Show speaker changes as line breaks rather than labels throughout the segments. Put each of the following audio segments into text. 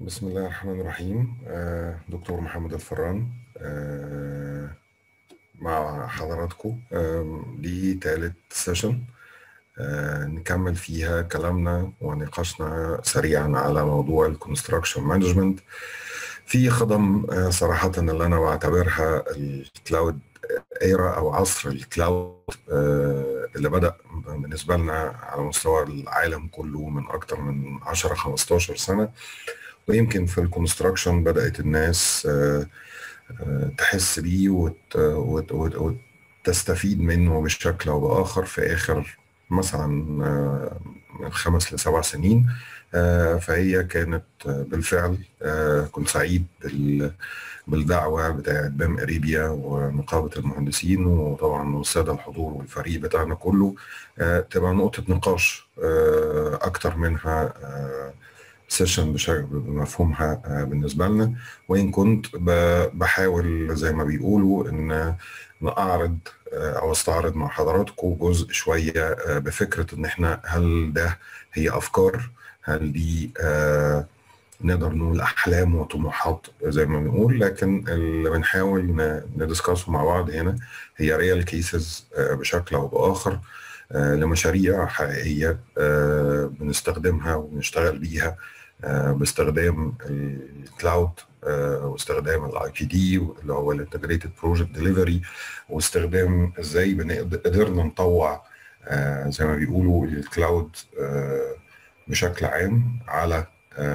بسم الله الرحمن الرحيم آه، دكتور محمد الفران آه، مع حضراتكم آه، دي تالت سيشن نكمل فيها كلامنا ونقاشنا سريعا على موضوع الكونستراكشن مانجمنت في خدم صراحة اللي أنا بعتبرها الكلاود ايرا او عصر الكلاود اللي بدا بالنسبه لنا على مستوى العالم كله من اكتر من 10 15 سنه ويمكن في الكونستراكشن بدات الناس تحس بيه وتستفيد منه بشكل او باخر في اخر مثلا من خمس لسبع سنين فهي كانت بالفعل كنت سعيد بالدعوه بتاعت بام اريبيا ونقابه المهندسين وطبعا والساده الحضور والفريق بتاعنا كله تبقى نقطه نقاش اكتر منها سيشن بمفهومها بالنسبه لنا وان كنت بحاول زي ما بيقولوا ان نعرض او استعرض مع حضراتكم جزء شويه بفكره ان احنا هل ده هي افكار هل دي آه نقدر نقول احلام وطموحات زي ما بنقول لكن اللي بنحاول ندسكاسه مع بعض هنا هي ريال كيسز آه بشكل او باخر آه لمشاريع حقيقيه آه بنستخدمها وبنشتغل بيها آه باستخدام الكلاود آه واستخدام الاي بي دي اللي هو الانتجريتد بروجكت ديليفري واستخدام ازاي قدرنا نطوع آه زي ما بيقولوا الكلاود آه بشكل عام على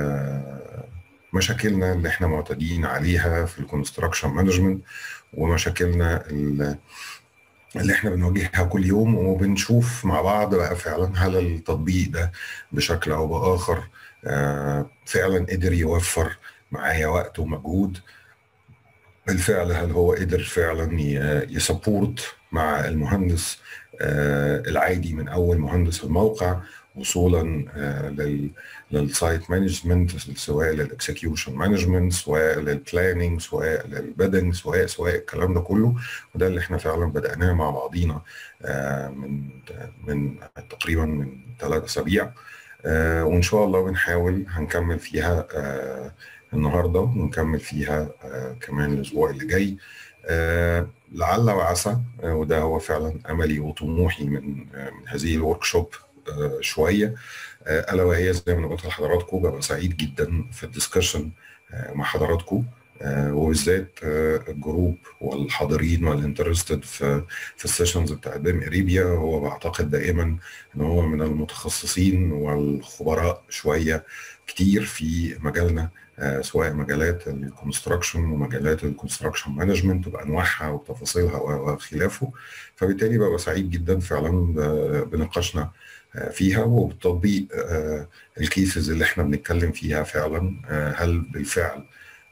مشاكلنا اللي احنا معتادين عليها في الكونستراكشن مانجمنت ومشاكلنا اللي احنا بنواجهها كل يوم وبنشوف مع بعض بقى فعلا هل التطبيق ده بشكل او باخر فعلا قدر يوفر معايا وقت ومجهود بالفعل هل هو قدر فعلا يسبورت مع المهندس العادي من اول مهندس الموقع وصولا للسايت مانجمنت سواء للاكسكيوشن مانجمنت سواء للبلاننج سواء للبيدنج سواء سواء الكلام ده كله وده اللي احنا فعلا بدأناه مع بعضينا من من تقريبا من ثلاث اسابيع وان شاء الله بنحاول هنكمل فيها النهارده ونكمل فيها كمان الاسبوع اللي جاي لعل وعسى وده هو فعلا املي وطموحي من من هذه الورك شوب شويه الا وهي زي ما انا قلت لحضراتكم ببقى سعيد جدا في الدسكشن مع حضراتكم وبالذات الجروب والحاضرين والانترستد في في السيشنز بتاعت بيم اريبيا هو بعتقد دائما ان هو من المتخصصين والخبراء شويه كتير في مجالنا سواء مجالات الكونستراكشن ومجالات الكونستراكشن مانجمنت بانواعها وتفاصيلها وخلافه فبالتالي ببقى سعيد جدا فعلا بنقاشنا فيها وبتطبيق الكيسز اللي احنا بنتكلم فيها فعلا هل بالفعل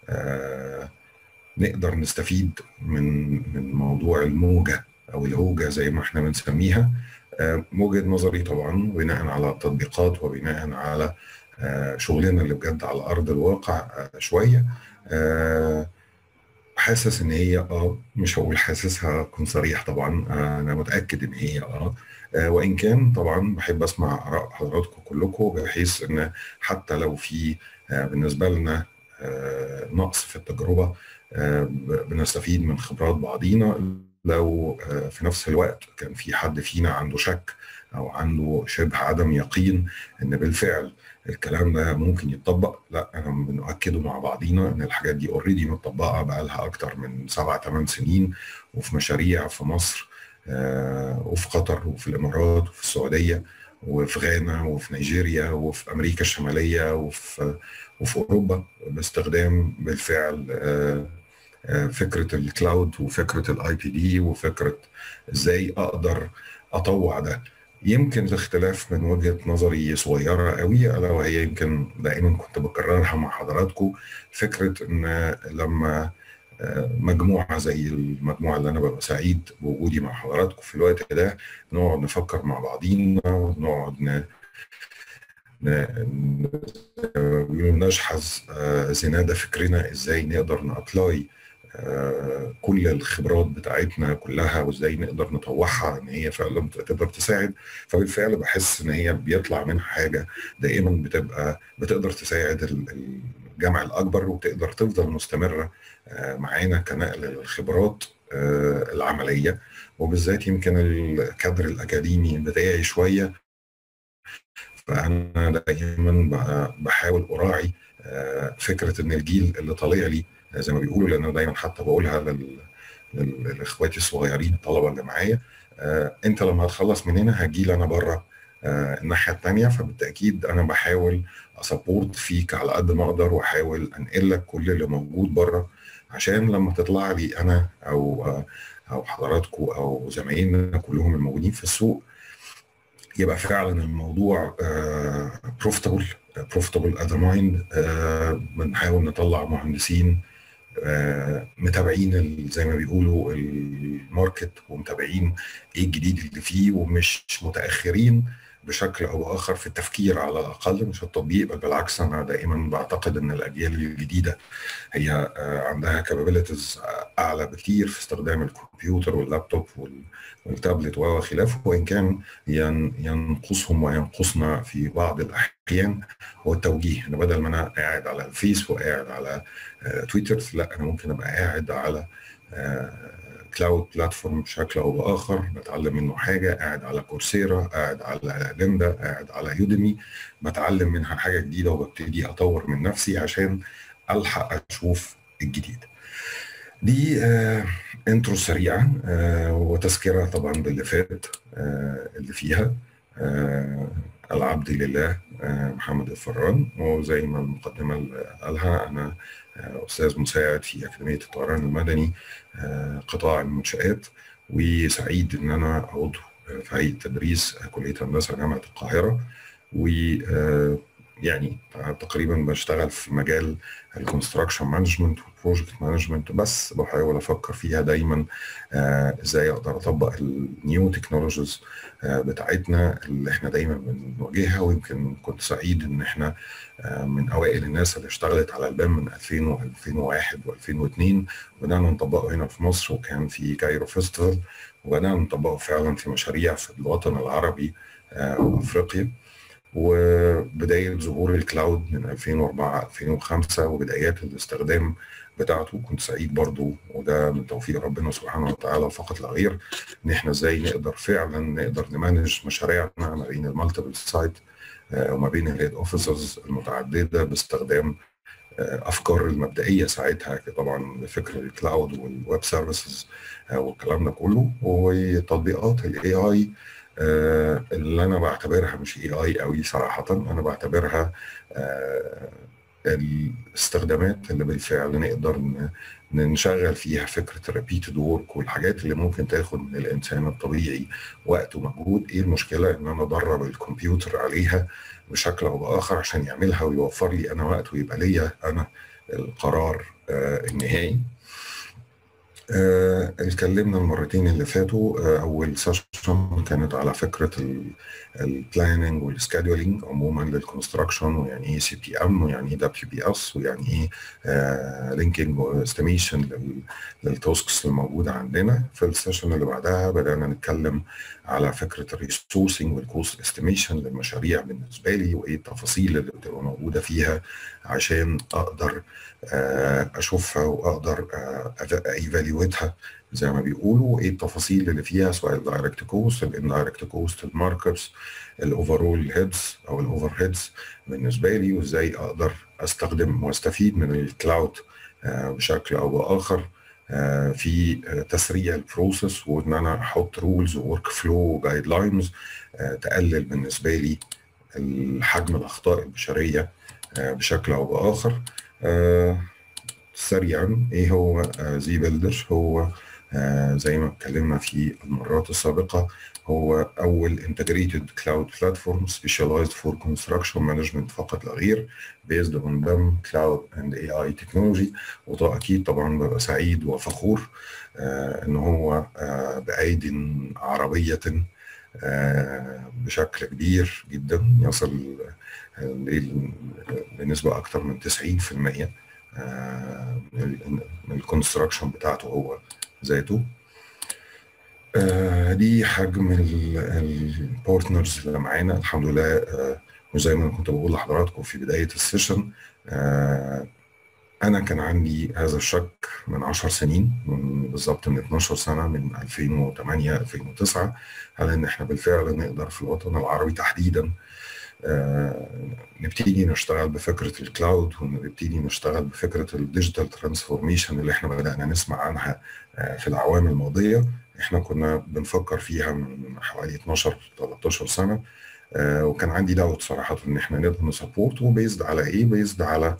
نقدر نستفيد من من موضوع الموجه او الهوجه زي ما احنا بنسميها من وجهه نظري طبعا بناء على التطبيقات وبناء على شغلنا اللي بجد على ارض الواقع شويه حاسس ان هي اه مش هقول حاسسها اكون صريح طبعا انا متاكد ان هي اه وان كان طبعا بحب اسمع اراء حضراتكم كلكم بحيث ان حتى لو في بالنسبه لنا نقص في التجربه بنستفيد من خبرات بعضينا لو في نفس الوقت كان في حد فينا عنده شك او عنده شبه عدم يقين ان بالفعل الكلام ده ممكن يتطبق لا انا بنؤكده مع بعضينا ان الحاجات دي اوريدي متطبقه بقى لها اكتر من سبع ثمان سنين وفي مشاريع في مصر وفي قطر وفي الامارات وفي السعوديه وفي غانا وفي نيجيريا وفي امريكا الشماليه وفي وفي اوروبا باستخدام بالفعل فكره الكلاود وفكره الاي بي دي وفكره ازاي اقدر اطوع ده يمكن الاختلاف من وجهه نظري صغيره قوي الا وهي يمكن دائما كنت بكررها مع حضراتكم فكره ان لما مجموعه زي المجموعه اللي انا ببقى سعيد بوجودي مع حضراتكم في الوقت ده نقعد نفكر مع بعضينا ونقعد نشحذ زناد فكرنا ازاي نقدر نابلاي كل الخبرات بتاعتنا كلها وازاي نقدر نطوعها ان هي فعلا تقدر تساعد فبالفعل بحس ان هي بيطلع منها حاجه دائما بتبقى بتقدر تساعد الجمع الاكبر وتقدر تفضل مستمره معانا كنقل للخبرات العمليه وبالذات يمكن الكادر الاكاديمي بتاعي شويه فانا دايما بحاول اراعي فكره ان الجيل اللي طالع لي زي ما بيقولوا لان انا دايما حتى بقولها لاخواتي الصغيرين الطلبه اللي معايا انت لما هتخلص من هنا هتجي لي انا بره الناحيه الثانيه فبالتاكيد انا بحاول اسبورت فيك على قد ما اقدر واحاول انقل لك كل اللي موجود بره عشان لما تطلع لي انا او او حضراتكم او زمايلنا كلهم الموجودين في السوق يبقى فعلا الموضوع بروفيتابل بروفيتابل ات مايند بنحاول نطلع مهندسين متابعين زي ما بيقولوا الماركت ومتابعين ايه الجديد اللي فيه ومش متاخرين بشكل او باخر في التفكير على الاقل مش التطبيق بل بالعكس انا دائما بعتقد ان الاجيال الجديده هي عندها كابابيلتيز اعلى بكتير في استخدام الكمبيوتر واللابتوب والتابلت وخلافه وان كان ينقصهم وينقصنا في بعض الاحيان هو التوجيه انا بدل ما انا قاعد على الفيس وقاعد على تويتر لا انا ممكن ابقى قاعد على كلاود بلاتفورم بشكل او باخر بتعلم منه حاجه قاعد على كورسيرا قاعد على ليندا قاعد على يوديمي بتعلم منها حاجه جديده وببتدي اطور من نفسي عشان الحق اشوف الجديد دي آه انترو سريعه آه وتذكره طبعا باللي فات آه اللي فيها آه العبد لله آه محمد الفران وزي ما المقدمه اللي قالها انا استاذ مساعد في اكاديميه الطيران المدني قطاع المنشات وسعيد ان انا عضو في هيئه تدريس كليه هندسه جامعه القاهره و يعني تقريبا بشتغل في مجال الكونستراكشن مانجمنت والبروجكت مانجمنت بس بحاول افكر فيها دايما ازاي اقدر اطبق النيو تكنولوجيز بتاعتنا اللي احنا دايما بنواجهها ويمكن كنت سعيد ان احنا من اوائل الناس اللي اشتغلت على البام من 2000 و2001 و2002 بدانا نطبقه هنا في مصر وكان في كايرو فيستيفال وبدانا نطبقه فعلا في مشاريع في الوطن العربي وافريقيا وبدايه ظهور الكلاود من 2004 2005 وبدايات الاستخدام بتاعته كنت سعيد برضو وده من توفيق ربنا سبحانه وتعالى فقط لا غير ان احنا ازاي نقدر فعلا نقدر نمانج مشاريعنا ما بين المالتيبل سايت وما بين الهيد اوفيسز المتعدده باستخدام افكار المبدئيه ساعتها طبعا فكر الكلاود والويب سيرفيسز والكلام ده كله وتطبيقات الاي اي اللي انا بعتبرها مش اي اي قوي صراحه انا بعتبرها الاستخدامات اللي بالفعل نقدر نشغل فيها فكره الريبيتد وورك والحاجات اللي ممكن تاخد من الانسان الطبيعي وقت ومجهود ايه المشكله ان انا ادرب الكمبيوتر عليها بشكل او باخر عشان يعملها ويوفر لي انا وقت ويبقى ليا انا القرار النهائي آه اتكلمنا المرتين اللي فاتوا آه اول سيشن كانت على فكره البلاننج والسكادولينج عموما للكونستراكشن ويعني ايه سي بي ام ويعني ايه دبليو بي اس ويعني ايه آه لينكينج واستيميشن للتاسكس الموجوده عندنا في السيشن اللي بعدها بدانا نتكلم على فكره الريسورسنج والكوست استيميشن للمشاريع بالنسبه لي وايه التفاصيل اللي بتبقى موجوده فيها عشان اقدر اشوفها واقدر ايفاليويتها زي ما بيقولوا ايه التفاصيل اللي فيها سواء الدايركت كوست الاندايركت كوست الماركرز الاوفرول هيدز او الاوفر هيدز بالنسبه لي وازاي اقدر استخدم واستفيد من الكلاود بشكل او باخر في تسريع البروسيس وان انا احط رولز وورك فلو وجايد لاينز تقلل بالنسبه لي حجم الاخطاء البشريه بشكل او باخر آه سريعا ايه هو آه زي بيلدر هو آه زي ما اتكلمنا في المرات السابقة هو أول integrated cloud platform specialized for construction management فقط لا غير based on BIM cloud and AI technology وده أكيد طبعا ببقى سعيد وفخور آه إن هو آه بأيد عربية آه بشكل كبير جدا يصل بنسبة أكثر من 90% من الكونستراكشن بتاعته هو ذاته دي حجم البارتنرز اللي معانا الحمد لله وزي ما كنت بقول لحضراتكم في بدايه السيشن انا كان عندي هذا الشك من 10 سنين من بالظبط من 12 سنه من 2008 2009 هل ان احنا بالفعل نقدر في الوطن العربي تحديدا آه نبتدي نشتغل بفكره الكلاود ونبتدي نشتغل بفكره الديجيتال ترانسفورميشن اللي احنا بدانا نسمع عنها آه في الاعوام الماضيه احنا كنا بنفكر فيها من حوالي 12 13 سنه آه وكان عندي دعوه صراحه ان احنا نقدر نسبورت وبيزد على ايه؟ بيزد على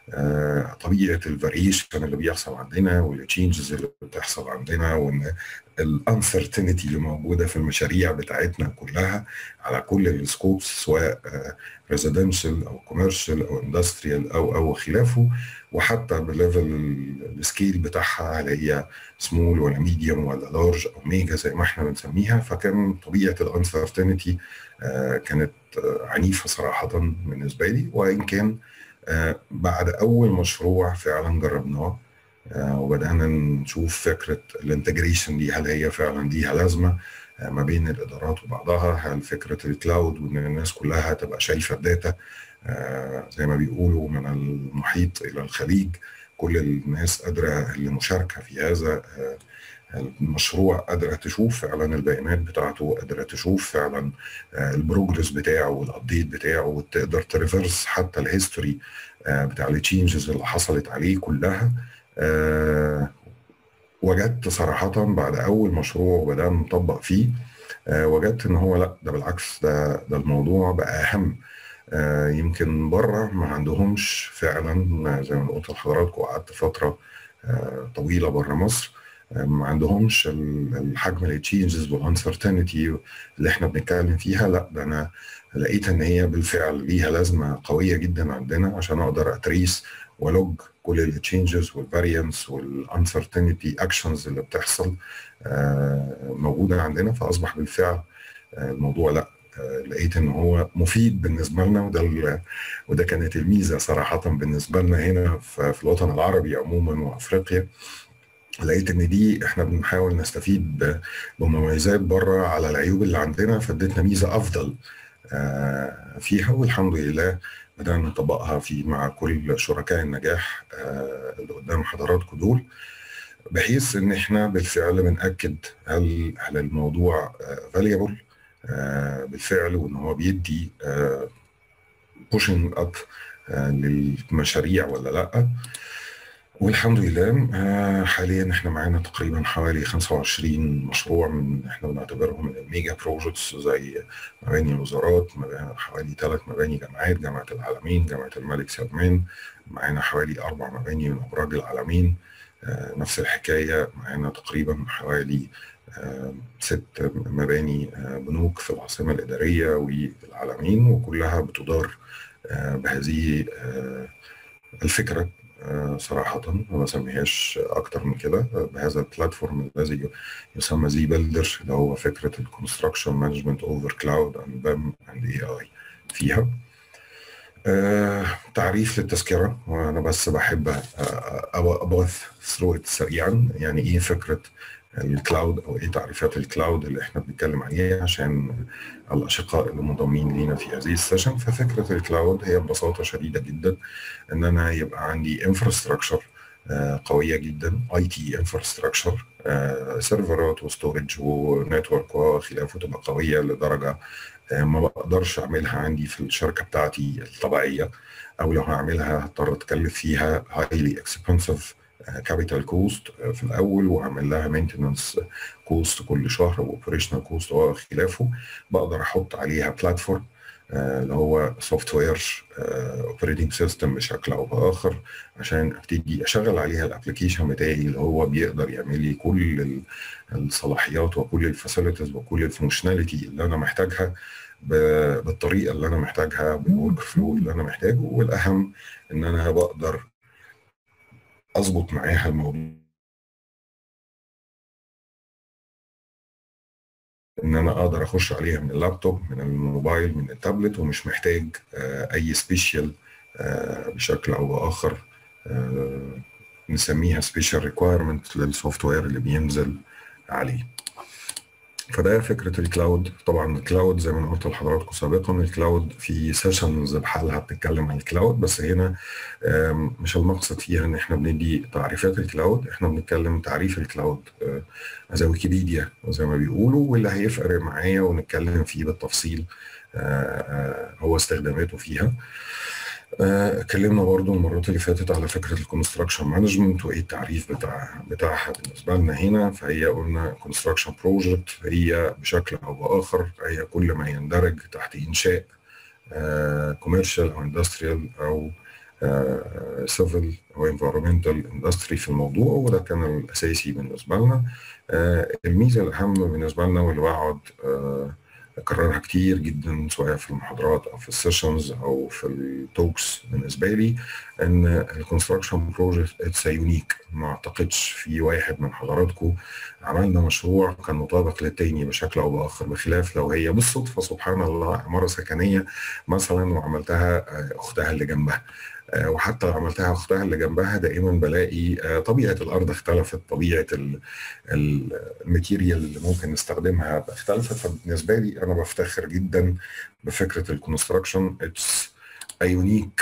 آه طبيعه الفاريشن اللي بيحصل عندنا والتشينجز اللي بتحصل عندنا وان الانسرتينتي اللي موجوده في المشاريع بتاعتنا كلها على كل السكوبس سواء ريزيدنشال او كوميرشال او اندستريال او او خلافه وحتى بالليفل السكيل بتاعها هل هي سمول ولا ميديوم ولا لارج او ميجا زي ما احنا بنسميها فكان طبيعه الانسرتينتي كانت عنيفه صراحه بالنسبه لي وان كان بعد اول مشروع فعلا جربناه وبدانا نشوف فكره الانتجريشن دي هل هي فعلا ليها لازمه ما بين الادارات وبعضها هل فكره الكلاود وان الناس كلها تبقى شايفه الداتا زي ما بيقولوا من المحيط الى الخليج كل الناس قادره المشاركه في هذا المشروع قادره تشوف فعلا البيانات بتاعته قادره تشوف فعلا البروجرس بتاعه والابديت بتاعه وتقدر تريفرس حتى الهيستوري بتاع التشينجز اللي حصلت عليه كلها أه وجدت صراحة بعد أول مشروع وبدأنا نطبق فيه أه وجدت إن هو لأ ده بالعكس ده ده الموضوع بقى أهم أه يمكن بره ما عندهمش فعلا زي ما قلت لحضراتكم قعدت فترة طويلة بره مصر ما عندهمش الحجم التشينجز والانسرتينتي اللي احنا بنتكلم فيها لا ده انا لقيت ان هي بالفعل ليها لازمه قويه جدا عندنا عشان اقدر اتريس ولوج كل التشينجز والفاريانس والانسرتينتي اكشنز اللي بتحصل موجوده عندنا فاصبح بالفعل الموضوع لا لقيت ان هو مفيد بالنسبه لنا وده وده كانت الميزه صراحه بالنسبه لنا هنا في الوطن العربي عموما وافريقيا لقيت ان دي احنا بنحاول نستفيد بمميزات بره على العيوب اللي عندنا فادتنا ميزه افضل فيها والحمد لله بدأنا نطبقها في مع كل شركاء النجاح اللي قدام حضراتكم دول بحيث ان احنا بالفعل بنأكد هل هل الموضوع فاليبل بالفعل وان هو بيدي بوشنج اب للمشاريع ولا لا والحمد لله حاليا احنا معانا تقريبا حوالي 25 مشروع من احنا بنعتبرهم من الميجا بروجكتس زي مباني الوزارات حوالي ثلاث مباني جامعات جامعه العالمين جامعه الملك سلمان معانا حوالي اربع مباني من ابراج العالمين نفس الحكايه معانا تقريبا حوالي ست مباني بنوك في العاصمه الاداريه والعالمين وكلها بتدار بهذه الفكره صراحة ما بسميهاش أكتر من كده بهذا البلاتفورم الذي يسمى زي بيلدر اللي هو فكرة الكونستراكشن مانجمنت أوفر كلاود أند بام أند اي اي فيها آه، تعريف للتذكرة وأنا بس بحب أبث ثرو سريعا يعني إيه فكرة الكلاود او ايه تعريفات الكلاود اللي احنا بنتكلم عليها عشان الاشقاء اللي منضمين لينا في هذه السيشن ففكره الكلاود هي ببساطه شديده جدا ان انا يبقى عندي انفراستراكشر قويه جدا اي تي انفراستراكشر سيرفرات وستورج ونتورك وخلافه تبقى قويه لدرجه ما بقدرش اعملها عندي في الشركه بتاعتي الطبيعيه او لو هعملها هضطر اتكلف فيها هايلي اكسبنسيف كابيتال كوست في الاول واعمل لها مينتننس كوست كل شهر واوبريشنال كوست وخلافه بقدر احط عليها بلاتفورم اللي هو سوفت وير اوبريتنج سيستم بشكل او باخر عشان ابتدي اشغل عليها الابلكيشن بتاعي اللي هو بيقدر يعمل لي كل الصلاحيات وكل الفاسيلتيز وكل الفونكشناليتي اللي انا محتاجها بالطريقه اللي انا محتاجها بالورك فلو اللي انا محتاجه والاهم ان انا بقدر اظبط معاها الموضوع ان انا اقدر اخش عليها من اللابتوب من الموبايل من التابلت ومش محتاج اي سبيشال بشكل او باخر نسميها سبيشال ريكويرمنت للسوفت وير اللي بينزل عليه فده فكره الكلاود طبعا الكلاود زي ما انا قلت لحضراتكم سابقا الكلاود في سيشنز بحالها بتتكلم عن الكلاود بس هنا مش المقصد فيها ان احنا بندي تعريفات الكلاود احنا بنتكلم تعريف الكلاود زي ويكيبيديا زي ما بيقولوا واللي هيفرق معايا ونتكلم فيه بالتفصيل هو استخداماته فيها اتكلمنا برضو المرات اللي فاتت على فكره الكونستراكشن مانجمنت وايه التعريف بتاع بتاعها بالنسبه لنا هنا فهي قلنا كونستراكشن بروجكت هي بشكل او باخر هي كل ما يندرج تحت انشاء كوميرشال او اندستريال او سيفل او انفيرمنتال اندستري في الموضوع وده كان الاساسي بالنسبه لنا الميزه الاهم بالنسبه لنا واللي بقعد اكررها كتير جدا سواء في المحاضرات او في السيشنز او في التوكس بالنسبه لي ان الكونستراكشن بروجكت اتس يونيك ما اعتقدش في واحد من حضراتكم عملنا مشروع كان مطابق للتاني بشكل او باخر بخلاف لو هي بالصدفه سبحان الله عماره سكنيه مثلا وعملتها اختها اللي جنبها وحتى لو عملتها اختها اللي جنبها دائما بلاقي طبيعه الارض اختلفت طبيعه الماتيريال اللي ممكن نستخدمها اختلفت فبالنسبه لي انا بفتخر جدا بفكره الكونستراكشن اتس يونيك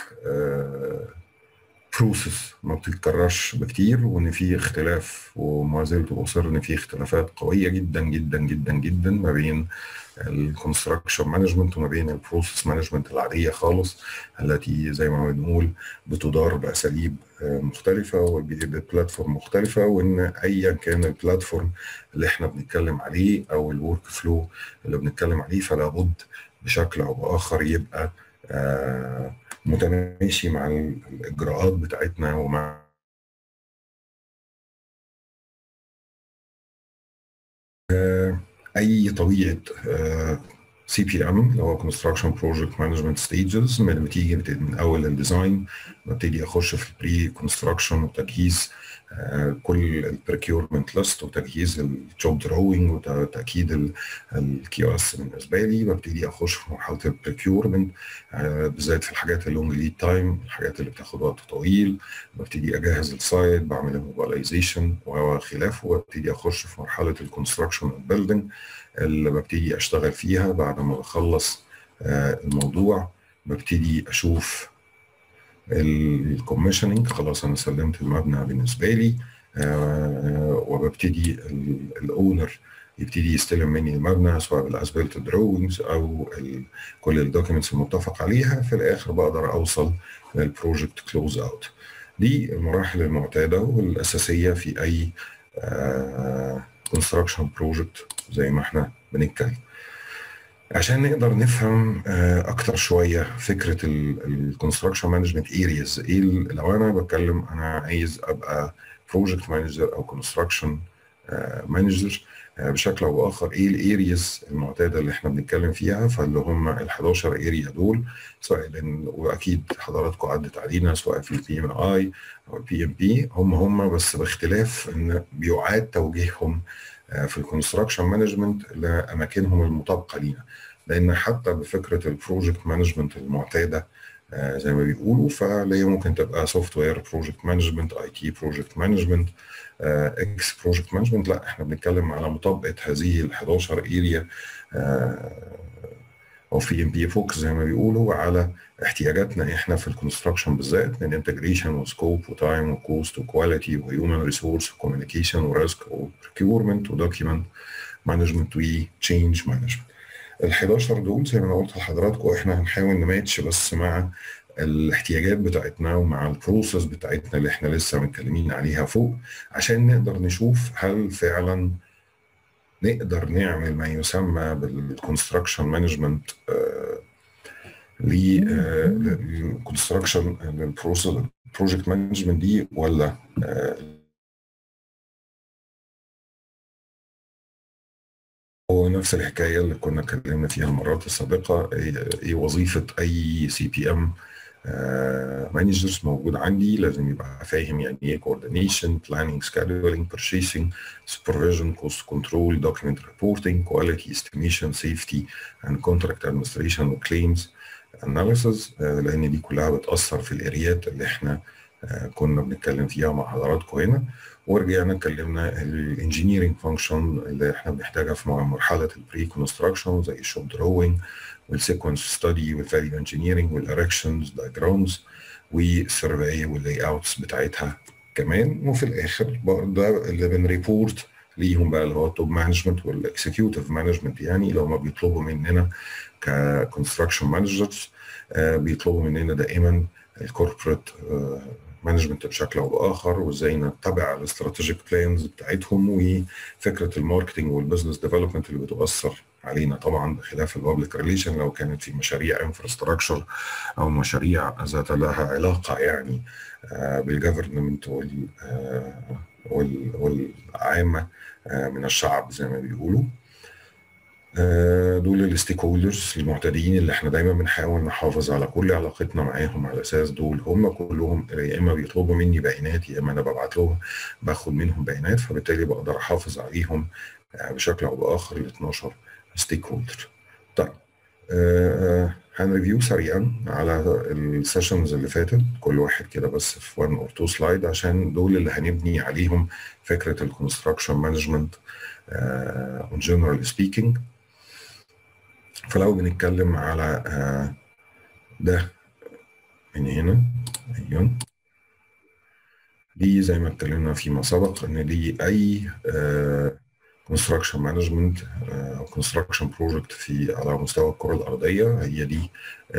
بروسيس ما بتتكررش بكتير وان في اختلاف وما زلت اصر ان في اختلافات قويه جدا جدا جدا جدا ما بين الكونستراكشن مانجمنت وما بين البروسيس مانجمنت العاديه خالص التي زي ما بنقول بتدار باساليب مختلفه وببلاتفورم مختلفه وان ايا كان البلاتفورم اللي احنا بنتكلم عليه او الورك فلو اللي بنتكلم عليه فلا بد بشكل او باخر يبقى آه متماشي مع الاجراءات بتاعتنا ومع اي طبيعه سي بي ام اللي هو كونستراكشن بروجكت مانجمنت ستيجز لما بتيجي من اول الديزاين ببتدي اخش في البري كونستراكشن وتجهيز كل البريكيورمنت ليست وتجهيز الجوب دروينج وتاكيد الكيو اس بالنسبه لي ببتدي اخش في مرحله البريكيورمنت بالذات في الحاجات اللونج ليد تايم الحاجات اللي بتاخد وقت طويل ببتدي اجهز السايت بعمل الموبيلايزيشن وخلافه وابتدي اخش في مرحله الكونستراكشن بيلدينج اللي ببتدي اشتغل فيها بعد ما بخلص الموضوع ببتدي اشوف الكوميشننج خلاص انا سلمت المبنى بالنسبه لي آه وببتدي الاونر يبتدي يستلم مني المبنى سواء بالاسبلت دروينجز او كل الدوكيومنتس المتفق عليها في الاخر بقدر اوصل للبروجكت كلوز اوت دي المراحل المعتاده والاساسيه في اي كونستراكشن آه بروجكت زي ما احنا بنتكلم عشان نقدر نفهم اكتر شويه فكره الكونستراكشن مانجمنت ارياز ايه لو انا بتكلم انا عايز ابقى بروجكت مانجر او كونستراكشن مانجر بشكل او باخر ايه الارياز المعتاده اللي احنا بنتكلم فيها فاللي هم ال 11 اريا دول سواء لان واكيد حضراتكم عدت علينا سواء في البي ام اي او البي ام بي هم هم بس باختلاف ان بيعاد توجيههم في الكونستراكشن مانجمنت لاماكنهم المطابقه لينا لان حتى بفكره البروجكت مانجمنت المعتاده زي ما بيقولوا فهي ممكن تبقى سوفت وير بروجكت مانجمنت اي تي بروجكت مانجمنت اكس بروجكت مانجمنت لا احنا بنتكلم على مطابقه هذه ال 11 اريا او في ام بي فوكس زي ما بيقولوا على احتياجاتنا احنا في الكونستراكشن بالذات من انتجريشن وسكوب وتايم وكوست وكواليتي وهيومن ريسورس وكوميونيكيشن وريسك وبريكيورمنت ودوكيمنت مانجمنت وتشينج مانجمنت ال 11 دول زي ما انا قلت لحضراتكم احنا هنحاول نماتش بس مع الاحتياجات بتاعتنا ومع البروسيس بتاعتنا اللي احنا لسه متكلمين عليها فوق عشان نقدر نشوف هل فعلا نقدر نعمل ما يسمى بالكونستراكشن مانجمنت للكونستراكشن للبروسيس بروجكت مانجمنت دي ولا هو نفس الحكايه اللي كنا اتكلمنا فيها المرات السابقه ايه وظيفه اي سي بي ام مانجرز موجود عندي لازم يبقى فاهم يعني ايه coordination planning scheduling purchasing supervision cost control document reporting quality estimation safety and contract administration و claims analysis لان دي كلها بتاثر في الاريات اللي احنا كنا بنتكلم فيها مع حضراتكم هنا ورجعنا اتكلمنا الانجينيرنج فانكشن اللي احنا بنحتاجها في مرحله البري كونستراكشن زي الشوب دروينج والسيكونس ستادي والفاليو انجينيرنج والاركشنز دايجرامز والسيرفي واللاي اوتس بتاعتها كمان وفي الاخر ده اللي بنريبورت ليهم بقى اللي هو التوب مانجمنت والاكسكيوتيف مانجمنت يعني لو ما بيطلبوا مننا ككونستراكشن مانجرز بيطلبوا مننا دائما الكوربريت مانجمنت بشكل او باخر وازاي نتبع الاستراتيجيك بلانز بتاعتهم وفكره الماركتنج والبزنس ديفلوبمنت اللي بتؤثر علينا طبعا بخلاف البابليك ريليشن لو كانت في مشاريع انفراستراكشر او مشاريع ذات لها علاقه يعني بالجفرمنت وال والعامه من الشعب زي ما بيقولوا دول الستيك هولدرز المعتدين اللي احنا دايما بنحاول نحافظ على كل علاقتنا معاهم على اساس دول هم كلهم يا اما بيطلبوا مني بيانات يا اما انا ببعت لهم باخد منهم بيانات فبالتالي بقدر احافظ عليهم بشكل او باخر ال 12 ستيك هولدر. طيب آه هنريفيو سريعا على السيشنز اللي فاتت كل واحد كده بس في 1 اور 2 سلايد عشان دول اللي هنبني عليهم فكره الكونستراكشن مانجمنت اون جنرال سبيكينج فلو بنتكلم على آه ده من هنا ايوه دي زي ما اتكلمنا فيما سبق ان دي اي كونستراكشن مانجمنت او كونستراكشن بروجكت في على مستوى الكره الارضيه هي دي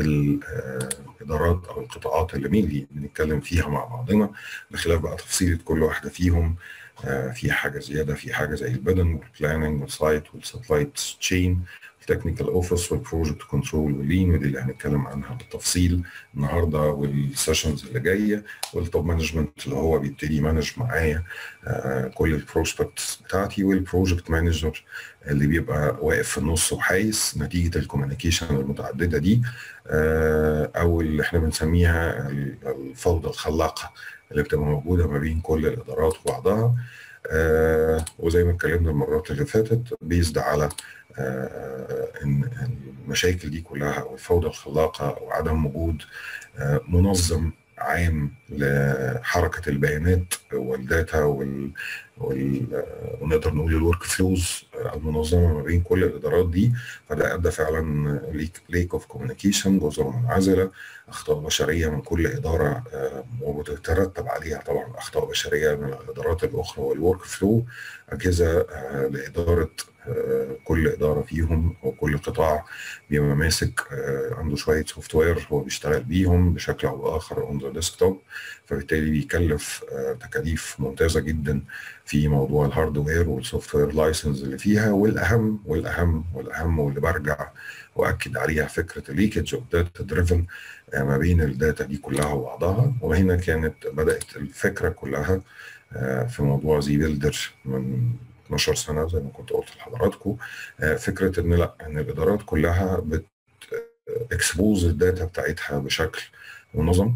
الادارات او القطاعات اللي مين بنتكلم فيها مع بعضنا بخلاف بقى تفصيله كل واحده فيهم في حاجه زياده في حاجه زي البدن والبلاننج والسايت والساتلايت تشين التكنيكال اوفيس والبروجكت كنترول واللين ودي اللي هنتكلم عنها بالتفصيل النهارده والسيشنز اللي جايه والتوب مانجمنت اللي هو بيبتدي يمانج معايا آه كل البروسبكتس بتاعتي والبروجكت مانجر اللي بيبقى واقف في النص وحايس نتيجه الكوميونيكيشن المتعدده دي آه او اللي احنا بنسميها الفوضى الخلاقه اللي بتبقى موجوده ما بين كل الادارات وبعضها آه وزي ما اتكلمنا المرات اللي فاتت بيزد على آه ان المشاكل دي كلها او الفوضى الخلاقه او عدم وجود آه منظم عام لحركه البيانات والداتا وال, وال ونقدر نقول الورك فلوز المنظمه ما بين كل الادارات دي فده ادى فعلا ليك اوف كوميونيكيشن جزر منعزله اخطاء بشريه من كل اداره وبتترتب عليها طبعا اخطاء بشريه من الادارات الاخرى والورك فلو اجهزه لاداره كل اداره فيهم او كل قطاع بيبقى ماسك عنده شويه سوفت وير هو بيشتغل بيهم بشكل او باخر اون ذا ديسكتوب فبالتالي بيكلف تكاليف ممتازه جدا في موضوع الهاردوير والسوفت وير لايسنس اللي فيها والاهم والاهم والاهم واللي برجع واكد عليها فكره الليكج اوف داتا دريفن ما بين الداتا دي كلها وبعضها وهنا كانت بدات الفكره كلها في موضوع زي بيلدر من 12 سنه زي ما كنت قلت لحضراتكم فكره ان لا ان الادارات كلها بت اكسبوز الداتا بتاعتها بشكل منظم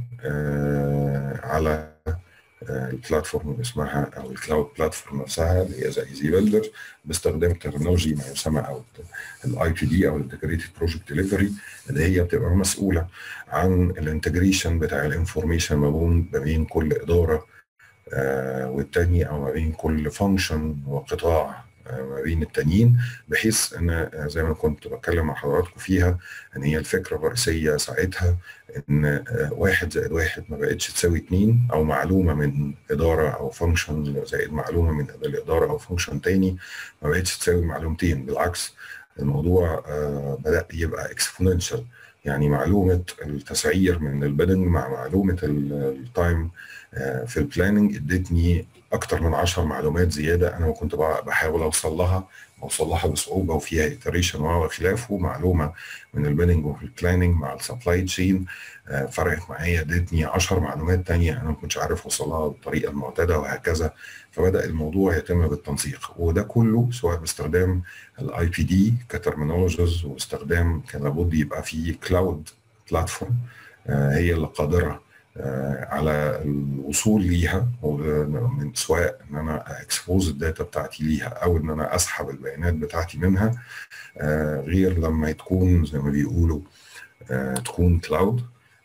على البلاتفورم اللي اسمها او الكلاود بلاتفورم نفسها اللي هي زي زي بيلدر باستخدام تكنولوجي ما يسمى او الاي بي دي او الانتجريتد بروجكت ديليفري اللي هي بتبقى مسؤوله عن الانتجريشن بتاع الانفورميشن ما بين كل اداره آه والتاني او ما بين كل فانكشن وقطاع آه ما بين التانيين بحيث ان آه زي ما كنت بتكلم مع حضراتكم فيها ان هي الفكره الرئيسيه ساعتها ان واحد زائد واحد ما بقتش تساوي اتنين او معلومه من اداره او فانكشن زائد معلومه من الاداره او فانكشن تاني ما بقتش تساوي معلومتين بالعكس الموضوع بدا يبقى اكسبوننشال يعني معلومه التسعير من البدن مع معلومه التايم في البلاننج ادتني اكتر من 10 معلومات زياده انا كنت بحاول اوصل لها اوصل لها بصعوبه وفيها iteration وخلافه معلومه من البيلنج والبلاننج مع السبلاي تشين فرقت معايا ادتني 10 معلومات تانية انا ما كنتش عارف اوصلها بالطريقه المعتاده وهكذا فبدا الموضوع يتم بالتنسيق وده كله سواء باستخدام الاي بي دي كترمينولوجيز واستخدام كان لابد يبقى في كلاود بلاتفورم هي اللي قادره على الوصول ليها من سواء ان انا اكسبوز الداتا بتاعتي ليها او ان انا اسحب البيانات بتاعتي منها غير لما تكون زي ما بيقولوا تكون كلاود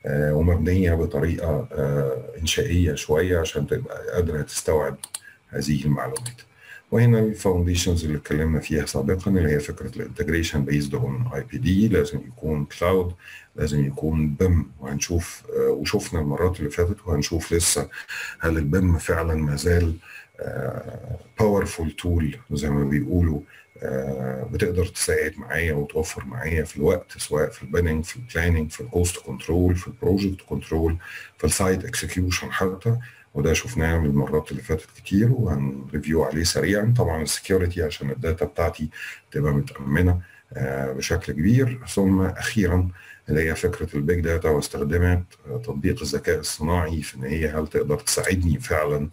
ومبنيه بطريقه انشائيه شويه عشان تبقى قادره تستوعب هذه المعلومات. وهنا الفاونديشنز اللي اتكلمنا فيها سابقا اللي هي فكره الانتجريشن بيزد اون اي بي دي لازم يكون كلاود لازم يكون بيم وهنشوف وشفنا المرات اللي فاتت وهنشوف لسه هل البيم فعلا ما زال باورفول تول زي ما بيقولوا بتقدر تساعد معايا وتوفر معايا في الوقت سواء في البيننج في البلاننج في الكوست كنترول في البروجكت كنترول في السايت اكسكيوشن حتى وده شفناه من المرات اللي فاتت كتير وهنريفيو عليه سريعا طبعا السكيورتي عشان الداتا بتاعتي تبقى متأمنة بشكل كبير ثم أخيرا اللي هي فكرة البيج داتا واستخدامات تطبيق الذكاء الصناعي في إن هي هل تقدر تساعدني فعلا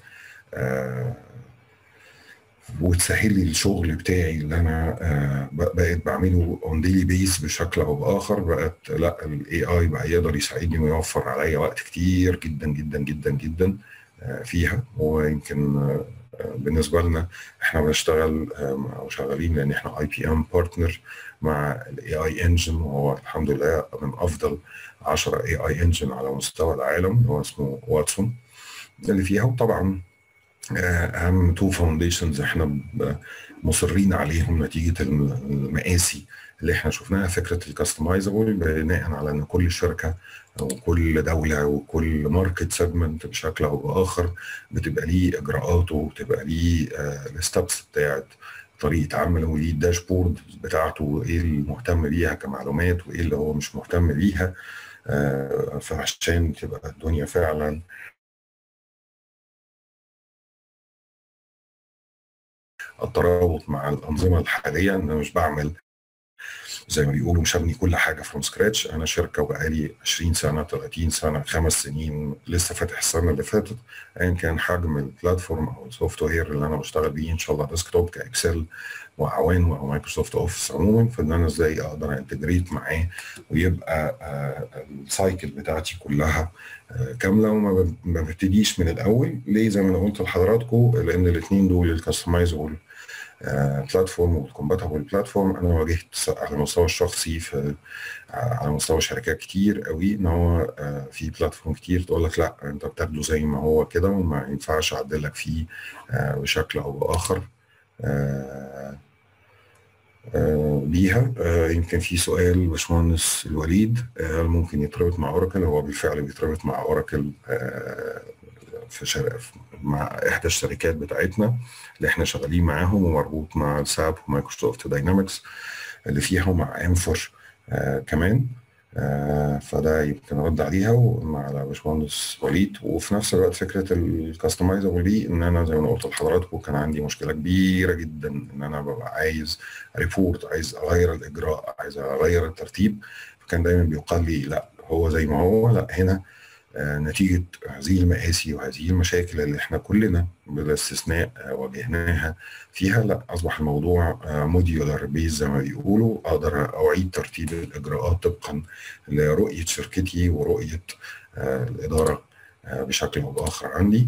وتسهل لي الشغل بتاعي اللي انا بقيت بعمله اون ديلي بيس بشكل او باخر بقت لا الاي اي بقى يقدر يساعدني ويوفر عليا وقت كتير جدا جدا جدا جدا فيها ويمكن بالنسبه لنا احنا بنشتغل او شغالين لان احنا اي بي ام بارتنر مع الاي اي انجن وهو الحمد لله من افضل 10 اي اي انجن على مستوى العالم اللي هو اسمه واتسون اللي فيها وطبعا اهم تو فاونديشنز احنا مصرين عليهم نتيجه المقاسي اللي احنا شفناها فكره الكاستمايزابل بناء على ان كل شركه او كل دوله وكل ماركت سيجمنت بشكل او باخر بتبقى ليه اجراءاته وبتبقى ليه الستبس بتاعت طريقه عمله وليه الداشبورد بتاعته وايه المهتم بيها كمعلومات وايه اللي هو مش مهتم بيها فعشان تبقى الدنيا فعلا الترابط مع الانظمه الحاليه انا مش بعمل زي ما بيقولوا مش هبني كل حاجه فروم سكراتش انا شركه وبقالي 20 سنه 30 سنه خمس سنين لسه فاتح السنه اللي فاتت ايا كان حجم البلاتفورم او السوفت وير اللي انا بشتغل بيه ان شاء الله ديسكتوب كاكسل واعوان او مايكروسوفت اوفيس عموما فان انا ازاي اقدر انتجريت معاه ويبقى السايكل بتاعتي كلها كامله وما ببتديش من الاول ليه زي ما انا قلت لحضراتكم لان الاثنين دول الكاستمايزبل بلاتفورم والكومباتبل بلاتفورم انا واجهت على المستوى الشخصي في على مستوى شركات كتير قوي ان هو في بلاتفورم كتير تقول لك لا انت بتاخده زي ما هو كده وما ينفعش اعدل لك فيه بشكل او باخر بيها يمكن في سؤال باشمهندس الوليد هل ممكن يتربط مع اوراكل هو بالفعل بيتربط مع اوراكل في شرق مع احدى الشركات بتاعتنا اللي احنا شغالين معاهم ومربوط مع ساب ومايكروسوفت داينامكس اللي فيها ومع انفر آه كمان آه فده يمكن ارد عليها ومع على باشمهندس وليد وفي نفس الوقت فكره الكاستمايزابل دي ان انا زي ما قلت لحضراتكم كان عندي مشكله كبيره جدا ان انا ببقى عايز ريبورت عايز اغير الاجراء عايز اغير الترتيب فكان دايما بيقال لي لا هو زي ما هو لا هنا نتيجة هذه المآسي وهذه المشاكل اللي احنا كلنا بلا استثناء واجهناها فيها لا أصبح الموضوع موديولار بيز زي ما بيقولوا أقدر أعيد ترتيب الإجراءات طبقا لرؤية شركتي ورؤية الإدارة بشكل أو بآخر عندي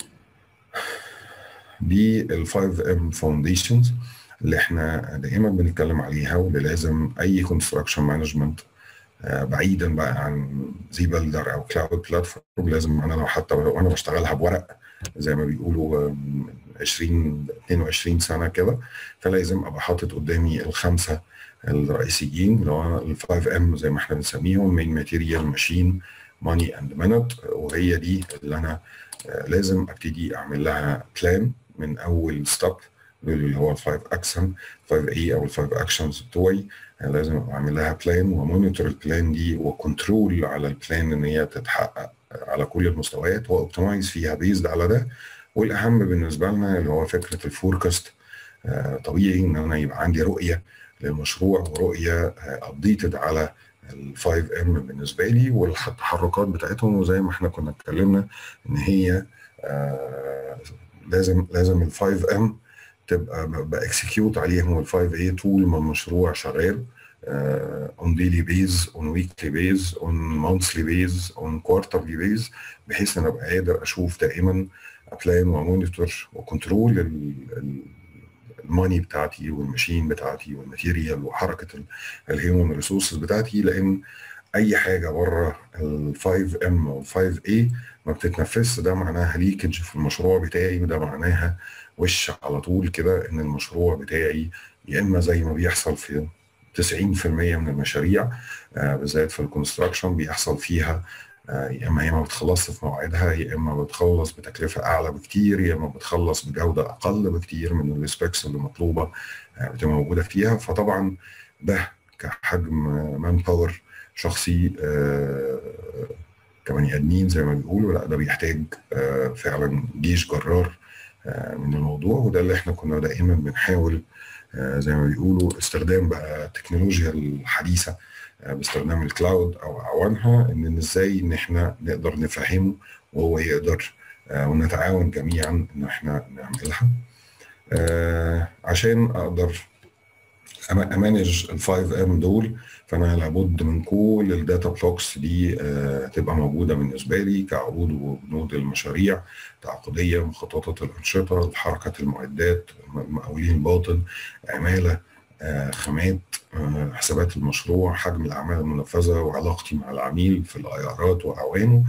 دي ال 5 ام فاونديشنز اللي احنا دائما بنتكلم عليها واللي لازم اي كونستراكشن مانجمنت بعيدا بقى عن زي بلدر او كلاود بلاتفورم لازم انا لو حتى وانا بشتغلها بورق زي ما بيقولوا 20 22 سنه كده فلازم ابقى حاطط قدامي الخمسه الرئيسيين اللي هو ال 5 ام زي ما احنا بنسميهم مين ماتيريال ماشين ماني اند مينت وهي دي اللي انا لازم ابتدي اعمل لها بلان من اول ستيب اللي هو الفايف اكشن 5 اي او الفايف اكشنز بتوعي لازم اعمل لها بلان ومونيتور البلان دي وكنترول على البلان ان هي تتحقق على كل المستويات واوبتمايز فيها بيزد على ده والاهم بالنسبه لنا اللي هو فكره الفوركاست طبيعي ان انا يبقى عندي رؤيه للمشروع ورؤيه ابديتد على ال 5 ام بالنسبه لي والتحركات بتاعتهم وزي ما احنا كنا اتكلمنا ان هي لازم لازم ال 5 ام تبقى باكسكيوت عليهم ال 5 اي طول ما المشروع شغال اون ديلي بيز اون ويكلي بيز اون مانثلي بيز اون كوارترلي بيز بحيث ان ابقى قادر اشوف دائما ابلان ومونيتور وكنترول الماني بتاعتي والماشين بتاعتي والماتيريال وحركه الهيومن ريسورسز بتاعتي لان اي حاجه بره ال 5 ام وال 5 اي ما بتتنفذش ده معناها ليكج في المشروع بتاعي وده معناها وش على طول كده ان المشروع بتاعي يا اما زي ما بيحصل في 90% من المشاريع آه، بالذات في الكونستراكشن بيحصل فيها آه، يا اما هي ما بتخلصش في موعدها يا اما بتخلص بتكلفه اعلى بكتير يا اما بتخلص بجوده اقل بكتير من السبيكس اللي مطلوبه آه، بتبقى موجوده فيها فطبعا ده كحجم مان باور شخصي كبني ادمين زي ما بيقولوا لا ده بيحتاج فعلا جيش جرار من الموضوع وده اللي احنا كنا دائما بنحاول زي ما بيقولوا استخدام بقى التكنولوجيا الحديثه باستخدام الكلاود او اعوانها ان ازاي ان احنا نقدر نفهمه وهو يقدر ونتعاون جميعا ان احنا نعملها عشان اقدر امانج ال 5 ام دول فانا لابد من كل الداتا بلوكس دي آه تبقى موجوده بالنسبه لي كعروض وبنود المشاريع تعاقديه مخططات الانشطه حركه المعدات مقاولين الباطن عماله آه خامات آه حسابات المشروع حجم الاعمال المنفذه وعلاقتي مع العميل في الايارات واعوانه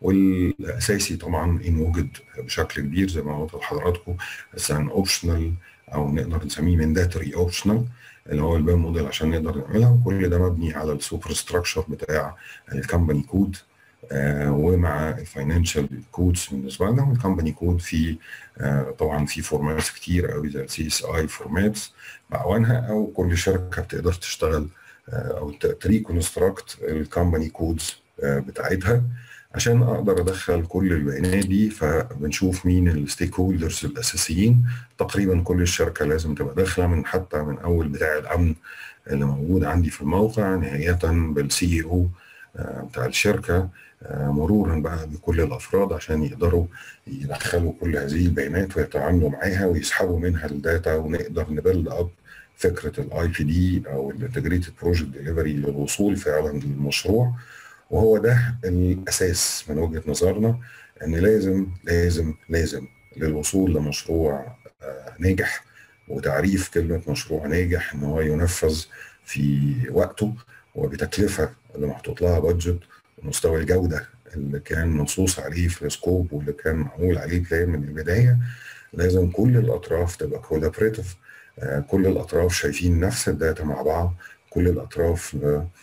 والاساسي طبعا ان وجد بشكل كبير زي ما قلت لحضراتكم مثلا اوبشنال او نقدر نسميه مانداتوري اوبشنال اللي هو البيم موديل عشان نقدر نعملها كل ده مبني على السوبر ستراكشر بتاع الكمباني كود آه ومع الفاينانشال كودز بالنسبه لنا والكمباني كود في آه طبعا في فورماتس كتير قوي زي السي اس اي فورماتس باعوانها او كل شركه بتقدر تشتغل آه او تريكونستراكت الكمباني كودز بتاعتها عشان اقدر ادخل كل البيانات دي فبنشوف مين الستيك هولدرز الاساسيين تقريبا كل الشركه لازم تبقى داخله من حتى من اول بتاع الامن اللي موجود عندي في الموقع نهايه بالسي او بتاع الشركه مرورا بقى بكل الافراد عشان يقدروا يدخلوا كل هذه البيانات ويتعاملوا معاها ويسحبوا منها الداتا ونقدر نبلد اب فكره الاي بي دي او الانتجريتد بروجكت ديليفري للوصول فعلا للمشروع وهو ده الاساس من وجهه نظرنا ان لازم لازم لازم للوصول لمشروع ناجح وتعريف كلمه مشروع ناجح ان هو ينفذ في وقته وبتكلفه اللي محطوط لها بادجت ومستوى الجوده اللي كان منصوص عليه في السكوب واللي كان معمول عليه بلان من البدايه لازم كل الاطراف تبقى كولابريتيف كل الاطراف شايفين نفس الداتا مع بعض كل الاطراف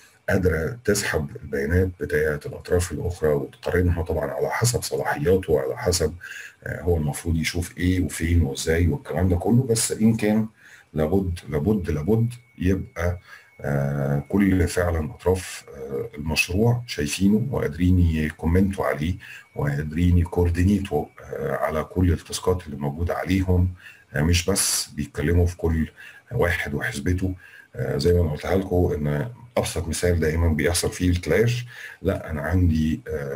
قادره تسحب البيانات بتاعه الاطراف الاخرى وتقارنها طبعا على حسب صلاحياته وعلى حسب هو المفروض يشوف ايه وفين وازاي والكلام ده كله بس ان كان لابد لابد لابد يبقى آه كل فعلا اطراف آه المشروع شايفينه وقادرين يكومنتوا عليه وقادرين يكوردينيتوا آه على كل التاسكات اللي موجوده عليهم مش بس بيتكلموا في كل واحد وحسبته زي ما انا قلتها لكم ان ابسط مثال دايما بيحصل فيه الكلاش لا انا عندي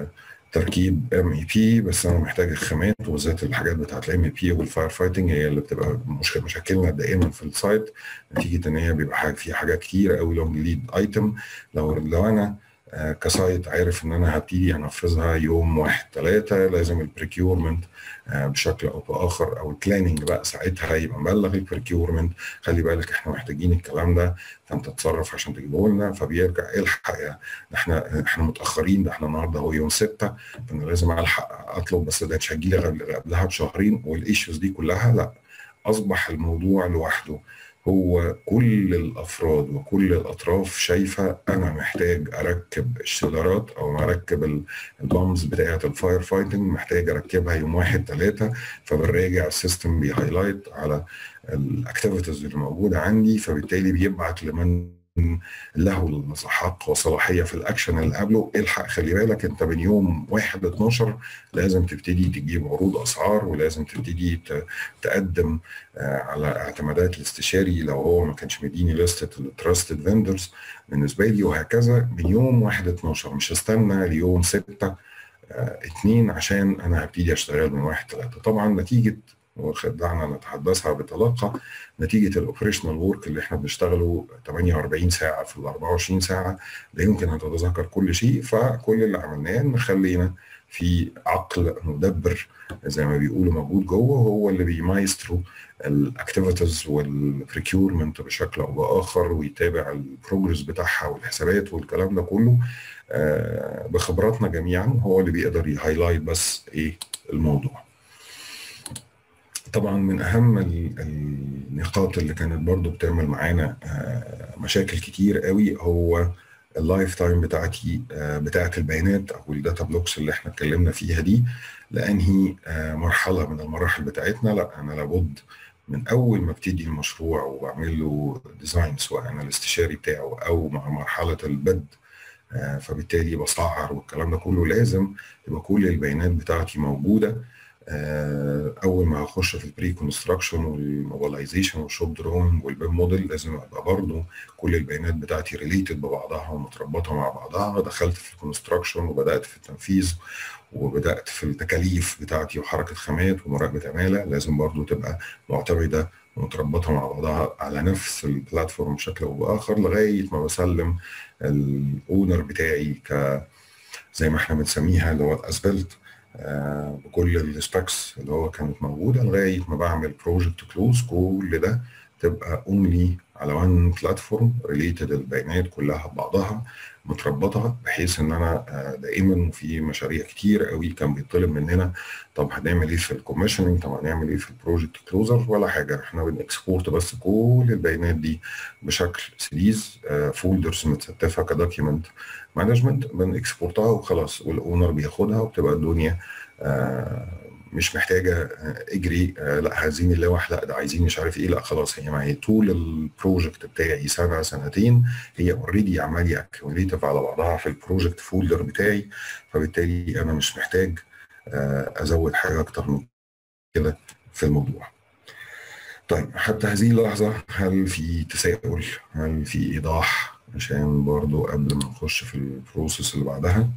تركيب ام اي بي بس انا محتاج الخامات وبالذات الحاجات بتاعت الام اي بي والفاير فايتنج هي اللي بتبقى مشكله مشاكلنا دائما في السايت نتيجه ان هي بيبقى حاجه فيها حاجات كتير قوي لونج ليد ايتم لو لو انا كسايت عارف ان انا هبتدي انفذها يوم واحد ثلاثة لازم البريكيورمنت بشكل او باخر او البلاننج بقى ساعتها يبقى مبلغ البريكيورمنت خلي بالك احنا محتاجين الكلام ده فانت تتصرف عشان تجيبه لنا فبيرجع الحق يعني احنا احنا متاخرين ده احنا النهارده هو يوم 6 فانا لازم الحق اطلب بس ده مش هتجي لي قبلها بشهرين والايشوز دي كلها لا اصبح الموضوع لوحده هو كل الافراد وكل الاطراف شايفه انا محتاج اركب الشجرات او اركب البامز بتاعه الفاير فايتنج محتاج اركبها يوم واحد ثلاثه فبنراجع السيستم بيهايلايت على الاكتيفيتيز اللي موجوده عندي فبالتالي بيبعت لمن له المساحات وصلاحيه في الاكشن اللي قبله الحق خلي بالك انت من يوم 1 12 لازم تبتدي تجيب عروض اسعار ولازم تبتدي تقدم على اعتمادات الاستشاري لو هو ما كانش مديني لستة التراستد فيندرز بالنسبه لي وهكذا من يوم 1 12 مش هستنى ليوم 6 2 عشان انا هبتدي اشتغل من 1 3 طبعا نتيجه وخدعنا نتحدثها بطلاقه نتيجه الاوبريشنال ورك اللي احنا بنشتغله 48 ساعه في ال 24 ساعه لا يمكن ان تتذكر كل شيء فكل اللي عملناه ان خلينا في عقل مدبر زي ما بيقولوا موجود جوه هو اللي بيمايسترو الاكتيفيتيز والبريكيورمنت بشكل او باخر ويتابع البروجرس بتاعها والحسابات والكلام ده كله آه بخبراتنا جميعا هو اللي بيقدر يهايلايت بس ايه الموضوع طبعا من اهم النقاط اللي كانت برضو بتعمل معانا آه مشاكل كتير قوي هو اللايف تايم بتاعتي بتاعت البيانات او الداتا بلوكس اللي احنا اتكلمنا فيها دي لانهي مرحله من المراحل بتاعتنا لا انا لابد من اول ما ابتدي المشروع وبعمل له ديزاين سواء انا الاستشاري بتاعه او مع مرحله البد فبالتالي بسعر والكلام ده كله لازم تبقى كل البيانات بتاعتي موجوده اول ما هخش في البري كونستراكشن والموبيلايزيشن والشوب دروينج والبيم موديل لازم ابقى برضه كل البيانات بتاعتي ريليتد ببعضها ومتربطه مع بعضها دخلت في الكونستراكشن وبدات في التنفيذ وبدات في التكاليف بتاعتي وحركه خامات ومراقبه عماله لازم برضه تبقى معتمده ومتربطه مع بعضها على نفس البلاتفورم بشكل او باخر لغايه ما بسلم الاونر بتاعي ك زي ما احنا بنسميها اللي هو الاسفلت آه بكل السبيكس اللي هو كانت موجوده لغايه ما بعمل بروجكت كلوز كل ده تبقى اونلي على وان بلاتفورم ريليتد البيانات كلها ببعضها متربطه بحيث ان انا آه دائما في مشاريع كتير قوي كان بيطلب مننا طب هنعمل ايه في الكوميشننج طب هنعمل ايه في البروجكت كلوزر ولا حاجه احنا بنكسبورت بس كل البيانات دي بشكل سليز آه فولدرز متستفه كدوكيمنت مانجمنت بنكسبورتها وخلاص والاونر بياخدها وبتبقى الدنيا آه مش محتاجه اجري آه لا عايزين اللوح لا ده عايزين مش عارف ايه لا خلاص هي معايا طول البروجكت بتاعي سنه سنتين هي اوريدي عمالي اكيوميليتيف على بعضها في البروجكت فولدر بتاعي فبالتالي انا مش محتاج آه ازود حاجه اكتر من كده في الموضوع. طيب حتى هذه اللحظه هل في تساؤل؟ هل في ايضاح؟ عشان برضو قبل ما نخش في البروسيس اللي بعدها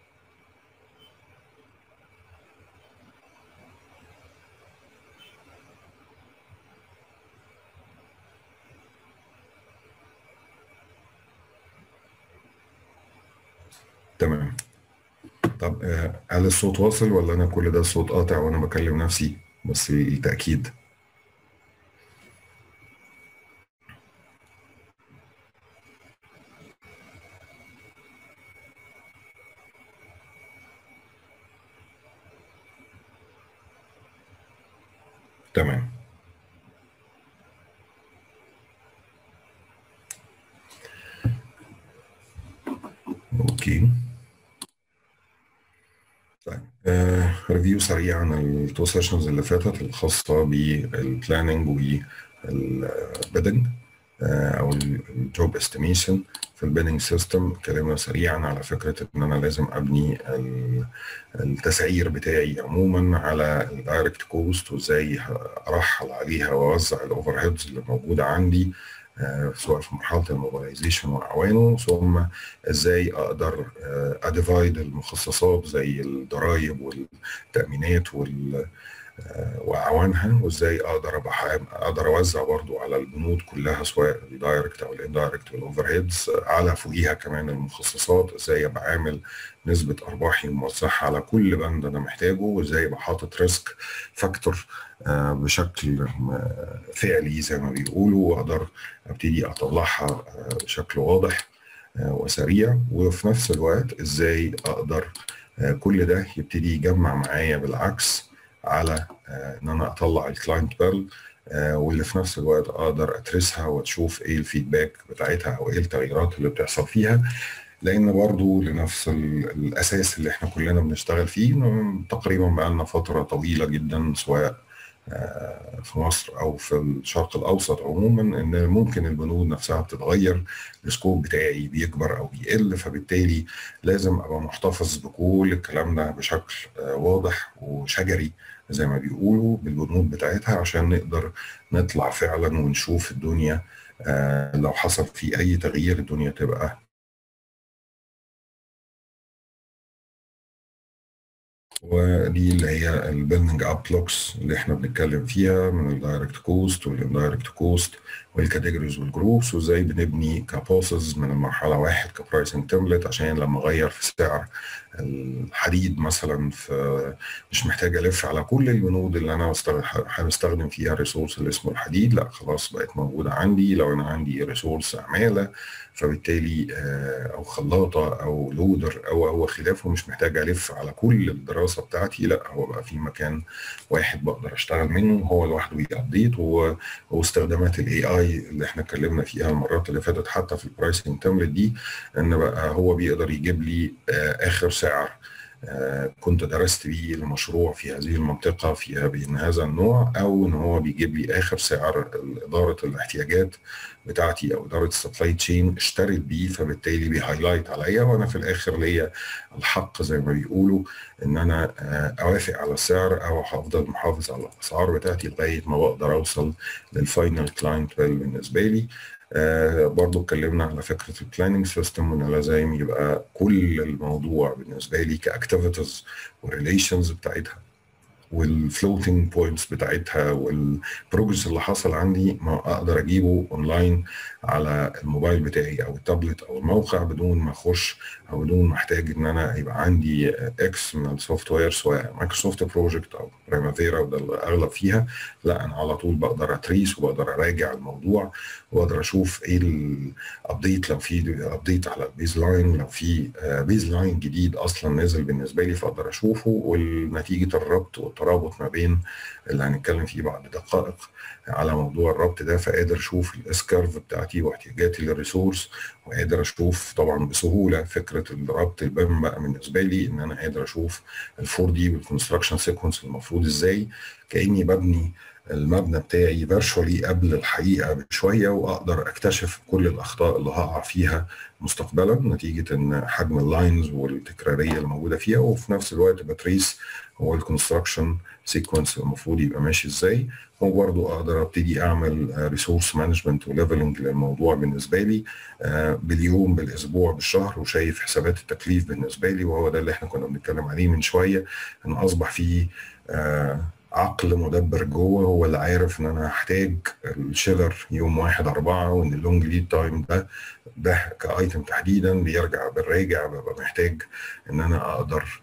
تمام طب هل الصوت واصل ولا انا كل ده الصوت قاطع وانا بكلم نفسي بس للتأكيد تمام اوكي طيب آه ريفيو سريع عن التو سيشنز اللي فاتت الخاصه بالبلاننج والبيدنج آه او الجوب استيميشن في البيدنج سيستم اتكلمنا سريعا على فكره ان انا لازم ابني التسعير بتاعي عموما على الدايركت كوست وازاي ارحل عليها واوزع الاوفر هيدز اللي موجوده عندي سواء في مرحله الموبيلايزيشن واعوانه ثم ازاي اقدر اديفايد المخصصات زي الضرائب والتامينات وال واعوانها وازاي اقدر ابقى اقدر اوزع برضو على البنود كلها سواء الدايركت او الاندايركت والاوفر هيدز على فوقيها كمان المخصصات ازاي ابقى عامل نسبه ارباحي موزعها على كل بند انا محتاجه وازاي ابقى حاطط ريسك فاكتور بشكل فعلي زي ما بيقولوا واقدر ابتدي اطلعها بشكل واضح وسريع وفي نفس الوقت ازاي اقدر كل ده يبتدي يجمع معايا بالعكس على ان انا اطلع الكلاينت بيل واللي في نفس الوقت اقدر اترسها واشوف ايه الفيدباك بتاعتها او ايه التغييرات اللي بتحصل فيها لان برضو لنفس الاساس اللي احنا كلنا بنشتغل فيه تقريبا بقالنا فتره طويله جدا سواء في مصر او في الشرق الاوسط عموما ان ممكن البنود نفسها بتتغير السكوب بتاعي بيكبر او بيقل فبالتالي لازم ابقى محتفظ بكل الكلام ده بشكل واضح وشجري زي ما بيقولوا بالبنود بتاعتها عشان نقدر نطلع فعلا ونشوف الدنيا لو حصل في اي تغيير الدنيا تبقى ودي اللي هي البيلدنج اب بلوكس اللي احنا بنتكلم فيها من الدايركت كوست والاندايركت كوست والكاتيجوريز والجروبس وازاي بنبني كبوسز من المرحله واحد كبرايسنج تمبلت عشان لما اغير في سعر الحديد مثلا في مش محتاج الف على كل البنود اللي انا هستخدم فيها الريسورس اللي اسمه الحديد لا خلاص بقت موجوده عندي لو انا عندي ريسورس عماله فبالتالي او خلاطه او لودر او او خلافه مش محتاج الف على كل الدراسه بتاعتي لا هو بقى في مكان واحد بقدر اشتغل منه هو لوحده بيابديت واستخدامات الاي اي اللي احنا اتكلمنا فيها المرات اللي فاتت حتى في البرايسنج تمبلت دي ان بقى هو بيقدر يجيب لي اخر سعر كنت درست بيه المشروع في هذه المنطقة في من هذا النوع أو إن هو بيجيب لي آخر سعر إدارة الاحتياجات بتاعتي أو إدارة السبلاي تشين اشترت بيه فبالتالي بيهايلايت عليا وأنا في الآخر ليا الحق زي ما بيقولوا إن أنا أوافق على السعر أو هفضل محافظ على الأسعار بتاعتي لغاية ما بقدر أوصل للفاينل كلاينت بيل بالنسبة لي آه برضو اتكلمنا على فكرة البلاننج سيستم وان لازم يبقى كل الموضوع بالنسبة لي كاكتيفيتيز والريليشنز بتاعتها والفلوتنج بوينتس بتاعتها والبروجرس اللي حصل عندي ما اقدر اجيبه اونلاين على الموبايل بتاعي او التابلت او الموقع بدون ما اخش او بدون ما احتاج ان انا يبقى عندي اكس من السوفت وير سواء مايكروسوفت بروجكت او بريمافيرا وده الاغلب فيها لا انا على طول بقدر اتريس وبقدر اراجع الموضوع واقدر اشوف ايه الابديت لو في ابديت على البيز لاين لو في بيز لاين جديد اصلا نازل بالنسبه لي فاقدر اشوفه ونتيجه الربط والترابط ما بين اللي هنتكلم فيه بعد دقائق على موضوع الربط ده فقادر اشوف الاس كيرف بتاعتي واحتياجاتي للريسورس وقادر اشوف طبعا بسهوله فكره الربط البام بقى بالنسبه لي ان انا قادر اشوف الفور دي والكونستراكشن سيكونس المفروض ازاي كاني ببني المبنى بتاعي فيرشوالي قبل الحقيقه بشويه واقدر اكتشف كل الاخطاء اللي هقع فيها مستقبلا نتيجه ان حجم اللاينز والتكراريه الموجوده فيها وفي نفس الوقت بتريس هو الكونستراكشن سيكونس المفروض يبقى ماشي ازاي وبرضه اقدر ابتدي اعمل ريسورس مانجمنت وليفلنج للموضوع بالنسبه لي باليوم بالاسبوع بالشهر وشايف حسابات التكليف بالنسبه لي وهو ده اللي احنا كنا بنتكلم عليه من شويه ان اصبح فيه عقل مدبر جوه هو اللي عارف ان انا هحتاج الشيلر يوم واحد أربعة وان اللونج ليد تايم ده ده كايتم تحديدا بيرجع بالراجع ببقى محتاج ان انا اقدر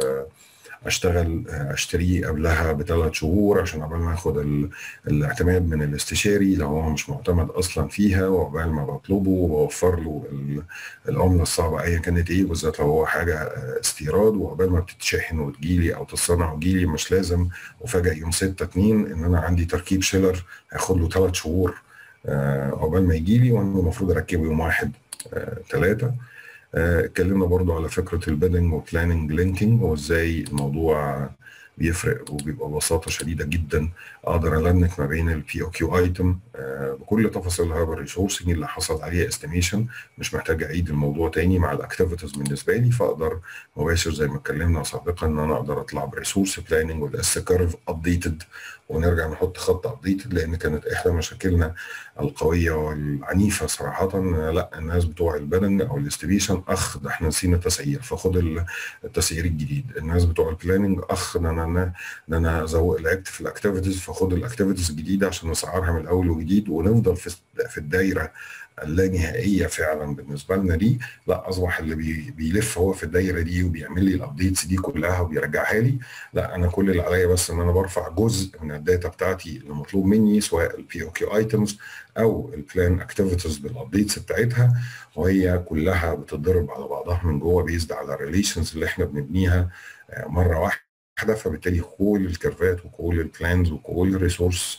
اشتغل اشتريه قبلها بثلاث شهور عشان قبل ما اخد الاعتماد من الاستشاري لو هو مش معتمد اصلا فيها وعقبال ما بطلبه وبوفر له العمله الصعبه ايا كانت ايه بالذات لو هو حاجه استيراد وعقبال ما بتتشحن وتجيلي او تتصنع وتجيلي مش لازم وفجاه يوم 6 2 ان انا عندي تركيب شيلر هياخد له ثلاث شهور عقبال ما يجي لي وانا المفروض اركبه يوم واحد ثلاثه اتكلمنا برضو على فكرة البيدنج وبلاننج لينكينج وازاي الموضوع بيفرق وبيبقى ببساطه شديده جدا اقدر النك ما بين البي او كيو ايتم بكل تفاصيلها بالريسورسنج اللي حصل عليها استيميشن مش محتاج اعيد الموضوع تاني مع الاكتيفيتيز بالنسبه لي فاقدر مباشر زي ما اتكلمنا سابقا ان انا اقدر اطلع بريسورس بلاننج والاس كيرف ابديتد ونرجع نحط خط ابديتد لان كانت احدى مشاكلنا القويه والعنيفه صراحه لا الناس بتوع البلنج او الاستيميشن اخ ده احنا نسينا التسعير فخد التسعير الجديد الناس بتوع البلاننج اخ ده انا ده انا زو لعبت في الاكتيفيتيز فخد الاكتيفيتيز الجديده عشان اسعرها من الاول وجديد ونفضل في في الدايره اللانهائيه فعلا بالنسبه لنا دي لا اصبح اللي بي بيلف هو في الدايره دي وبيعمل لي الابديتس دي كلها وبيرجعها لي لا انا كل اللي عليا بس ان انا برفع جزء من الداتا بتاعتي اللي مطلوب مني سواء البي او كيو ايتمز او البلان اكتيفيتيز بالابديتس بتاعتها وهي كلها بتتضرب على بعضها من جوه بيزد على الريليشنز اللي احنا بنبنيها مره واحده فبالتالي كل الكيرفات وكل البلانز وكل الريسورس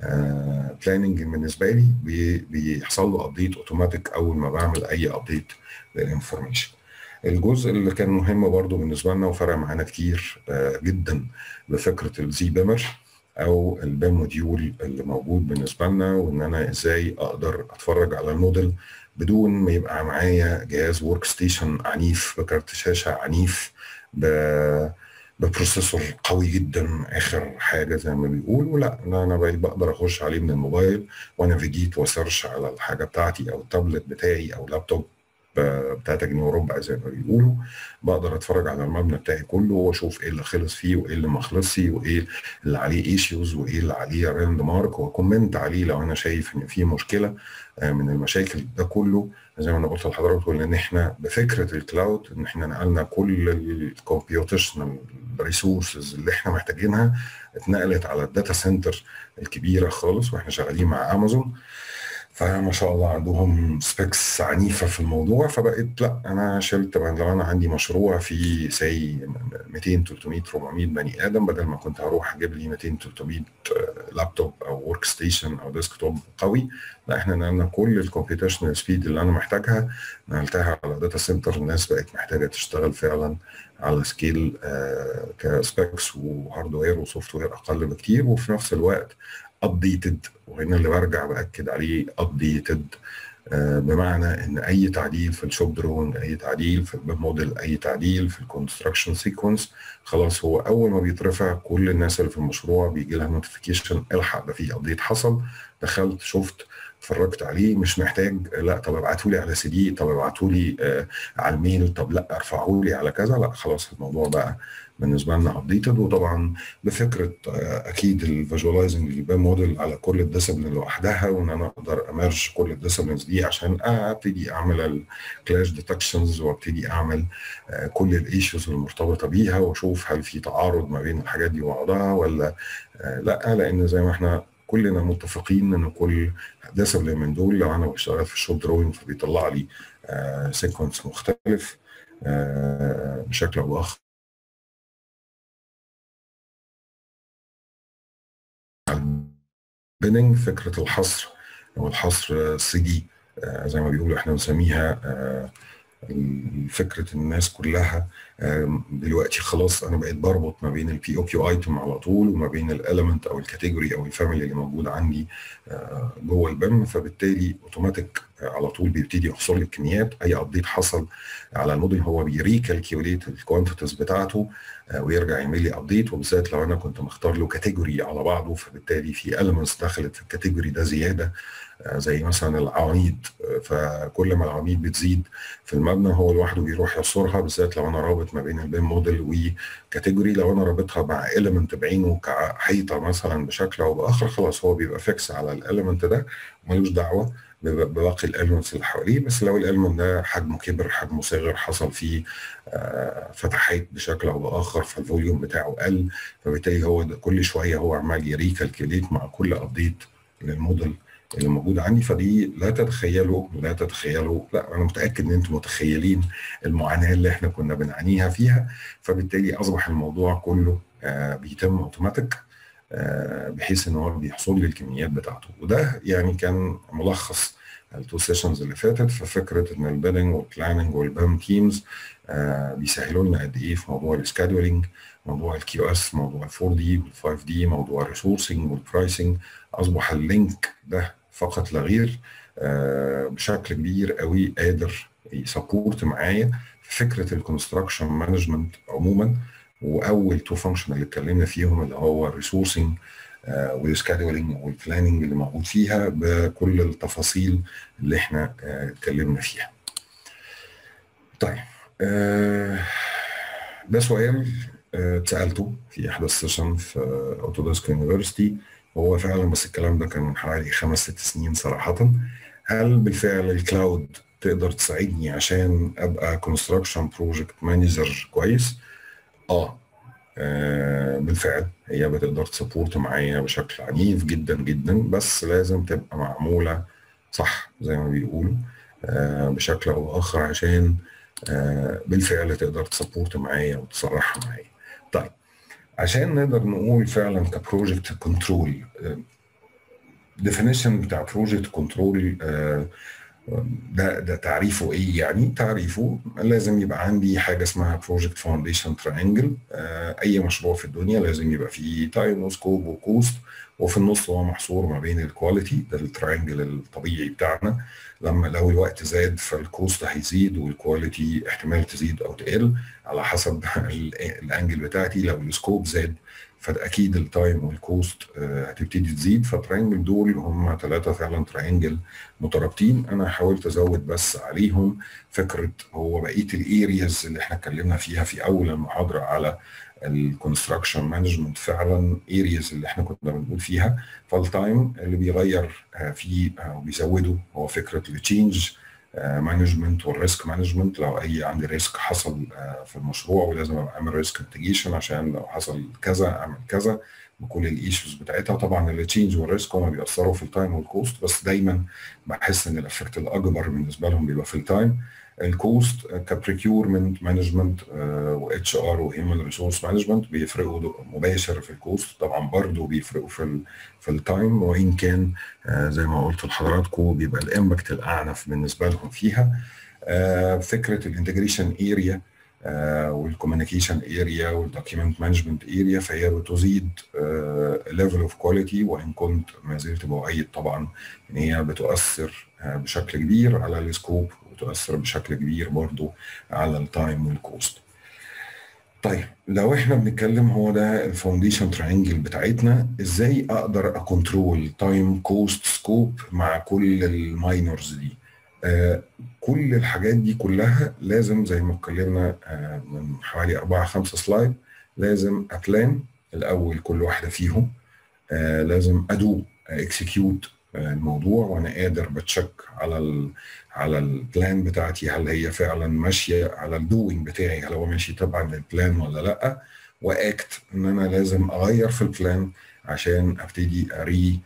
بلاننج بالنسبه لي بي بيحصل له ابديت اوتوماتيك اول ما بعمل اي ابديت للانفورميشن الجزء اللي كان مهم برضو بالنسبه لنا وفرق معانا كتير جدا بفكره الزي بيمر او البام موديول اللي موجود بالنسبه لنا وان انا ازاي اقدر اتفرج على الموديل بدون ما يبقى معايا جهاز ورك ستيشن عنيف بكارت شاشه عنيف ب ببروسيسور قوي جدا اخر حاجه زي ما بيقولوا لا انا بقيت بقدر اخش عليه من الموبايل وانافيجيت وسيرش على الحاجه بتاعتي او التابلت بتاعي او لابتوب 3 جنيه وربع زي ما بيقولوا بقدر اتفرج على المبنى بتاعي كله واشوف ايه اللي خلص فيه وايه اللي ما خلصش وايه اللي عليه ايشوز وايه اللي عليه راند مارك واكومنت عليه لو انا شايف ان في مشكله من المشاكل ده كله زي ما انا قلت لحضراتكم ان احنا بفكره الكلاود ان احنا نقلنا كل الكمبيوتيشنال ريسورسز اللي احنا محتاجينها اتنقلت على الداتا سنتر الكبيره خالص واحنا شغالين مع امازون فما شاء الله عندهم سبيكس عنيفه في الموضوع فبقيت لا انا شلت طبعا لو انا عندي مشروع فيه سي 200 300 400 بني ادم بدل ما كنت هروح اجيب لي 200 300 لابتوب او ورك ستيشن او ديسكتوب قوي لا احنا نقلنا كل الكمبيوتيشنال سبيد اللي انا محتاجها نقلتها على داتا سنتر الناس بقت محتاجه تشتغل فعلا على سكيل آه كسبيكس وهاردوير وسوفت وير اقل بكتير وفي نفس الوقت ابديتد وهنا اللي برجع باكد عليه ابديتد آه بمعنى ان اي تعديل في الشوب درون اي تعديل في البيب موديل اي تعديل في الكونستراكشن سيكونس خلاص هو اول ما بيترفع كل الناس اللي في المشروع بيجي لها نوتيفيكيشن الحق ده في ابديت حصل دخلت شفت اتفرجت عليه مش محتاج لا طب ابعتوا لي على سي دي طب ابعتوا لي آه على الميل طب لا ارفعوا لي على كذا لا خلاص الموضوع بقى بالنسبه لنا ابديتد وطبعا بفكره اكيد الفيجواليزنج البان موديل على كل الديسبلين لوحدها وان انا اقدر امرج كل الديسبلينز دي عشان ابتدي اعمل الكلاش ديتكشنز وابتدي اعمل كل الايشوز المرتبطه بيها واشوف هل في تعارض ما بين الحاجات دي وبعضها ولا لا لان زي ما احنا كلنا متفقين ان كل ديسبلين من دول لو انا بشتغل في الشوب دروينج فبيطلع لي سيكونس مختلف بشكل او باخر بيننج فكره الحصر او الحصر 3 دي زي ما بيقولوا احنا بنسميها فكره الناس كلها دلوقتي خلاص انا بقيت بربط ما بين البي او كيو ايتم على طول وما بين الاليمنت او الكاتيجوري او الفاميلي اللي موجود عندي جوه البيم فبالتالي اوتوماتيك على طول بيبتدي يحصل لي الكميات اي ابديت حصل على الموديل هو بيريكالكيوليت الكوانتيتيز بتاعته ويرجع يعمل لي ابديت وبالذات لو انا كنت مختار له كاتيجوري على بعضه فبالتالي في المنتس دخلت في الكاتيجوري ده زياده زي مثلا العواميد فكل ما العواميد بتزيد في المبنى هو لوحده بيروح يصورها بالذات لو انا رابط ما بين البيم موديل وكاتيجوري لو انا رابطها مع اليمنت بعينه كحيطه مثلا بشكل او باخر خلاص هو بيبقى فيكس على الاليمنت ده ملوش دعوه بباقي الالمنتس اللي حواليه بس لو الالمنت ده حجمه كبر حجمه صغر حصل فيه فتحات بشكل او باخر فالفوليوم بتاعه قل فبالتالي هو ده كل شويه هو عمال يريكالكوليت مع كل ابديت للموديل اللي موجود عندي فدي لا تتخيلوا لا تتخيلوا لا انا متاكد ان انتم متخيلين المعاناه اللي احنا كنا بنعانيها فيها فبالتالي اصبح الموضوع كله آه بيتم اوتوماتيك آه بحيث ان هو بيحصل لي الكميات بتاعته وده يعني كان ملخص التو سيشنز اللي فاتت ففكره ان البيدنج والبلاننج والبام تيمز آه بيسهلوا لنا قد ايه في موضوع السكادولينج موضوع الكيو اس موضوع ال 4 دي وال 5 دي موضوع الريسورسنج والبرايسنج اصبح اللينك ده فقط لا غير آه بشكل كبير قوي قادر يسبورت معايا في فكره الكونستراكشن مانجمنت عموما واول تو فانكشن اللي اتكلمنا فيهم اللي هو الريسورسنج آه والسكادولينج والبلاننج اللي موجود فيها بكل التفاصيل اللي احنا آه اتكلمنا فيها. طيب ده سؤال اتسالته في احدى السيشن في اوتوديسك يونيفرستي وهو فعلا بس الكلام ده كان من حوالي خمس ست سنين صراحة هل بالفعل الكلاود تقدر تساعدني عشان ابقى كونستراكشن بروجكت مانجر كويس؟ آه. اه بالفعل هي بتقدر تسبورت معايا بشكل عنيف جدا جدا بس لازم تبقى معمولة صح زي ما بيقولوا آه بشكل او باخر عشان آه بالفعل تقدر تسبورت معايا وتسرحها معايا. طيب عشان نقدر نقول فعلا كبروجكت كنترول ديفينيشن بتاع بروجكت كنترول ده ده تعريفه ايه يعني تعريفه لازم يبقى عندي حاجه اسمها بروجكت فاونديشن تراينجل اي مشروع في الدنيا لازم يبقى فيه تايم وسكوب وكوست وفي النص هو محصور ما بين الكواليتي ده التراينجل الطبيعي بتاعنا لما لو الوقت زاد فالكوست هيزيد والكواليتي احتمال تزيد او تقل على حسب الانجل بتاعتي لو السكوب زاد فاكيد التايم والكوست هتبتدي تزيد فالتراينجل دول هم ثلاثه فعلا تراينجل مترابطين انا حاولت ازود بس عليهم فكره هو بقيه الارياز اللي احنا اتكلمنا فيها في اول المحاضره على الكونستراكشن مانجمنت فعلا ارياز اللي احنا كنا بنقول فيها فالتايم اللي بيغير فيه وبيزوده هو فكره التشينج مانجمنت والريسك مانجمنت لو اي عندي ريسك حصل في المشروع ولازم ابقى اعمل ريسك ميتيجيشن عشان لو حصل كذا اعمل كذا بكل الايشوز بتاعتها طبعا التشينج والريسك هم بيأثروا في التايم والكوست بس دايما بحس ان الافكت الاكبر بالنسبه لهم بيبقى في التايم الكوست كبريكيورمنت مانجمنت واتش ار وهيومن ريسورس مانجمنت بيفرقوا مباشر في الكوست طبعا برضه بيفرقوا في ال في التايم وان كان زي ما قلت لحضراتكم بيبقى الامباكت الاعنف بالنسبه لهم فيها فكره الانتجريشن اريا والكوميونيكيشن اريا والدوكيومنت مانجمنت اريا فهي بتزيد ليفل اوف كواليتي وان كنت ما زلت بؤيد طبعا ان هي بتؤثر بشكل كبير على السكوب وتؤثر بشكل كبير برضو على التايم والكوست طيب لو احنا بنتكلم هو ده الفاونديشن تراينجل بتاعتنا ازاي اقدر اكونترول تايم كوست سكوب مع كل الماينرز دي آه كل الحاجات دي كلها لازم زي ما اتكلمنا آه من حوالي أربعة خمسة سلايد لازم أبلان الأول كل واحدة فيهم آه لازم أدو اكسكيوت الموضوع وانا قادر بتشك على ال على البلان بتاعتي هل هي فعلا ماشيه على الدوينج بتاعي هل هو ماشي تبعا للبلان ولا لا واكت ان انا لازم اغير في البلان عشان ابتدي اري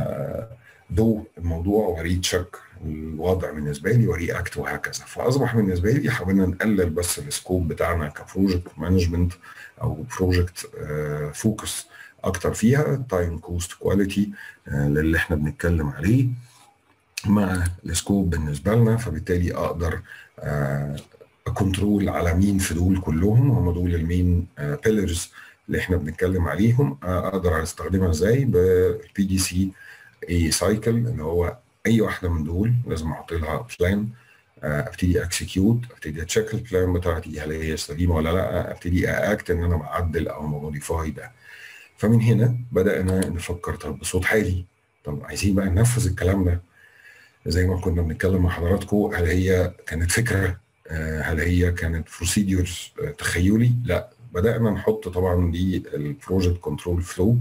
دو الموضوع واري تشك الوضع بالنسبه لي وري اكت وهكذا فاصبح بالنسبه لي حاولنا نقلل بس السكوب بتاعنا كبروجكت مانجمنت او بروجكت فوكس اكتر فيها تايم كوست كواليتي اللي احنا بنتكلم عليه مع السكوب بالنسبه لنا فبالتالي اقدر كنترول على مين في دول كلهم هم دول المين بيلرز اللي احنا بنتكلم عليهم اقدر استخدمها ازاي بالبي دي سي اي سايكل اللي هو اي واحده من دول لازم احط لها بلان ابتدي اكسكيوت ابتدي اتشيك البلان بتاعتي هل هي سليمه ولا لا ابتدي اكت ان انا بعدل او موديفاي ده فمن هنا بدانا نفكر طب بصوت عالي طب عايزين بقى ننفذ الكلام ده زي ما كنا بنتكلم مع حضراتكم هل هي كانت فكره هل هي كانت بروسيدور تخيلي لا بدانا نحط طبعا دي البروجكت كنترول فلو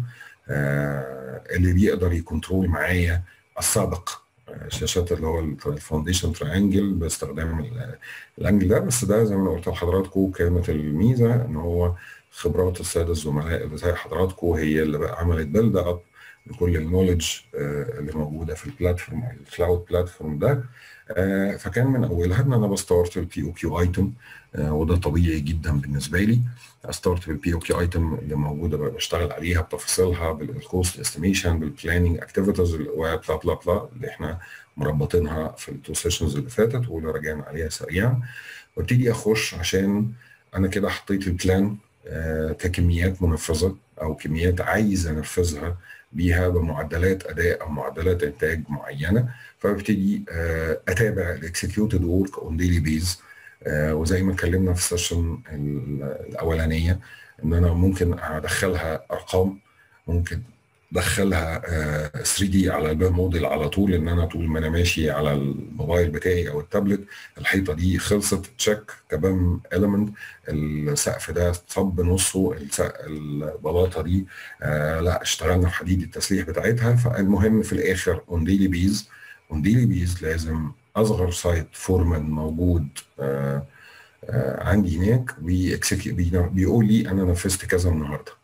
اللي بيقدر يكنترول معايا السابق الشاشات اللي هو الفاونديشن تراينجل باستخدام الانجل ده بس ده زي ما قلت لحضراتكم كانت الميزه ان هو خبرات الساده الزملاء اللي زي حضراتكم هي اللي بقى عملت بيلد اب لكل النولج اللي موجوده في البلاتفورم الكلاود بلاتفورم ده فكان من اولها ان انا بستارت البي او كيو ايتم وده طبيعي جدا بالنسبه لي استارت بالبي او كيو ايتم اللي موجوده بشتغل عليها بتفاصيلها بالكوست استيميشن بالبلاننج اكتيفيتيز وبلا بلا بلا اللي احنا مربطينها في التو سيشنز اللي فاتت واللي راجعنا عليها سريعا وابتدي اخش عشان انا كده حطيت البلان ككميات منفذه او كميات عايز انفذها بيها بمعدلات اداء او معدلات انتاج معينه فببتدي اتابع الاكسكيوتد ورك اون ديلي بيز وزي ما اتكلمنا في السيشن الاولانيه ان انا ممكن ادخلها ارقام ممكن ادخلها 3 دي على الباب موديل على طول ان انا طول ما انا ماشي على الموبايل بتاعي او التابلت الحيطه دي خلصت تشيك كبام اليمنت السقف ده صب نصه البلاطه دي آه لا اشتغلنا في حديد التسليح بتاعتها فالمهم في الاخر اون ديلي بيز اون ديلي بيز لازم اصغر سايت فورمان موجود آه آه عندي هناك بيقول لي انا نفذت كذا النهارده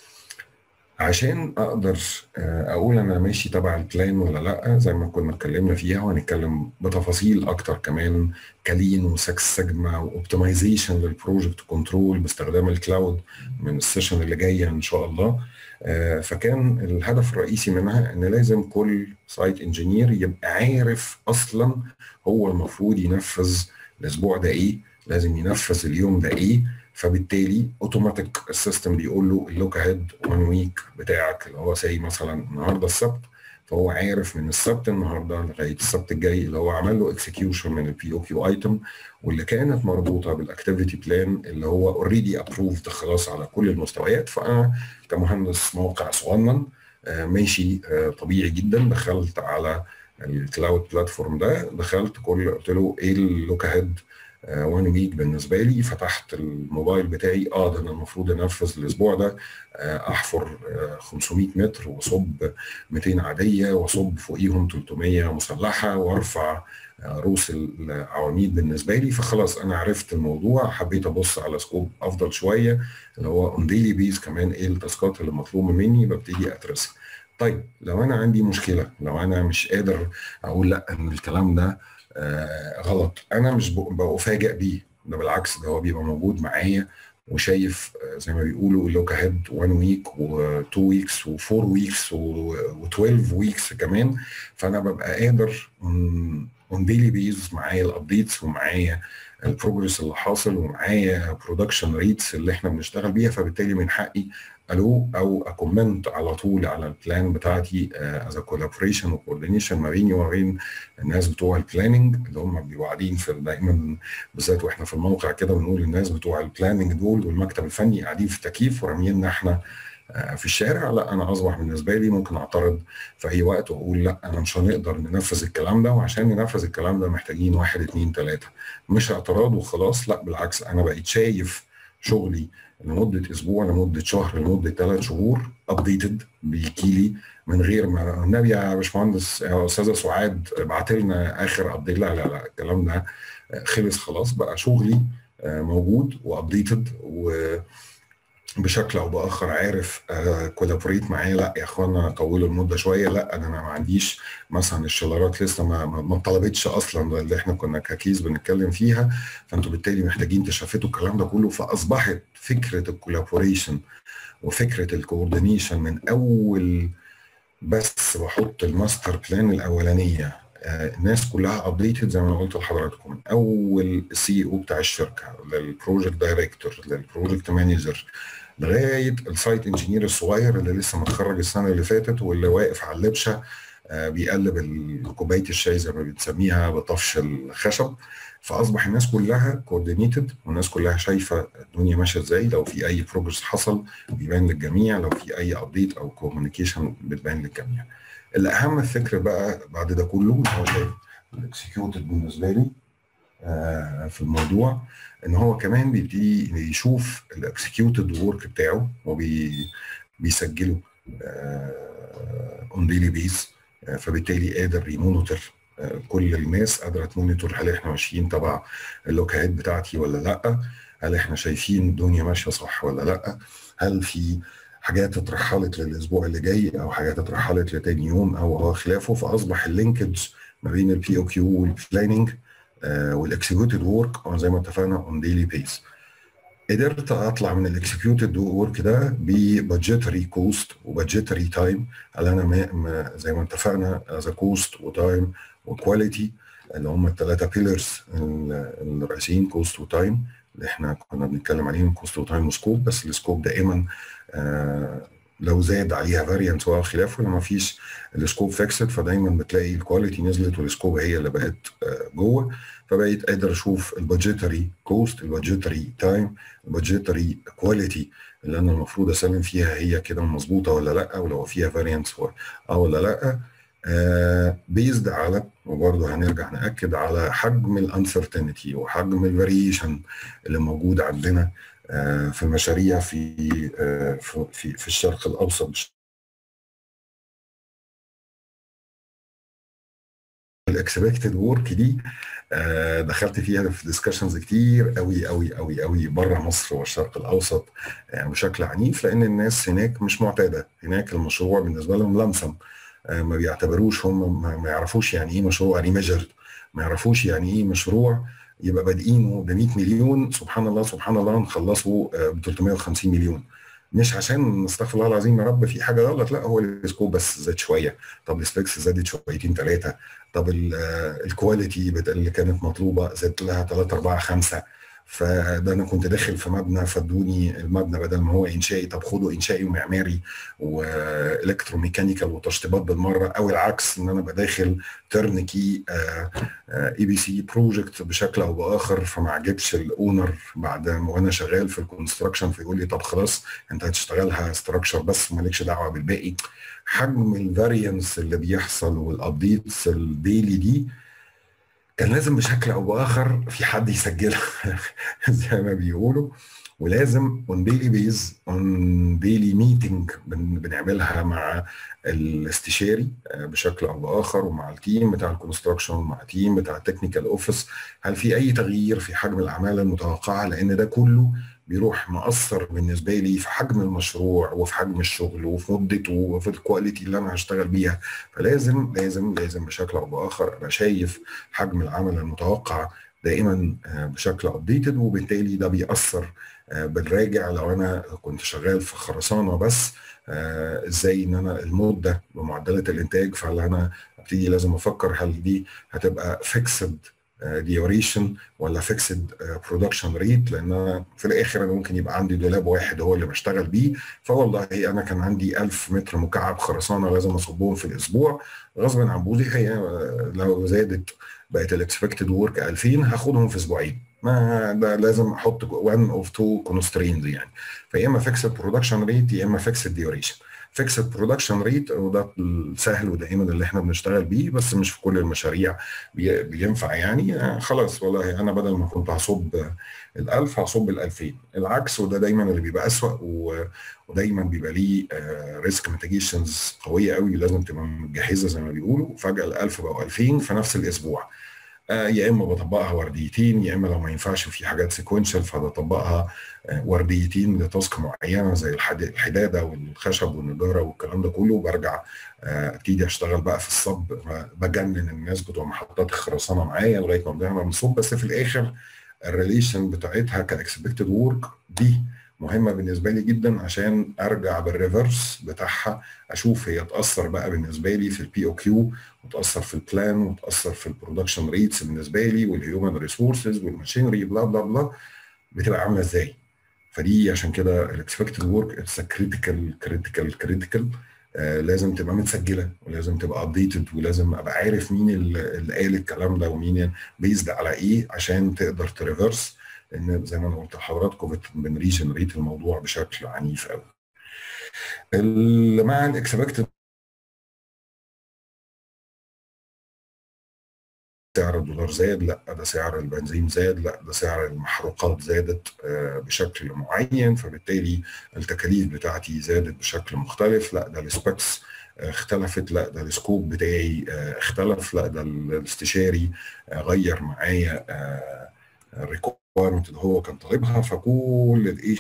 عشان اقدر اقول انا ماشي تبع البلان ولا لا زي ما كنا اتكلمنا فيها وهنتكلم بتفاصيل اكتر كمان كلين وسكس سيجما واوبتمايزيشن للبروجكت كنترول باستخدام الكلاود من السيشن اللي جايه ان شاء الله فكان الهدف الرئيسي منها ان لازم كل سايت انجينير يبقى عارف اصلا هو المفروض ينفذ الاسبوع ده ايه لازم ينفذ اليوم ده ايه فبالتالي اوتوماتيك السيستم بيقول له اللوك اهيد 1 ويك بتاعك اللي هو زي مثلا النهارده السبت فهو عارف من السبت النهارده لغايه السبت الجاي اللي هو عمل له اكسكيوشن من البي او كيو ايتم واللي كانت مربوطه بالاكتيفيتي بلان اللي هو اوريدي ابروفد خلاص على كل المستويات فانا كمهندس موقع صغنن آه، ماشي آه، طبيعي جدا دخلت على الكلاود بلاتفورم ده دخلت كل قلت له ايه اللوك هيد وان ويك بالنسبه لي فتحت الموبايل بتاعي اه ده انا المفروض انفذ الاسبوع ده آه احفر آه 500 متر واصب 200 عاديه واصب فوقيهم 300 مسلحه وارفع آه روس العواميد بالنسبه لي فخلاص انا عرفت الموضوع حبيت ابص على سكوب افضل شويه اللي هو اون ديلي بيز كمان ايه التاسكات اللي مطلوبه مني ببتدي ادرسها طيب لو انا عندي مشكله لو انا مش قادر اقول لا ان الكلام ده آه غلط انا مش بفاجئ بيه ده بالعكس ده هو بيبقى موجود معايا وشايف آه زي ما بيقولوا لوك هيد 1 ويك و2 ويكس و4 ويكس و12 ويكس كمان فانا ببقى قادر اون ديلي بيز معايا الابديتس ومعايا البروجرس اللي حاصل ومعايا برودكشن ريتس اللي احنا بنشتغل بيها فبالتالي من حقي الو او اكومنت على طول على البلان بتاعتي از كولابوريشن وكوردينيشن ما بيني وما بين الناس بتوع البلاننج اللي هم بيبقوا قاعدين في دايما بالذات واحنا في الموقع كده بنقول الناس بتوع البلاننج دول والمكتب الفني قاعدين في التكييف ورامينا احنا في الشارع لا انا اصبح بالنسبه لي ممكن اعترض في اي وقت واقول لا انا مش هنقدر ننفذ الكلام ده وعشان ننفذ الكلام ده محتاجين واحد اتنين تلاته مش اعتراض وخلاص لا بالعكس انا بقيت شايف شغلي لمده اسبوع لمده شهر لمده ثلاث شهور ابديتد بيجي لي من غير ما النبي يا باشمهندس يا استاذه سعاد ابعت لنا اخر ابديت لا لا لا الكلام ده خلص خلاص بقى شغلي موجود وابديتد و بشكل او باخر عارف كولابوريت معايا لا يا اخوانا طولوا المده شويه لا انا ما عنديش مثلا الشلارات لسه ما ما طلبتش اصلا اللي احنا كنا ككيس بنتكلم فيها فانتوا بالتالي محتاجين تشفتوا الكلام ده كله فاصبحت فكره الكولابوريشن وفكره الكوردينيشن من اول بس بحط الماستر بلان الاولانيه الناس كلها ابديتد زي ما انا قلت لحضراتكم من اول السي او بتاع الشركه للبروجكت دايركتور للبروجكت مانجر لغايه السايت انجينير الصغير اللي لسه متخرج السنه اللي فاتت واللي واقف على اللبشه بيقلب كوبايه الشاي زي ما بنسميها بطفش الخشب فاصبح الناس كلها كوردينيتد والناس كلها شايفه الدنيا ماشيه ازاي لو في اي بروجرس حصل بيبان للجميع لو في اي ابديت او كوميونيكيشن بتبان للجميع الاهم الفكر بقى بعد ده كله هو شايف الاكسكيوتد بالنسبه لي آه في الموضوع ان هو كمان بيبتدي يشوف الاكسكيوتد ورك بتاعه وبيسجله اون ديلي بيز فبالتالي قادر يمونيتور آه كل الناس قادره تمونيتور هل احنا ماشيين تبع اللوكهات بتاعتي ولا لا هل احنا شايفين الدنيا ماشيه صح ولا لا هل في حاجات اترحلت للاسبوع اللي جاي او حاجات اترحلت لتاني يوم او خلافه فاصبح اللينكج ما بين البي او كيو والبلاننج والاكسكيوتد ورك زي ما اتفقنا اون ديلي بيس قدرت اطلع من الاكسكيوتد ورك ده ببادجيتري كوست وبادجيتري تايم اللي انا ما ما زي ما اتفقنا از كوست وتايم وكواليتي اللي هم الثلاثه بيلرز الرئيسيين كوست وتايم اللي احنا كنا بنتكلم عليهم كوست وتايم وسكوب بس السكوب دائما آه لو زاد عليها فاريانت او خلافه لما فيش السكوب فيكسد فدايما بتلاقي الكواليتي نزلت والسكوب هي اللي بقت آه جوه فبقيت قادر اشوف البادجيتري كوست البادجيتري تايم البادجيتري كواليتي اللي انا المفروض اسلم فيها هي كده مظبوطه ولا لا ولو فيها فاريانتس اه ولا لا آه بيزد على وبرضه هنرجع ناكد على حجم الانسرتينتي وحجم الفاريشن اللي موجود عندنا آه في المشاريع في آه في في الشرق الاوسط الاكسبكتد ورك دي دخلت فيها في ديسكشنز كتير قوي قوي قوي قوي بره مصر والشرق الاوسط بشكل عنيف لان الناس هناك مش معتاده هناك المشروع بالنسبه لهم لمسم ما بيعتبروش هم ما يعرفوش يعني ايه مشروع ريميجرد ما يعرفوش يعني ايه مشروع يبقى بادئينه ب 100 مليون سبحان الله سبحان الله نخلصه ب 350 مليون مش عشان نستغفر الله العظيم يا رب في حاجه غلط لا هو السكوب بس زاد شويه طب السبيكس زادت شويتين ثلاثه طب الكواليتي اللي كانت مطلوبه زادت لها 3 4 5 فده انا كنت داخل في مبنى فادوني المبنى بدل ما هو انشائي طب خدوا انشائي ومعماري والكتروميكانيكال وتشطيبات بالمره او العكس ان انا بداخل ترنكي اي بي سي بروجكت بشكل او باخر فما عجبش الاونر بعد وانا شغال في الكونستراكشن فيقول لي طب خلاص انت هتشتغلها ستراكشر بس مالكش دعوه بالباقي حجم الفارينس اللي بيحصل والابديتس الديلي دي كان لازم بشكل او باخر في حد يسجلها زي ما بيقولوا ولازم اون ديلي بيز اون ديلي ميتنج بنعملها مع الاستشاري بشكل او باخر ومع التيم بتاع الكونستراكشن ومع التيم بتاع التكنيكال اوفيس هل في اي تغيير في حجم الاعمال المتوقعه لان ده كله بيروح مأثر بالنسبة لي في حجم المشروع وفي حجم الشغل وفي مدته وفي الكواليتي اللي أنا هشتغل بيها فلازم لازم لازم بشكل أو بآخر أبقى شايف حجم العمل المتوقع دائما بشكل ابديتد وبالتالي ده بيأثر بالراجع لو انا كنت شغال في خرسانه بس ازاي ان انا المده بمعدلات الانتاج فهل انا ابتدي لازم افكر هل دي هتبقى فيكسد ديوريشن ولا فيكسد برودكشن ريت لان انا في الاخر انا ممكن يبقى عندي دولاب واحد هو اللي بشتغل بيه فوالله انا كان عندي 1000 متر مكعب خرسانه لازم اصبهم في الاسبوع غصبا عن بوزي هي لو زادت بقت الاكسبكتد ورك 2000 هاخدهم في اسبوعين ما ده لازم احط وان اوف تو كونسترينز يعني فيا اما فيكسد برودكشن ريت يا اما فيكسد ديوريشن فيكسد برودكشن ريت وده السهل ودائما اللي احنا بنشتغل بيه بس مش في كل المشاريع بينفع يعني خلاص والله انا بدل ما كنت هصب ال1000 هصب ال2000 العكس وده دايما اللي بيبقى اسوء ودايما بيبقى ليه ريسك ميتيجيشنز قويه قوي لازم تبقى مجهزه زي ما بيقولوا فجاه ال1000 بقوا 2000 في نفس الاسبوع يا اما بطبقها ورديتين يا اما لو ما ينفعش في حاجات سيكونشال فبطبقها ورديتين لتاسك معينه زي الحداده والخشب والنجاره والكلام ده كله وبرجع ابتدي اشتغل بقى في الصب بجنن الناس بتوع محطات الخرسانه معايا لغايه ما بنعمل بنصب بس في الاخر الريليشن بتاعتها كاكسبكتد وورك دي مهمه بالنسبه لي جدا عشان ارجع بالريفرس بتاعها اشوف هي تاثر بقى بالنسبه لي في البي او كيو وتاثر في البلان وتاثر في البرودكشن ريتس بالنسبه لي والهيومن ريسورسز والماشينري بلا بلا بلا بتبقى عامله ازاي فدي عشان كده الاكسبكتد ورك اتس كريتيكال كريتيكال كريتيكال لازم تبقى متسجله ولازم تبقى ابديتد ولازم ابقى عارف مين اللي قال الكلام ده ومين بيزد على ايه عشان تقدر تريفرس لان زي ما انا قلت لحضراتكم بنريجنريت الموضوع بشكل عنيف قوي. مع الاكسبكتد سعر الدولار زاد لا ده سعر البنزين زاد لا ده سعر المحروقات زادت بشكل معين فبالتالي التكاليف بتاعتي زادت بشكل مختلف لا ده السبيكس اختلفت لا ده السكوب بتاعي اختلف لا ده الاستشاري غير معايا الريكويرمنت اللي هو كان طالبها فكل الايه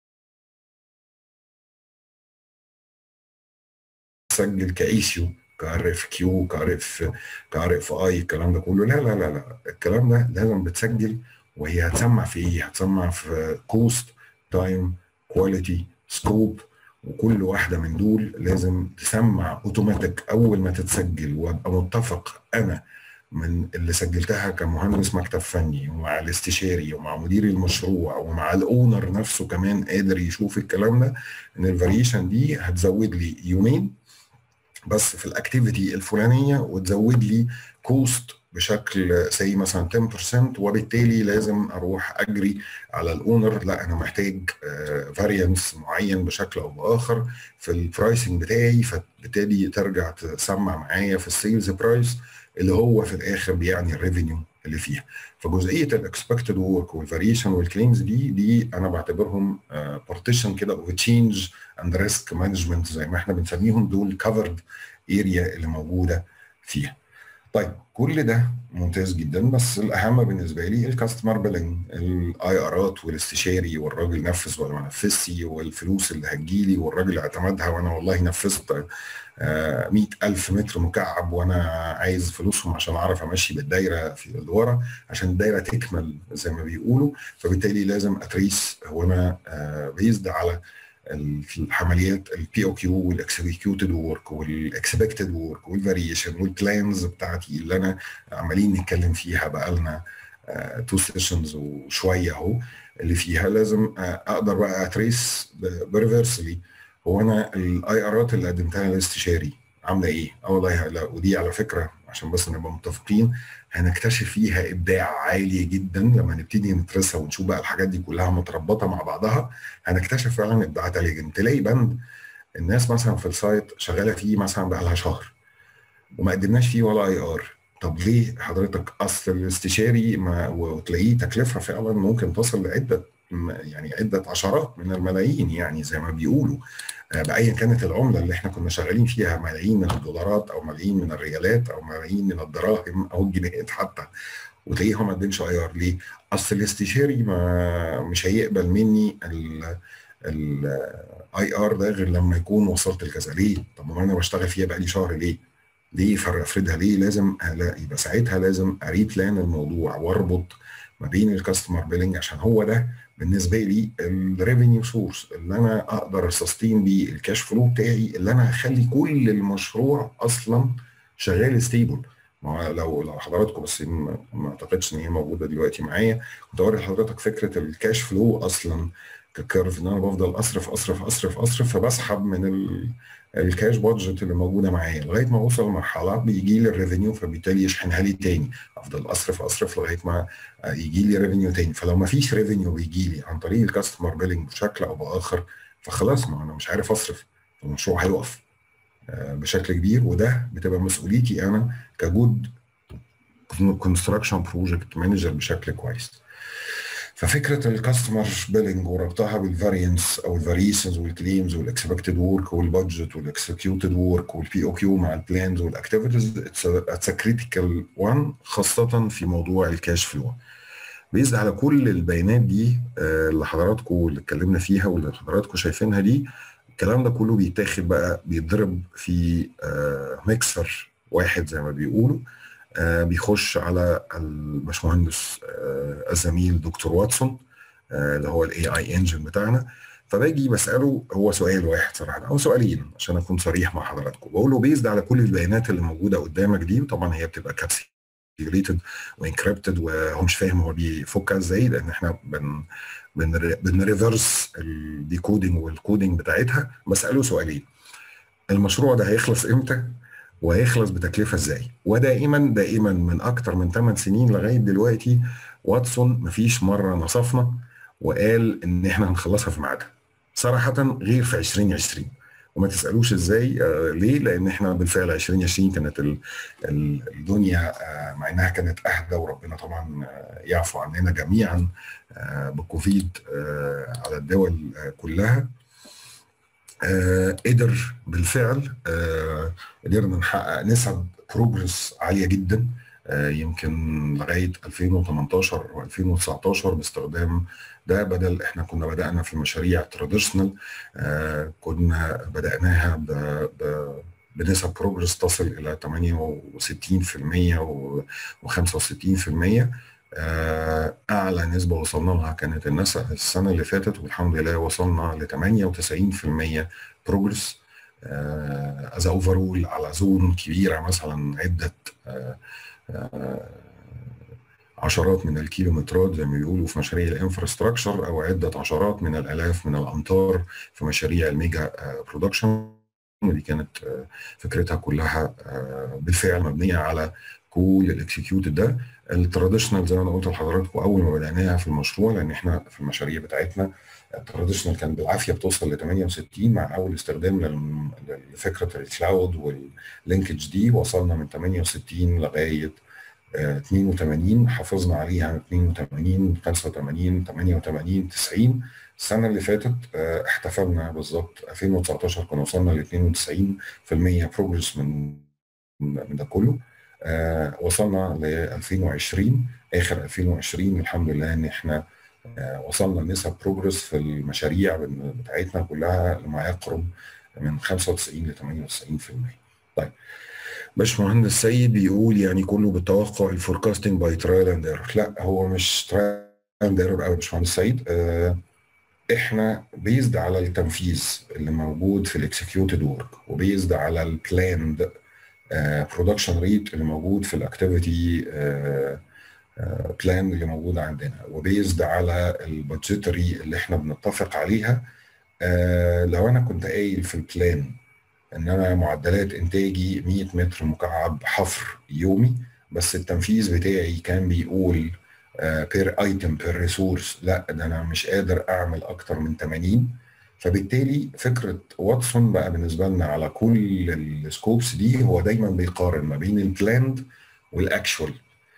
سجل كايسيو كار اف كيو كار اف كار اف اي الكلام ده كله لا لا لا لا الكلام ده لازم بتسجل وهي هتسمع في ايه؟ هتسمع في كوست تايم كواليتي سكوب وكل واحده من دول لازم تسمع اوتوماتيك اول ما تتسجل وابقى متفق انا من اللي سجلتها كمهندس مكتب فني ومع الاستشاري ومع مدير المشروع ومع الاونر نفسه كمان قادر يشوف الكلام ده ان الفاريشن دي هتزود لي يومين بس في الاكتيفيتي الفلانيه وتزود لي كوست بشكل زي مثلا 10% وبالتالي لازم اروح اجري على الاونر لا انا محتاج فاريانس معين بشكل او باخر في البرايسنج بتاعي فبالتالي ترجع تسمع معايا في السيلز برايس اللي هو في الاخر بيعني الريفينيو اللي فيها فجزئيه الاكسبكتد ورك والفاريشن والكليمز دي دي انا بعتبرهم بارتيشن كده اوف تشينج اند ريسك مانجمنت زي ما احنا بنسميهم دول كفرد اريا اللي موجوده فيها طيب كل ده ممتاز جدا بس الاهم بالنسبه لي الكاستمر بيلنج الاي ارات والاستشاري والراجل نفذ ولا ما نفذش والفلوس اللي هتجيلي والراجل اعتمدها وانا والله نفذت مئة ألف متر مكعب وأنا عايز فلوسهم عشان أعرف أمشي بالدايرة في لورا عشان الدايرة تكمل زي ما بيقولوا فبالتالي لازم أتريس هو أنا بيزد على العمليات البي او كيو والاكسكيوتد ورك والاكسبكتد ورك والفاريشن والبلانز بتاعتي اللي انا عمالين نتكلم فيها بقالنا تو سيشنز وشويه اهو اللي فيها لازم اقدر بقى اتريس بريفرسلي هو انا الاي ارات اللي قدمتها للاستشاري عامله ايه؟ اه والله لا ودي على فكره عشان بس نبقى متفقين هنكتشف فيها ابداع عالي جدا لما نبتدي ندرسها ونشوف بقى الحاجات دي كلها متربطه مع بعضها هنكتشف فعلا ابداعات عاليه جدا تلاقي بند الناس مثلا في السايت شغاله فيه مثلا بقى لها شهر وما قدمناش فيه ولا اي ار طب ليه حضرتك اصل الاستشاري ما وتلاقيه تكلفه فعلا ممكن تصل لعده يعني عده عشرات من الملايين يعني زي ما بيقولوا بايا كانت العمله اللي احنا كنا شغالين فيها ملايين من الدولارات او ملايين من الريالات او ملايين من الدراهم او الجنيهات حتى وتلاقيه هو ما قدمش اي ار ليه؟ اصل الاستشاري ما مش هيقبل مني الاي ار ده غير لما يكون وصلت لكذا ليه؟ طب ما انا بشتغل فيها بقالي شهر ليه؟ ليه افردها ليه؟ لازم لا يبقى ساعتها لازم اريبلان الموضوع واربط ما بين الكاستمر بيلنج عشان هو ده بالنسبه لي الريفينيو سورس اللي انا اقدر اسستين بيه الكاش فلو بتاعي اللي انا هخلي كل المشروع اصلا شغال ستيبل ما لو لو حضراتكم بس ما اعتقدش ان هي موجوده دلوقتي معايا كنت اوري لحضرتك فكره الكاش فلو اصلا ككيرف ان انا بفضل اصرف اصرف اصرف اصرف فبسحب من الكاش بادجت اللي موجوده معايا لغايه ما اوصل لمرحله بيجي لي الريفينيو فبالتالي يشحنها لي تاني افضل اصرف اصرف لغايه ما يجي لي ريفينيو تاني فلو ما فيش ريفينيو بيجي لي عن طريق الكاستمر بيلنج بشكل او باخر فخلاص ما انا مش عارف اصرف المشروع هيقف بشكل كبير وده بتبقى مسؤوليتي انا كجود كونستراكشن بروجكت مانجر بشكل كويس ففكره الكاستمر بيلنج وربطها بالفارينس او الفاريشنز والكليمز والاكسبكتد ورك والبادجت والاكسكيوتد ورك والبي او كيو مع البلانز والاكتيفيتيز اتس ا كريتيكال وان خاصه في موضوع الكاش فلو بيزد على كل البيانات دي اللي حضراتكم اللي اتكلمنا فيها واللي حضراتكم شايفينها دي الكلام ده كله بيتاخد بقى بيتضرب في ميكسر واحد زي ما بيقولوا آه بيخش على الباشمهندس آه الزميل دكتور واتسون آه اللي هو الاي اي انجن بتاعنا فباجي بساله هو سؤال واحد صراحه او سؤالين عشان اكون صريح مع حضراتكم بقول له بيزد على كل البيانات اللي موجوده قدامك دي وطبعا هي بتبقى كابسيليتد وانكريبتد وهو مش فاهم هو بيفكها ازاي لان احنا بن بن بنريفرس الديكودنج والكودنج بتاعتها بساله سؤالين المشروع ده هيخلص امتى وهيخلص بتكلفه ازاي ودائما دائما من اكتر من 8 سنين لغايه دلوقتي واتسون مفيش مره نصفنا وقال ان احنا هنخلصها في ميعادها صراحه غير في 2020 وما تسالوش ازاي آه ليه لان احنا بالفعل 2020 كانت ال ال الدنيا آه مع انها كانت اهدى وربنا طبعا آه يعفو عننا جميعا آه بكوفيد آه على الدول آه كلها آه قدر بالفعل آه قدرنا نحقق نسب بروجرس عاليه جدا آه يمكن لغايه 2018 و2019 باستخدام ده بدل احنا كنا بدانا في المشاريع تراديشنال آه كنا بداناها ب ب بنسب بروجرس تصل الى 68% و65% اعلى نسبه وصلنا لها كانت السنه اللي فاتت والحمد لله وصلنا ل 98% بروجرس از اوفرول على زون كبيره مثلا عده عشرات من الكيلومترات زي ما بيقولوا في مشاريع الانفراستراكشر او عده عشرات من الالاف من الامتار في مشاريع الميجا برودكشن دي كانت فكرتها كلها بالفعل مبنيه على كل الاكسكيوتد ده التراديشنال زي ما انا قلت لحضراتكم اول ما بداناها في المشروع لان احنا في المشاريع بتاعتنا التراديشنال كان بالعافيه بتوصل ل 68 مع اول استخدام لفكره الكلاود واللينكج دي وصلنا من 68 لغايه 82 حافظنا عليها 82 85 88 90 السنه اللي فاتت احتفلنا بالظبط 2019 كنا وصلنا ل 92% بروجرس من من ده كله آه وصلنا ل 2020 اخر 2020 الحمد لله ان احنا آه وصلنا لنسب بروجرس في المشاريع بتاعتنا كلها لما يقرب من 95 ل 98% طيب باشمهندس سيد بيقول يعني كله بالتوقع الفوركاستنج باي ترايل اند ايرور لا هو مش ترايل اند ايرور قوي باشمهندس سيد آه احنا بيزد على التنفيذ اللي موجود في الاكسكيوتد ورك وبيزد على البلاند برودكشن ريت اللي موجود في الاكتيفيتي بلان اللي موجوده عندنا وبيزد على البادجيتري اللي احنا بنتفق عليها آه، لو انا كنت قايل في البلان ان انا معدلات انتاجي 100 متر مكعب حفر يومي بس التنفيذ بتاعي كان بيقول بير ايتم بير ريسورس لا ده انا مش قادر اعمل اكتر من 80 فبالتالي فكره واتسون بقى بالنسبه لنا على كل السكوبس دي هو دايما بيقارن ما بين البلاند والاكشوال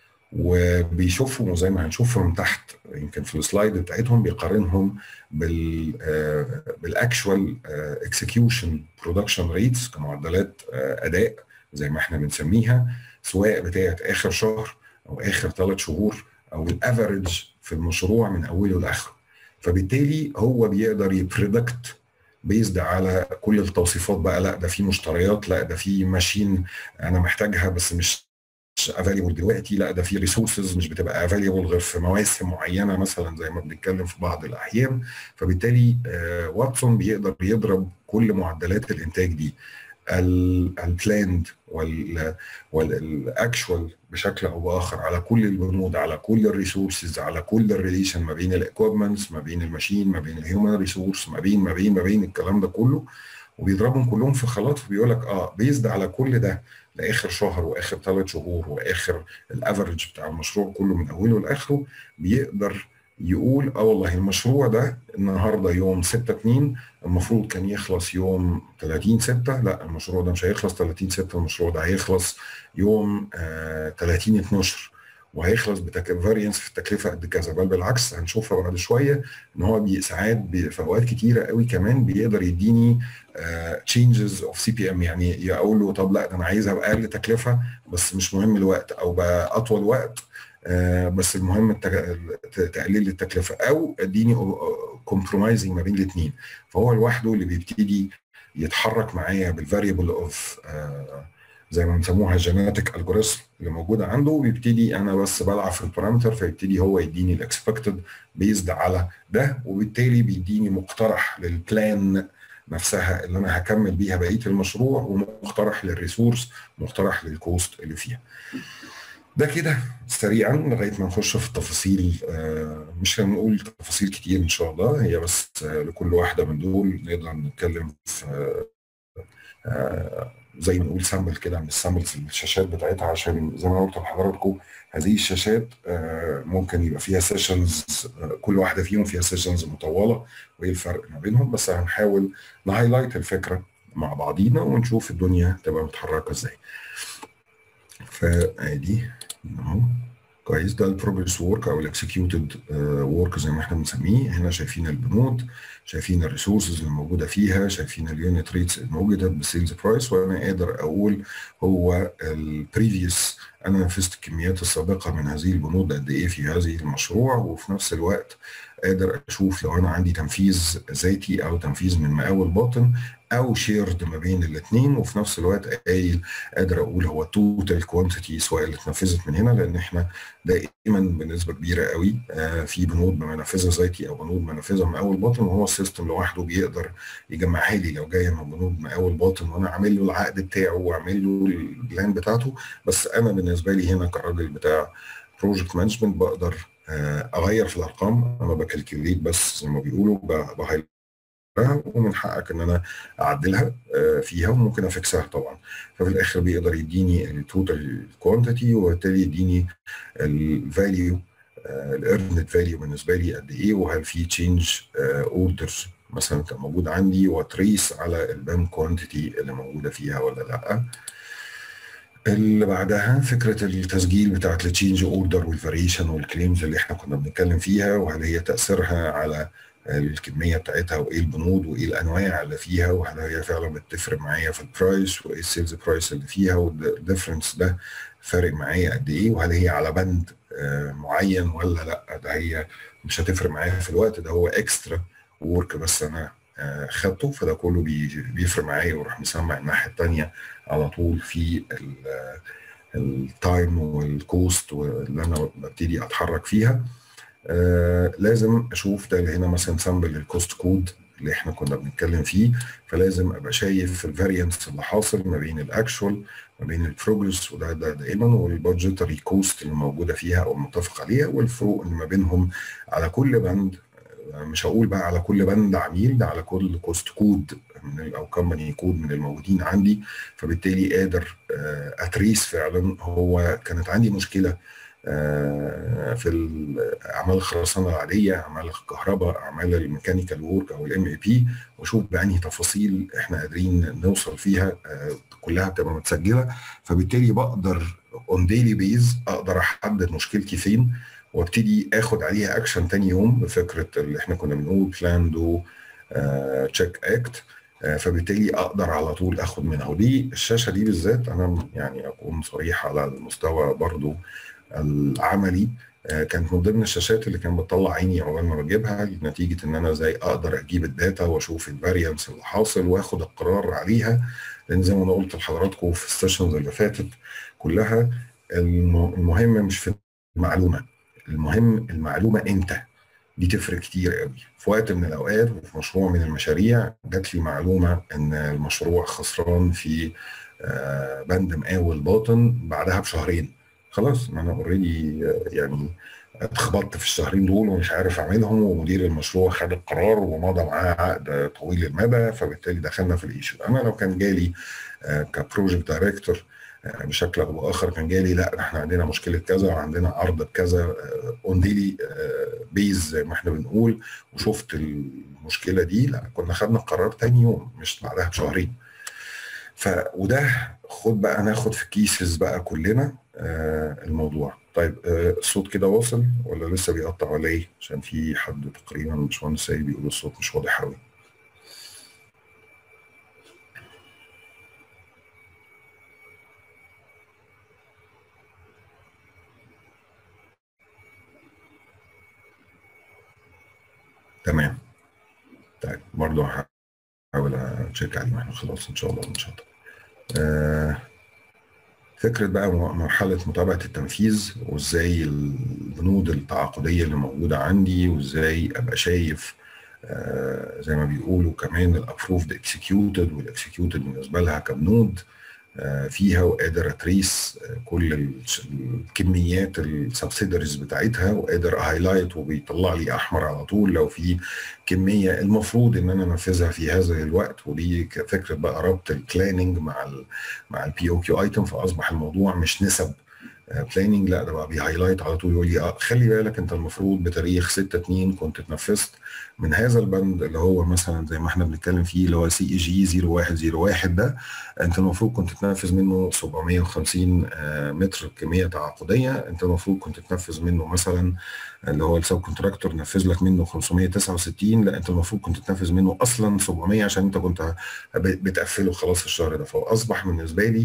وبيشوفهم زي ما هنشوفهم تحت يمكن في السلايد بتاعتهم بيقارنهم بال بالاكشوال اكسكيوشن برودكشن ريتس كمعدلات اداء زي ما احنا بنسميها سواء بتاعت اخر شهر او اخر ثلاث شهور او الافريج في المشروع من اوله لاخره فبالتالي هو بيقدر يبريدكت بيزد على كل التوصيفات بقى لا ده في مشتريات لا ده في ماشين انا محتاجها بس مش افاليبل دلوقتي لا ده في ريسورسز مش بتبقى افاليبل غير في مواسم معينه مثلا زي ما بنتكلم في بعض الاحيان فبالتالي واتسون بيقدر يضرب كل معدلات الانتاج دي البلاند والاكشوال بشكل او باخر على كل البنود على كل الريسورسز على كل الريليشن ما بين الاكويبمنتس ما بين الماشين ما بين الهيومن ريسورس ما بين ما بين ما بين الكلام ده كله وبيضربهم كلهم في خلاط فبيقول لك اه بيزد على كل ده لاخر شهر واخر ثلاث شهور واخر الافرج بتاع المشروع كله من اوله لاخره بيقدر يقول اه والله المشروع ده النهارده يوم 6 2 المفروض كان يخلص يوم 30 6 لا المشروع ده مش هيخلص 30 6 المشروع ده هيخلص يوم آه 30 12 وهيخلص بفارينس في التكلفه قد كذا بل بالعكس هنشوفها بعد شويه ان هو بي ساعات بي في اوقات كتيره قوي كمان بيقدر يديني تشينجز اوف سي بي ام يعني اقول له طب لا ده انا عايزها باقل تكلفه بس مش مهم الوقت او باطول وقت آه بس المهم تقليل التكلفه او اديني كومبرومايزنج ما بين الاثنين فهو لوحده اللي بيبتدي يتحرك معايا بالفاريبل اوف زي ما بنسموها جينيتك الجوريثم اللي موجوده عنده بيبتدي انا بس بلعب في البارامتر فيبتدي هو يديني الاكسبكتد بيزد على ده وبالتالي بيديني مقترح للبلان نفسها اللي انا هكمل بيها بقيه المشروع ومقترح للريسورس مقترح للكوست اللي فيها ده كده سريعا لغايه ما نخش في التفاصيل مش هنقول تفاصيل كتير ان شاء الله هي بس لكل واحده من دول نقدر نتكلم في زي ما نقول سامبل كده من السامبلز الشاشات بتاعتها عشان زي ما قلت لحضراتكم هذه الشاشات ممكن يبقى فيها سيشنز كل واحده فيهم فيها سيشنز مطوله وايه الفرق ما بينهم بس هنحاول نهايلايت الفكره مع بعضينا ونشوف الدنيا تبقى متحركه ازاي. فادي اهو كويس ده البروجرس ورك او الاكسكيوتد ورك زي ما احنا بنسميه هنا شايفين البنود شايفين الريسورسز اللي موجوده فيها شايفين اليونت ريتس الموجوده بالسيلز برايس وانا قادر اقول هو البريفيوس انا نفذت الكميات السابقه من هذه البنود قد ايه في هذه المشروع وفي نفس الوقت قادر اشوف لو انا عندي تنفيذ ذاتي او تنفيذ من مقاول باطن او شيرد ما بين الاثنين وفي نفس الوقت قايل قادر اقول هو التوتال كوانتيتي سواء اللي اتنفذت من هنا لان احنا دائما بنسبه كبيره قوي آه في بنود بنفذها ذاتي او بنود بنفذها مقاول باطن وهو السيستم لوحده بيقدر يجمعها لي لو جايه من بنود مقاول باطن وانا عامل له العقد بتاعه وعامل له البلان بتاعته بس انا بالنسبه لي هنا كراجل بتاع بروجكت مانجمنت بقدر اغير في الارقام انا بكالكوليت بس زي ما بيقولوا بهايلايت ومن حقك ان انا اعدلها فيها وممكن افكسها طبعا ففي الاخر بيقدر يديني التوتال كوانتيتي وبالتالي يديني الفاليو الايرنت فاليو بالنسبه لي قد ايه وهل في تشينج اوردرز مثلا كان موجود عندي وتريس على البام كوانتيتي اللي موجوده فيها ولا لا اللي بعدها فكره التسجيل بتاعت التشينج اوردر والفاريشن والكليمز اللي احنا كنا بنتكلم فيها وهل هي تاثيرها على الكميه بتاعتها وايه البنود وايه الانواع اللي فيها وهل هي فعلا بتفرق معايا في البرايس وايه السيلز برايس اللي فيها والديفرنس ده فارق معايا قد ايه وهل هي على بند معين ولا لا ده هي مش هتفرق معايا في الوقت ده هو اكسترا ورك بس انا خدته فده كله بيفرق معايا واروح مسمع الناحيه الثانيه على طول في التايم والكوست اللي انا ببتدي اتحرك فيها آه لازم اشوف ده هنا مثلا سامبل الكوست كود اللي احنا كنا بنتكلم فيه فلازم ابقى شايف الفاريانس اللي حاصل ما بين الاكشوال ما بين البروجرس وده ده دائما والبادجيتري كوست اللي موجوده فيها او المتفق عليها والفروق اللي ما بينهم على كل بند مش هقول بقى على كل بند عميل ده على كل كوست كود من او كومباني كود من الموجودين عندي فبالتالي قادر اتريس فعلا هو كانت عندي مشكله في اعمال الخرسانه العاديه اعمال الكهرباء اعمال الميكانيكال وورك او الام اي بي واشوف بانهي تفاصيل احنا قادرين نوصل فيها كلها بتبقى متسجله فبالتالي بقدر اون ديلي بيز اقدر احدد مشكلتي فين وابتدي اخد عليها اكشن تاني يوم بفكره اللي احنا كنا بنقول بلان دو تشيك اكت فبالتالي اقدر على طول اخد منها ودي الشاشه دي بالذات انا يعني اكون صريح على المستوى برضو العملي كانت من ضمن الشاشات اللي كان بتطلع عيني اول ما بجيبها نتيجه ان انا ازاي اقدر اجيب الداتا واشوف الفاريانس اللي حاصل واخد القرار عليها لان زي ما انا قلت لحضراتكم في السيشنز اللي فاتت كلها المهم مش في المعلومه المهم المعلومه انت دي تفرق كتير قوي في وقت من الاوقات وفي مشروع من المشاريع جات لي معلومه ان المشروع خسران في بند مقاول باطن بعدها بشهرين خلاص ما انا اوريدي يعني اتخبطت في الشهرين دول ومش عارف اعملهم ومدير المشروع خد القرار ومضى معاه عقد طويل المدى فبالتالي دخلنا في الايشو انا لو كان جالي كبروجكت دايركتور بشكل او باخر كان جالي لا احنا عندنا مشكله كذا وعندنا عرض بكذا اون ديلي بيز زي ما احنا بنقول وشفت المشكله دي لا كنا خدنا قرار تاني يوم مش بعدها بشهرين ف وده خد بقى ناخد في كيسز بقى كلنا آه الموضوع طيب آه الصوت كده واصل ولا لسه بيقطع ولا ايه عشان في حد تقريبا باشمهندس سيد بيقول الصوت مش واضح قوي تمام طيب برضه هحاول اتشيك عليه واحنا خلاص ان شاء الله ان شاء الله آه فكرة بقى مرحلة متابعة التنفيذ وازاي البنود التعاقدية اللي موجودة عندي وازاي ابقى شايف آه زي ما بيقولوا كمان الابروفد اكسكيوتد والاكسكيوتد بالنسبة لها كبنود آه فيها وقادر اتريس آه كل الكميات السبسيدريز بتاعتها وقادر اهايلايت وبيطلع لي احمر على طول لو في كميه المفروض ان انا انفذها في هذا الوقت ودي فكره بقى ربط البلاننج مع ال مع البي او كيو ايتم فاصبح الموضوع مش نسب بلاننج لا ده بقى بيهايلايت على طول يقول لي اه خلي بالك انت المفروض بتاريخ 6 2 كنت اتنفذت من هذا البند اللي هو مثلا زي ما احنا بنتكلم فيه اللي هو سي اي جي 0101 ده انت المفروض كنت تنفذ منه 750 متر كميه تعاقديه انت المفروض كنت تنفذ منه مثلا اللي هو السب كونتراكتور نفذ لك منه 569 لا انت المفروض كنت تنفذ منه اصلا 700 عشان انت كنت بتقفله خلاص في الشهر ده فاصبح بالنسبه لي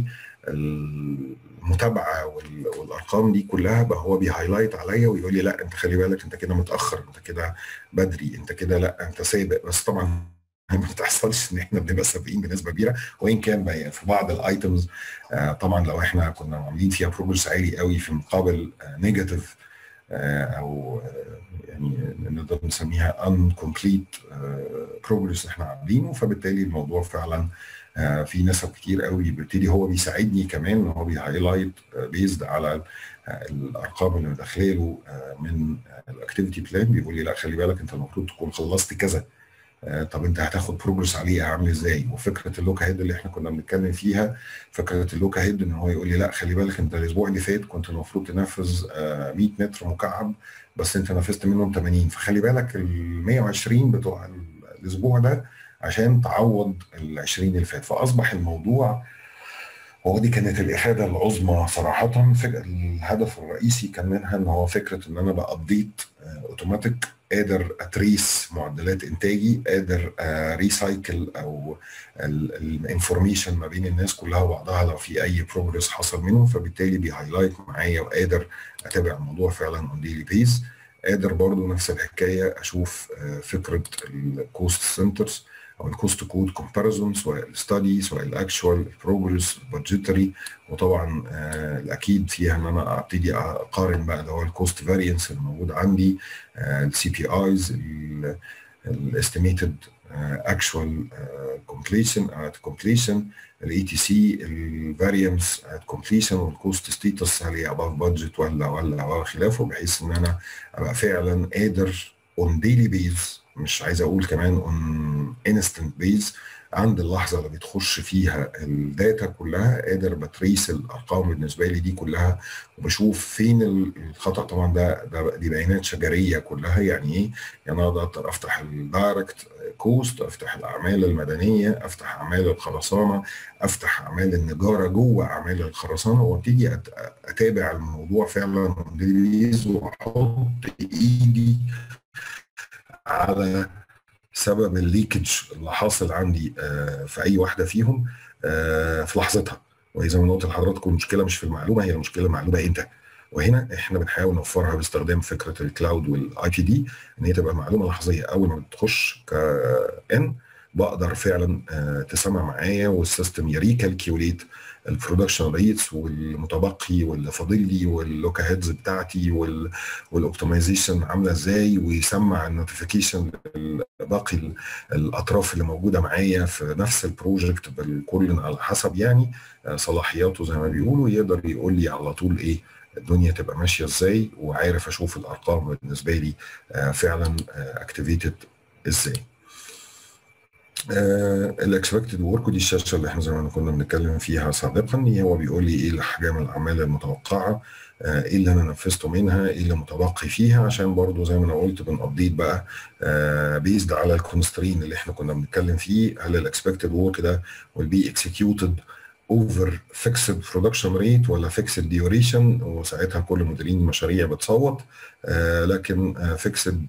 المتابعه والارقام دي كلها بقى هو بيهايلايت عليا ويقول لي لا انت خلي بالك انت كده متاخر انت كده بدري انت كده لا انت سابق بس طبعا ما بتحصلش ان احنا بنبقى سابقين بنسبه كبيره وان كان بقى في بعض الايتمز آه طبعا لو احنا كنا عاملين فيها بروجرس عالي قوي في مقابل آه نيجاتيف آه او يعني نقدر نسميها uncomplete بروجرس احنا عاملينه فبالتالي الموضوع فعلا في نسب كتير قوي بيبتدي هو بيساعدني كمان ان هو بيهايلايت بيزد على الارقام اللي داخله له من الاكتيفيتي بلان بيقول لي لا خلي بالك انت المفروض تكون خلصت كذا طب انت هتاخد بروجرس عليه عامل ازاي وفكره اللوكا هيد اللي احنا كنا بنتكلم فيها فكره اللوكا هيد ان هو يقول لي لا خلي بالك انت الاسبوع اللي فات كنت المفروض تنفذ 100 متر مكعب بس انت نفذت منهم 80 فخلي بالك ال 120 بتوع الاسبوع ده عشان تعوض ال 20 اللي فات فاصبح الموضوع هو دي كانت الافاده العظمى صراحه الهدف الرئيسي كان منها ان هو فكره ان انا بابديت اوتوماتيك قادر اتريس معدلات انتاجي قادر ريسايكل او الانفورميشن ما بين الناس كلها وبعضها لو في اي بروجرس حصل منهم فبالتالي بيهايلايت معايا وقادر اتابع الموضوع فعلا اون ديلي بيز قادر برضو نفس الحكايه اشوف فكره الكوست سنترز او الكوست كود كومباريزون سواء الستادي سواء الاكشوال البروجرس البادجيتري وطبعا آه الاكيد فيها ان انا ابتدي اقارن بقى اللي هو الكوست فارينس اللي موجود عندي السي بي ايز الاستيميتد اكشوال كومبليشن ات كومبليشن الاي تي سي الفاريانس ات كومبليشن والكوست ستيتس هل هي اباف بادجت ولا ولا ولا خلافه بحيث ان انا ابقى فعلا قادر اون ديلي بيز مش عايز اقول كمان اون انستنت بيز عند اللحظه اللي بتخش فيها الداتا كلها قادر بتريس الارقام بالنسبه لي دي كلها وبشوف فين الخطا طبعا ده ده دي بيانات شجريه كلها يعني ايه؟ يعني انا اقدر افتح الدايركت كوست افتح الاعمال المدنيه افتح اعمال الخرسانه افتح اعمال النجاره جوه اعمال الخرسانه وابتدي اتابع الموضوع فعلا واحط ايدي على سبب الليكج اللي حاصل عندي في اي واحده فيهم في لحظتها وهي زي ما قلت لحضراتكم المشكله مش في المعلومه هي المشكله معلومه انت وهنا احنا بنحاول نوفرها باستخدام فكره الكلاود والاي تي دي ان هي تبقى معلومه لحظيه اول ما بتخش كان بقدر فعلا تسمع معايا والسيستم يريكالكيوليت البرودكشن ريتس والمتبقي واللي فاضل لي واللوك هيدز بتاعتي والاوبتمايزيشن عامله ازاي ويسمع النوتيفيكيشن باقي الاطراف اللي موجوده معايا في نفس البروجكت بالكل على حسب يعني صلاحياته زي ما بيقولوا يقدر يقول لي على طول ايه الدنيا تبقى ماشيه ازاي وعارف اشوف الارقام بالنسبه لي فعلا اكتيفيتد ازاي. الاكسبكتد ورك ودي الشاشه اللي احنا زي ما كنا بنتكلم فيها سابقا هو بيقول لي ايه احجام الاعمال المتوقعه آه ايه اللي انا نفذته منها ايه اللي متبقي فيها عشان برضو زي ما انا قلت بنابديت بقى آه بيزد على الكونسترين اللي احنا كنا بنتكلم فيه هل الاكسبكتد ورك ده will be executed اوفر فيكسد برودكشن ريت ولا فيكسد ديوريشن وساعتها كل مديرين المشاريع بتصوت آه لكن فيكسد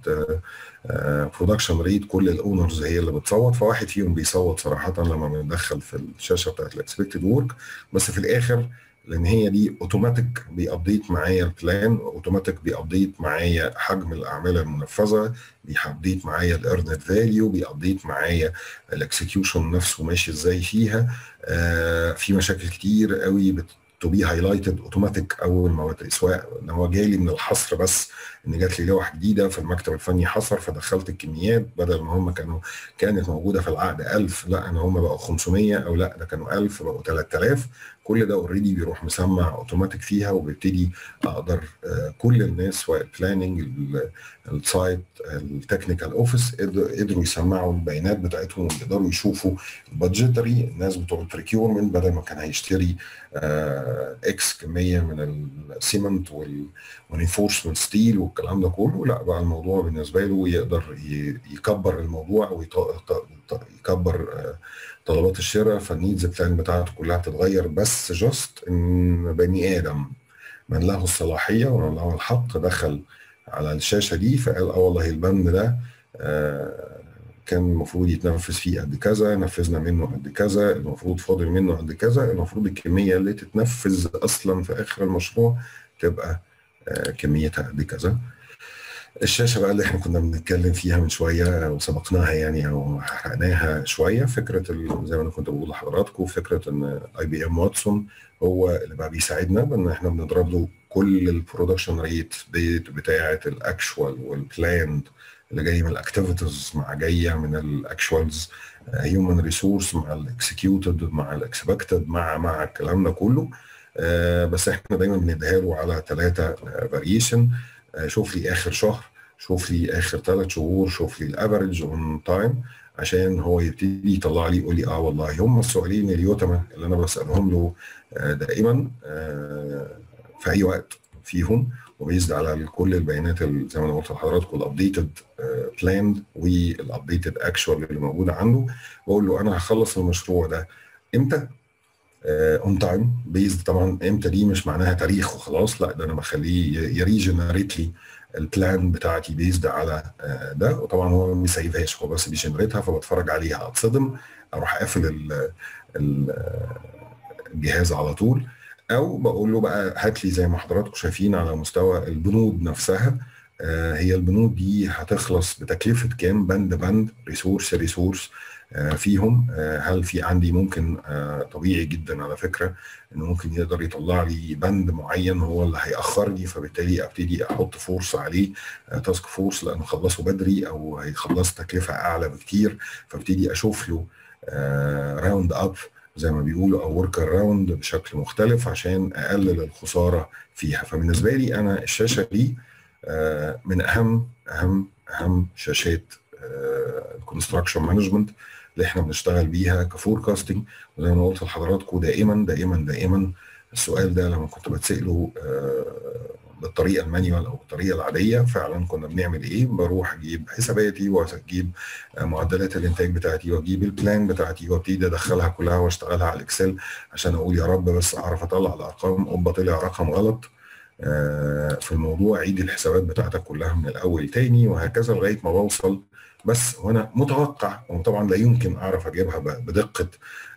برودكشن ريت كل الاونرز هي اللي بتصوت فواحد فيهم بيصوت صراحه لما بندخل في الشاشه بتاعت الاكسبكتد ورك بس في الاخر لان هي دي اوتوماتيك بيابديت معايا البلان اوتوماتيك بيابديت معايا حجم الاعمال المنفذه بيابديت معايا الارنت فاليو بيابديت معايا الاكسكيوشن نفسه ماشي ازاي فيها آه في مشاكل كتير قوي بت تو بي هايلايتد اوتوماتيك اول ما سواء ان هو جالي من الحصر بس ان جات لي لوحه جديده فالمكتب الفني حصر فدخلت الكميات بدل ما هم كانوا كانت موجوده في العقد 1000 لا ان هم بقوا 500 او لا ده كانوا 1000 بقوا 3000 كل ده اوريدي بيروح مسمع اوتوماتيك فيها وبيبتدي اقدر كل الناس سواء البلاننج السايت التكنيكال اوفيس قدروا يسمعوا البيانات بتاعتهم ويقدروا يشوفوا البادجيتري الناس بتوع البريكيورمنت بدل ما كان هيشتري اكس كميه من السيمنت والانفورسمنت ستيل والكلام ده كله لا بقى الموضوع بالنسبه له يقدر يكبر الموضوع ويكبر طلبات الشراء فالنيدز بلان بتاعته كلها بتتغير بس جاست ان بني ادم من له الصلاحيه ومن له الحق دخل على الشاشه دي فقال اه والله البند ده آه كان المفروض يتنفذ فيه قد كذا نفذنا منه قد كذا المفروض فاضل منه قد كذا المفروض الكميه اللي تتنفذ اصلا في اخر المشروع تبقى آه كميتها قد كذا الشاشه بقى اللي احنا كنا بنتكلم فيها من شويه وسبقناها يعني او حرقناها شويه فكره زي ما انا كنت بقول لحضراتكم فكره ان اي بي ام واتسون هو اللي بقى بيساعدنا بان احنا بنضرب له كل البرودكشن ريت بتاعه الاكشوال والبلاند اللي جاي من الاكتيفيتيز مع جايه من الاكشوالز هيومن ريسورس مع الاكسكيوتد مع الاكسبكتد مع مع الكلام ده كله آه بس احنا دايما بنديها له على ثلاثه فاريشن شوف لي اخر شهر شوف لي اخر ثلاث شهور شوف لي الافرج اون تايم عشان هو يبتدي يطلع لي يقول لي اه والله هم السؤالين اليوتما اللي انا بسالهم له دائما في اي وقت فيهم وبيزد على كل البيانات اللي زي ما انا قلت لحضراتكم الابديتد بلاند والابديتد اكشوال اللي موجوده عنده بقول له انا هخلص المشروع ده امتى؟ اون تايم بيزد طبعا امتى دي مش معناها تاريخ وخلاص لا ده انا بخليه يريجنريت لي البلان بتاعتي بيزد على ده وطبعا هو ما بيسيفهاش هو بس بيجنريتها فبتفرج عليها اتصدم اروح قافل الجهاز على طول او بقول له بقى هات لي زي ما حضراتكم شايفين على مستوى البنود نفسها هي البنود دي هتخلص بتكلفه كام بند بند ريسورس ريسورس فيهم هل في عندي ممكن طبيعي جدا على فكره انه ممكن يقدر يطلع لي بند معين هو اللي هياخرني فبالتالي ابتدي احط فورس عليه تاسك فورس لانه خلصه بدري او هيخلص تكلفه اعلى بكتير فابتدي اشوف له راوند اب زي ما بيقولوا او ورك راوند بشكل مختلف عشان اقلل الخساره فيها فبالنسبه لي انا الشاشه دي من اهم اهم اهم شاشات الكونستراكشن مانجمنت اللي احنا بنشتغل بيها كفوركاستنج وزي ما قلت لحضراتكم دائما دائما دائما السؤال ده لما كنت بتساله بالطريقه المانيوال او بالطريقه العاديه فعلا كنا بنعمل ايه بروح اجيب حساباتي واجيب معدلات الانتاج بتاعتي واجيب البلان بتاعتي وابتدي ادخلها كلها واشتغلها على الاكسل عشان اقول يا رب بس اعرف اطلع الارقام اوبا طلع رقم غلط في الموضوع عيد الحسابات بتاعتك كلها من الاول تاني وهكذا لغايه ما بوصل بس وانا متوقع وطبعا لا يمكن اعرف اجيبها بدقه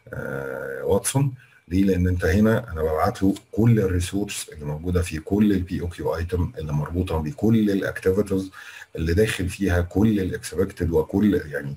واتسون ليه؟ لان انت هنا انا ببعت له كل الريسورس اللي موجوده في كل البي او كيو ايتم اللي مربوطه بكل الاكتيفيتيز اللي داخل فيها كل الاكسبكتد وكل يعني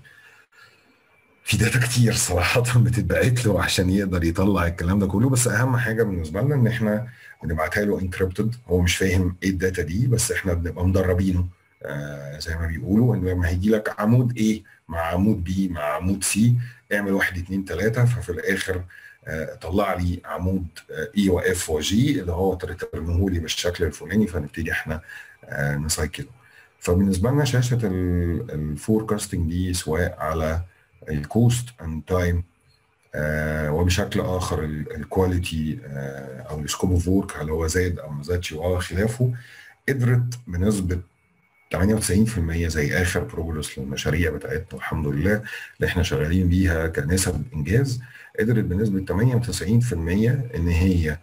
في داتا كتير صراحه بتتبعت له عشان يقدر يطلع الكلام ده كله بس اهم حاجه بالنسبه لنا ان احنا بنبعتها له انكريبتد هو مش فاهم ايه الداتا دي بس احنا بنبقى مدربينه آه زي ما بيقولوا ان لما هيجي لك عمود A مع عمود B مع عمود C اعمل واحد اتنين تلاته ففي الاخر آه طلع لي عمود اي واف وجي اللي هو تريترنه لي بالشكل الفلاني فنبتدي احنا آه نسايكله فبالنسبه لنا شاشه الفوركاستنج دي سواء على الكوست اند تايم وبشكل اخر الكواليتي آه او السكوب اوف ورك هل هو زاد او ما زادش وخلافه قدرت بنسبه 98% زي اخر بروجرس للمشاريع بتاعتنا الحمد لله اللي احنا شغالين بيها كنسب انجاز قدرت بنسبه 98% ان هي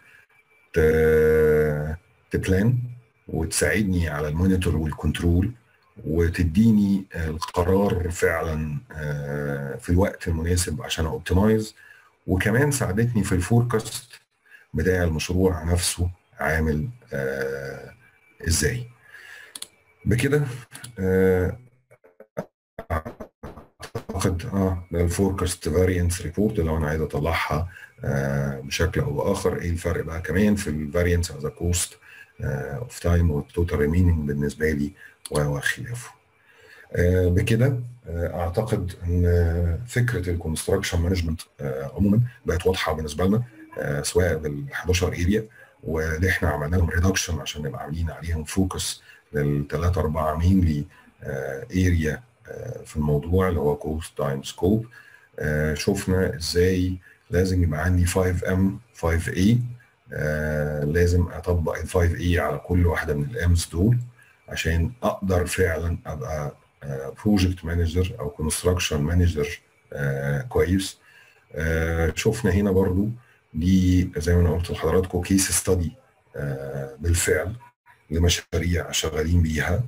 تبلان وتساعدني على المونيتور والكنترول وتديني القرار فعلا في الوقت المناسب عشان اوبتمايز وكمان ساعدتني في الفوركاست بتاع المشروع نفسه عامل ازاي بكده اعتقد اه ده الفوركاست فارينس ريبورت لو انا عايز اطلعها آه بشكل او باخر ايه الفرق بقى كمان في الفارينس از كوست اوف تايم والتوتال ريميننج بالنسبه لي وخلافه. آه بكده آه اعتقد ان فكره الكونستراكشن مانجمنت عموما بقت واضحه بالنسبه لنا سواء بال 11 اريا واللي احنا عملنا لهم ريدكشن عشان نبقى عاملين عليهم فوكس للثلاثة أربعة مينلي اريا في الموضوع اللي هو كوست تايم سكوب شفنا ازاي لازم يبقى عندي 5 ام 5 اي لازم اطبق ال 5 اي على كل واحده من الامز دول عشان اقدر فعلا ابقى بروجكت مانجر او كونستراكشن مانجر كويس شفنا هنا برضو دي زي ما انا قلت لحضراتكم كيس ستادي بالفعل لمشاريع شغالين بيها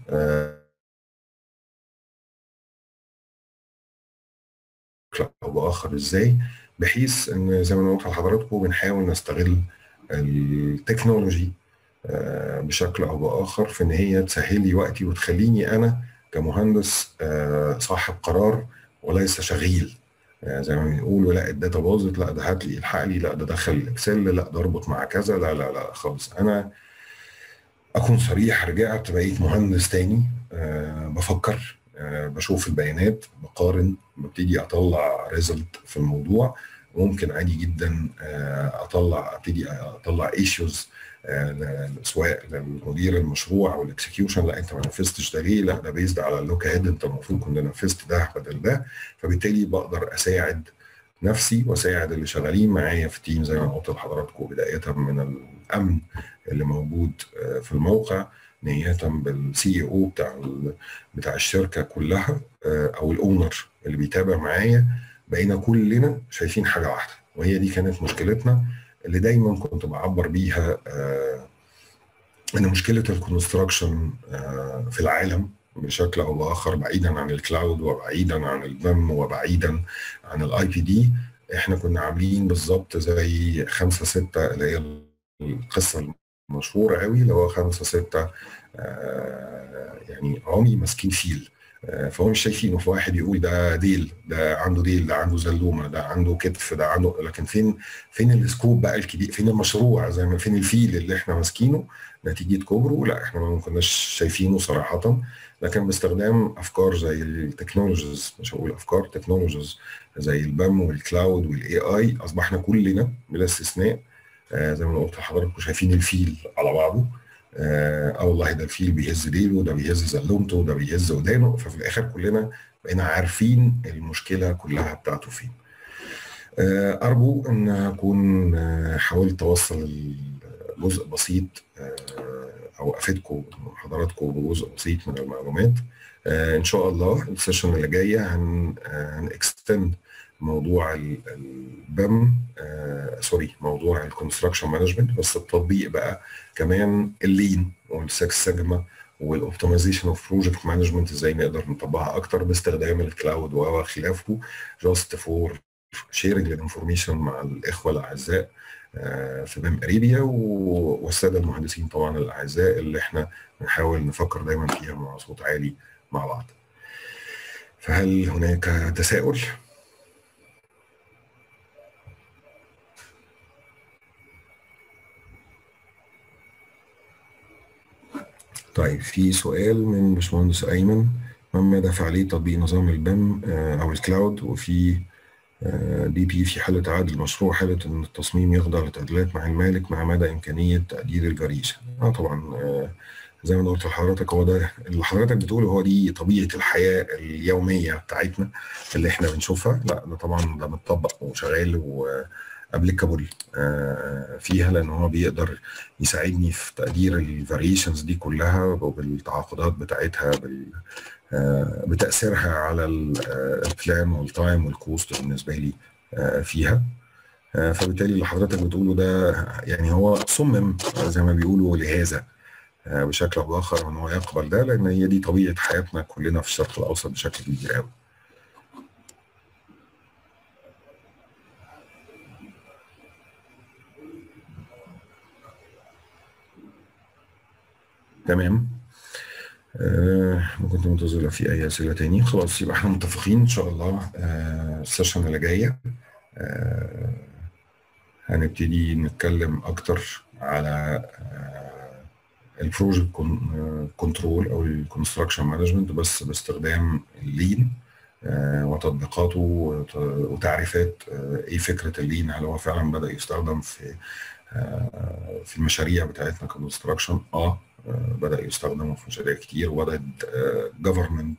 او باخر ازاي بحيث ان زي ما انا قلت لحضراتكم بنحاول نستغل التكنولوجي بشكل او باخر في ان هي تسهل لي وقتي وتخليني انا كمهندس صاحب قرار وليس شغيل زي ما بيقولوا لا الداتا باظت لا ده هات لي الحق لي لا ده دخل الاكسل لا ده اربط مع كذا لا لا لا خالص انا اكون صريح رجعت بقيت مهندس تاني أه بفكر أه بشوف البيانات بقارن ببتدي اطلع ريزلت في الموضوع ممكن عادي جدا أه اطلع ابتدي اطلع ايشوز سواء لمدير المشروع او الاكسكيوشن لا انت ما نفذتش ده ليه؟ لا ده بيزد على اللوك هيد انت المفروض كنت نفذت ده بدل ده فبالتالي بقدر اساعد نفسي واساعد اللي شغالين معايا في التيم زي ما قلت لحضراتكم بدايه من الامن اللي موجود في الموقع نهايه بالسي او بتاع بتاع الشركه كلها او الاونر اللي بيتابع معايا بقينا كلنا شايفين حاجه واحده وهي دي كانت مشكلتنا اللي دايما كنت بعبر بيها ان مشكله الكونستراكشن في العالم بشكل او باخر بعيدا عن الكلاود وبعيدا عن البم وبعيدا عن الاي بي دي احنا كنا عاملين بالظبط زي خمسه سته اللي هي القصه المشهوره قوي اللي هو خمسه سته يعني عمي ماسكين فيل فهو مش شايفينه فواحد يقول ده ديل ده عنده ديل ده عنده زلومه ده عنده كتف ده عنده لكن فين فين السكوب بقى الكبير فين المشروع زي ما فين الفيل اللي احنا ماسكينه نتيجه كوبرو لا احنا ما كناش شايفينه صراحه لكن باستخدام افكار زي التكنولوجيز مش هقول افكار تكنولوجيز زي البام والكلاود والاي اي اصبحنا كلنا بلا استثناء آه زي ما قلت لحضراتكم شايفين الفيل على بعضه اه, آه والله ده الفيل بيهز ديله ده بيهز زلومته ده بيهز ودانه ففي الاخر كلنا بقينا عارفين المشكله كلها بتاعته فين. آه ارجو ان اكون آه حاولت اوصل جزء بسيط آه او افيدكم حضراتكم بجزء بسيط من المعلومات آه ان شاء الله السيشن اللي جايه هن هنكستند موضوع البم آه سوري موضوع الكونستراكشن مانجمنت بس التطبيق بقى كمان اللين والسكس سيجما والاوبتمايزيشن اوف بروجكت مانجمنت ازاي نقدر نطبقها اكتر باستخدام الكلاود وخلافه جاست فور شيرنج الانفورميشن مع الاخوه الاعزاء في بام اريبيا والساده المهندسين طبعا الاعزاء اللي احنا بنحاول نفكر دايما فيها مع صوت عالي مع بعض. فهل هناك تساؤل؟ طيب في سؤال من باشمهندس ايمن ما مدى فعاليه تطبيق نظام البام او الكلاود وفي دي بي في حالة عقد المشروع حالة إن التصميم يخضع لتعديلات مع المالك مع مدى إمكانية تقدير الفاريشن. آه طبعا آه زي ما أنا قلت لحضرتك هو ده اللي حضرتك بتقوله هو دي طبيعة الحياة اليومية بتاعتنا اللي إحنا بنشوفها، لا ده طبعا ده متطبق وشغال وابليكابل آه فيها لأن هو بيقدر يساعدني في تقدير الفاريشنز دي كلها وبالتعاقدات بتاعتها بال بتاثيرها على البلان والتايم والكوست بالنسبه لي فيها فبالتالي اللي حضرتك بتقوله ده يعني هو صمم زي ما بيقولوا لهذا بشكل او باخر ان هو يقبل ده لان هي دي طبيعه حياتنا كلنا في الشرق الاوسط بشكل كبير قوي. تمام آه كنت منتظر لو في اي اسئله تاني خلاص يبقى احنا متفقين ان شاء الله آه السيشن اللي جايه آه هنبتدي نتكلم اكتر على آه البروجكت كنترول او الكونستراكشن مانجمنت بس باستخدام اللين آه وتطبيقاته وتعريفات آه ايه فكره اللين هل هو فعلا بدا يستخدم في آه في المشاريع بتاعتنا كونستراكشن اه بدا يستخدم في مشاريع كتير وبدات جفرمنت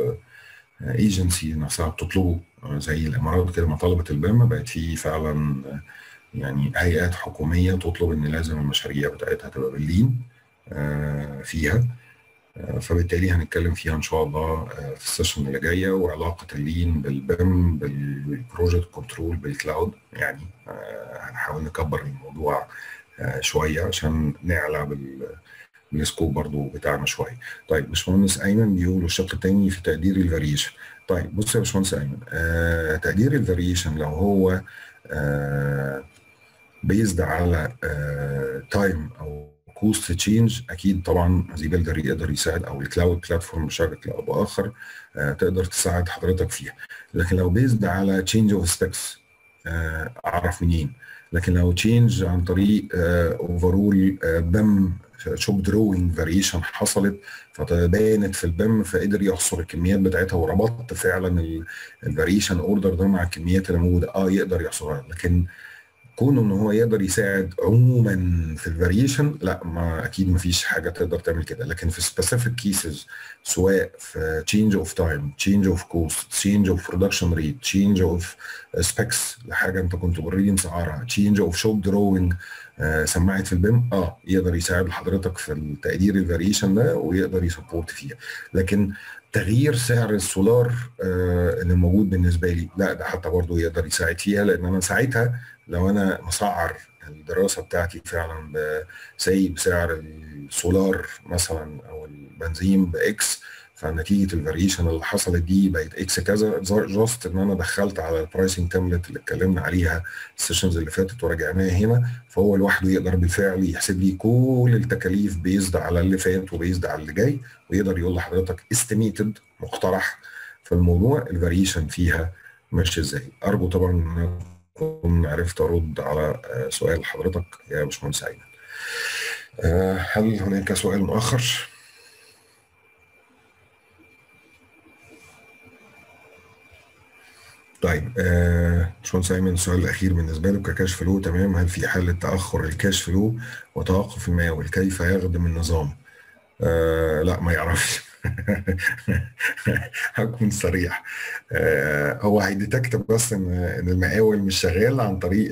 ايجنسي نفسها بتطلبه زي الامارات كده ما طلبت البام بقت في فعلا يعني هيئات حكوميه تطلب ان لازم المشاريع بتاعتها تبقى باللين فيها فبالتالي هنتكلم فيها ان شاء الله في السيشن اللي جايه وعلاقه اللين بالبام بالبروجكت كنترول بالكلاود يعني هنحاول نكبر الموضوع شويه عشان نعلى بال السكوب برضو بتاعنا شويه. طيب باشمهندس ايمن بيقول الشق الثاني في تقدير الفاريشن. طيب بص يا باشمهندس ايمن آه تقدير الفاريشن لو هو آه بيزد على آه تايم او كوست تشينج اكيد طبعا زي بيلدر يقدر يساعد او الكلاود بلاتفورم بشكل او باخر آه تقدر تساعد حضرتك فيها. لكن لو بيزد على تشينج اوف سبيكس اعرف منين؟ لكن لو تشينج عن طريق اوفرول بم شوب دروينج فاريشن حصلت فبانت في البم فقدر يحصر الكميات بتاعتها وربطت فعلا الفاريشن اوردر ده مع الكميات اللي موجوده اه يقدر يحصرها لكن كونه ان هو يقدر يساعد عموما في الفاريشن لا ما اكيد ما فيش حاجه تقدر تعمل كده لكن في سبيسيفيك كيسز سواء في تشينج اوف تايم تشينج اوف كوست تشينج اوف برودكشن ريت تشينج اوف سبيكس لحاجه انت كنت اوريدي مسعرها تشينج اوف شوب دروينج سمعت في البيم اه يقدر يساعد حضرتك في التقدير الفاريشن ده ويقدر يسبورت فيها لكن تغيير سعر السولار آه اللي موجود بالنسبه لي لا ده حتى برضه يقدر يساعد فيها لان انا ساعتها لو انا مسعر الدراسه بتاعتي فعلا سي بسعر السولار مثلا او البنزين باكس فنتيجه الفاريشن اللي حصلت دي بقت اكس كذا جاست ان انا دخلت على البرايسنج تمبلت اللي اتكلمنا عليها السيشنز اللي فاتت وراجعناها هنا فهو لوحده يقدر بالفعل يحسب لي كل التكاليف بيزد على اللي فات وبيزد على اللي جاي ويقدر يقول لحضرتك استيميتد مقترح في الموضوع الفاريشن فيها ماشي ازاي ارجو طبعا ان اكون عرفت ارد على سؤال حضرتك يا باشمهندس ايمن هل هناك سؤال اخر؟ طيب باشمهندس ايمن السؤال الاخير بالنسبه له ككاش فلو تمام هل في حاله تاخر الكاش فلو وتوقف المقاول كيف يخدم النظام؟ آه لا ما يعرفش هكون صريح آه هو هيديتكت بس ان ان المقاول مش شغال عن طريق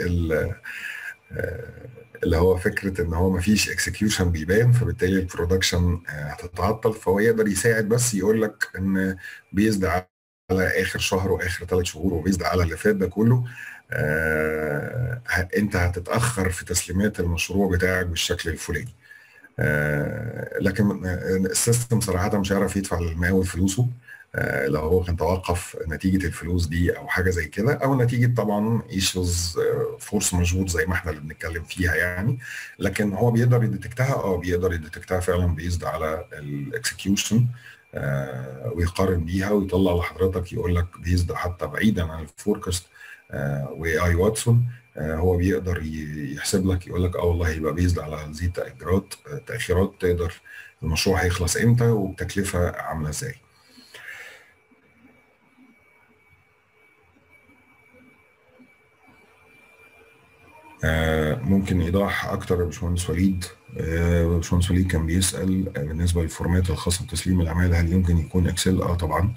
اللي هو فكره ان هو ما فيش اكسكيوشن بيبان فبالتالي البرودكشن هتتعطل فهو يقدر يساعد بس يقول لك ان بيزد على اخر شهر واخر ثلاث شهور وبيزد على اللي فات ده كله آه انت هتتاخر في تسليمات المشروع بتاعك بالشكل الفلاني آه لكن السيستم صراحه مش هيعرف يدفع للمقاول فلوسه آه لو هو كان توقف نتيجه الفلوس دي او حاجه زي كده او نتيجه طبعا ايشوز فورس مجهود زي ما احنا اللي بنتكلم فيها يعني لكن هو بيقدر يديتكتها اه بيقدر يديتكتها فعلا بيزد على الاكسكيوشن آه ويقارن بيها ويطلع لحضرتك يقول لك بيزد حتى بعيدا عن الفوركاست آه واي واتسون آه هو بيقدر يحسب لك يقول لك اه والله يبقى بيزد على هذه التاجيرات تاخيرات تقدر المشروع هيخلص امتى وبتكلفه عامله ازاي. ممكن ايضاح اكتر يا باشمهندس وليد باشمهندس وليد كان بيسال بالنسبه للفورمات الخاصه بتسليم الاعمال هل يمكن يكون اكسل؟ اه طبعا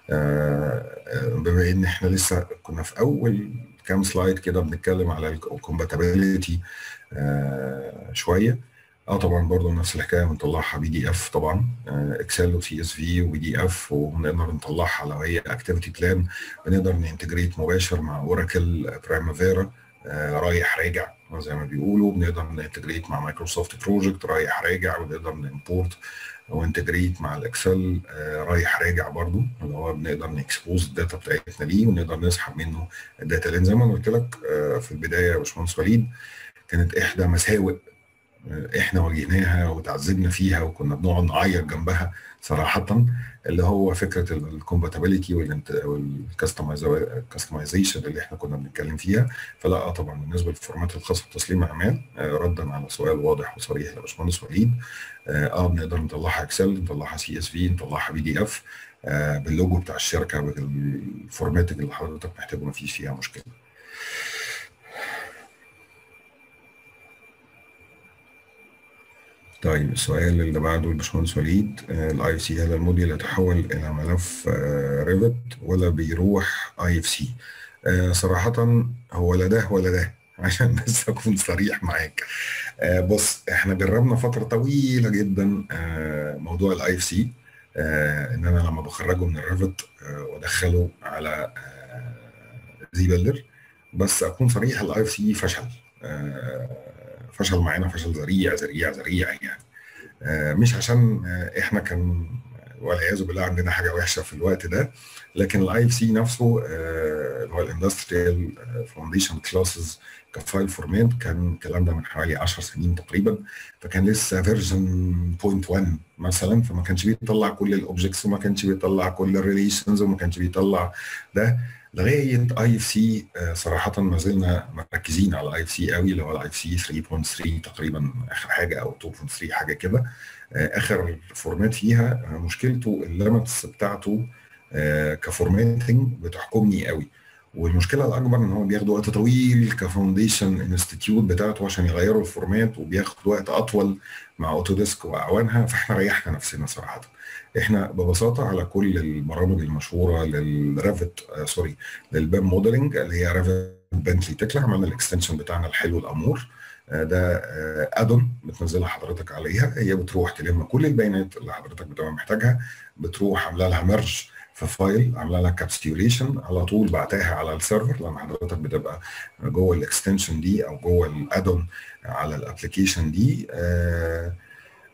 بما ان احنا لسه كنا في اول كام سلايد كده بنتكلم على الكومباتيبيليتي شويه اه طبعا برضه نفس الحكايه بنطلعها بي دي اف طبعا اكسل وسي اس في وبي دي اف وبنقدر نطلعها لو هي اكتيفيتي بلان بنقدر ننتجريت مباشر مع اوراكل برايمافيرا آه رايح راجع زي ما بيقولوا بنقدر ننتجريت مع مايكروسوفت بروجكت رايح راجع وبنقدر نمبورت وانتجريت مع الاكسل آه رايح راجع برضو اللي هو بنقدر نكسبوز الداتا بتاعتنا ليه ونقدر نسحب منه الداتا لان زي ما قلت لك آه في البدايه يا باشمهندس وليد كانت احدى مساوئ احنا واجهناها وتعذبنا فيها وكنا بنقعد نعيط جنبها صراحه اللي هو فكره الكومباتيبيليتي والكاستمايزيشن اللي احنا كنا بنتكلم فيها فلا طبعا بالنسبه للفورمات الخاصه بتصميم اعمال ردا على سؤال واضح وصريح يا باشمهندس وليد اه بنقدر نطلعها اكسل نطلعها سي اس في نطلعها بي دي اف آه باللوجو بتاع الشركه بالفورماتنج اللي حضرتك محتاجه ما فيش فيها مشكله طيب السؤال اللي بعده الباشمهندس وليد الاي اف سي هل الموديل يتحول الى ملف ريفت ولا بيروح اي اف سي صراحة هو لا ده ولا ده عشان بس اكون صريح معاك بص احنا جربنا فترة طويلة جدا موضوع الاي اف سي ان انا لما بخرجه من الريفت وادخله على زي بيلدر بس اكون صريح الاي اف سي فشل فشل معانا فشل ذريع ذريع ذريع يعني آه مش عشان آه احنا كان والعياذ بالله عندنا حاجه وحشه في الوقت ده لكن الاي اف سي نفسه اللي هو الاندستريال فاونديشن كلاسز كفايل فورمات كان الكلام ده من حوالي 10 سنين تقريبا فكان لسه فيرجن 0.1 مثلا فما كانش بيطلع كل الاوبجكتس وما كانش بيطلع كل الريليشنز وما كانش بيطلع ده لغايه اي اف سي صراحه ما زلنا مركزين على اي اف سي قوي اللي هو الاي اف سي 3.3 تقريبا اخر حاجه او 2.3 حاجه كده اخر فورمات فيها مشكلته الليمتس بتاعته كفورماتنج بتحكمني قوي والمشكله الاكبر ان هو بياخد وقت طويل كفاونديشن انستيتيوت بتاعته عشان يغيروا الفورمات وبياخد وقت اطول مع اوتوديسك واعوانها فاحنا ريحنا نفسنا صراحه احنا ببساطه على كل البرامج المشهوره للريفت آه سوري للبام موديلنج اللي هي ريفت بنتلي تكلا عملنا الاكستنشن بتاعنا الحلو الامور آه ده آه ادون بتنزلها حضرتك عليها هي بتروح تلم كل البيانات اللي حضرتك بتبقى محتاجها بتروح عامله لها ميرج في فايل عامله لها كابسيوليشن على طول بعتها على السيرفر لما حضرتك بتبقى جوه الاكستنشن دي او جوه الادون على الابلكيشن دي آه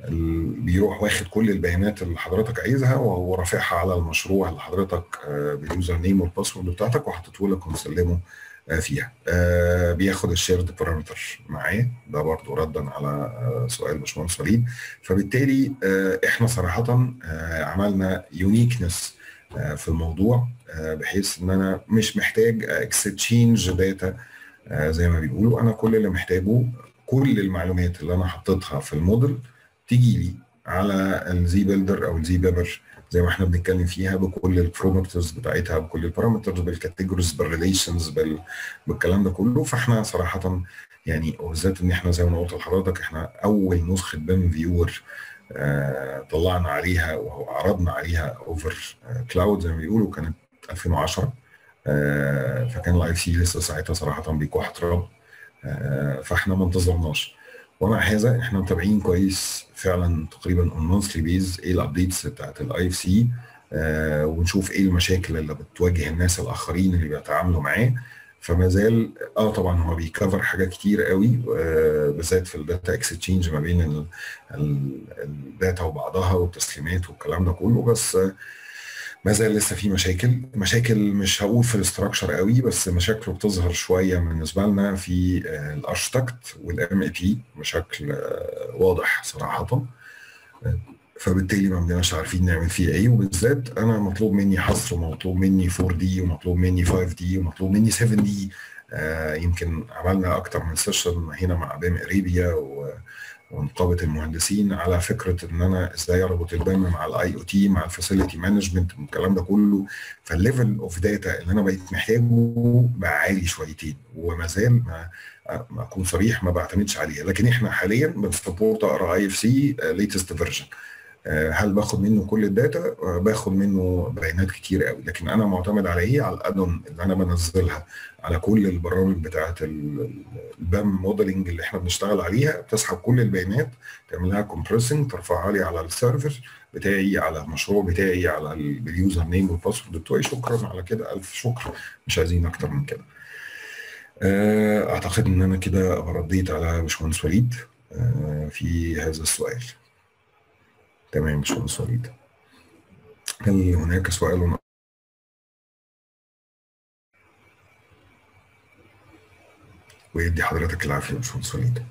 بيروح واخد كل البيانات اللي حضرتك عايزها وهو رافعها على المشروع اللي حضرتك باليوزر نيم والباسورد بتاعتك وحاطته لك ومسلمه فيها بياخد الشيرد بارامتر معاه ده برضه ردا على سؤال باشمهندس وليد فبالتالي احنا صراحه عملنا يونيكنس في الموضوع بحيث ان انا مش محتاج اكستشينج داتا زي ما بيقولوا انا كل اللي محتاجه كل المعلومات اللي انا حطيتها في الموديل تيجي لي على الزي بيلدر او الزي بيبر زي ما احنا بنتكلم فيها بكل البرومترز بتاعتها بكل البارامترز بالكاتيجوريز بالريليشنز بال... بالكلام ده كله فاحنا صراحه يعني وبالذات ان احنا زي ما قلت لحضرتك احنا اول نسخه بيم فيور آه طلعنا عليها وعرضنا عليها اوفر آه كلاود زي ما بيقولوا كانت 2010 آه فكان الاي سي لسه ساعتها صراحه بيكح تراب آه فاحنا ما انتظرناش ومع هذا احنا متابعين كويس فعلا تقريبا اون مونثلي بيز ايه الابديتس بتاعت الاي اف سي ونشوف ايه المشاكل اللي بتواجه الناس الاخرين اللي بيتعاملوا معاه فما زال اه طبعا هو بيكفر حاجات كتير قوي آه بالذات في الداتا اكستشينج ما بين الداتا وبعضها والتسليمات والكلام ده كله بس آه ما زال لسه في مشاكل مشاكل مش هقول في الاستراكشر قوي بس مشاكله بتظهر شويه بالنسبه لنا في الارشتكت والام اي بي بشكل واضح صراحه فبالتالي ما بنبقاش عارفين نعمل فيه ايه وبالذات انا مطلوب مني حصر ومطلوب مني 4 دي ومطلوب مني 5 دي ومطلوب مني 7 دي آه يمكن عملنا اكتر من سيشن هنا مع بام اريبيا و ونقابه المهندسين على فكره ان انا ازاي اربط البام مع الاي او تي مع الفاسيلتي مانجمنت الكلام ده كله فالليفل اوف داتا اللي انا بقيت محتاجه بقى عالي شويتين وما زال ما ما اكون صريح ما بعتمدش عليها لكن احنا حاليا بنسبورت اقرا اي اف سي ليتست فيرجن هل باخد منه كل الداتا؟ باخد منه بيانات كتير قوي لكن انا معتمد على ايه؟ على الادون اللي انا بنزلها على كل البرامج بتاعه البام موديلنج اللي احنا بنشتغل عليها بتسحب كل البيانات تعمل لها كومبريسنج ترفعها لي على السيرفر بتاعي على المشروع بتاعي على اليوزر نيم والباسورد بتوعي شكرا على كده الف شكر مش عايزين اكتر من كده. اعتقد ان انا كده رديت على باشمهندس وليد في هذا السؤال. تمام باشمهندس وليد هل هناك سؤال ويدي حضرتك العافيه يا باشمهندس وليد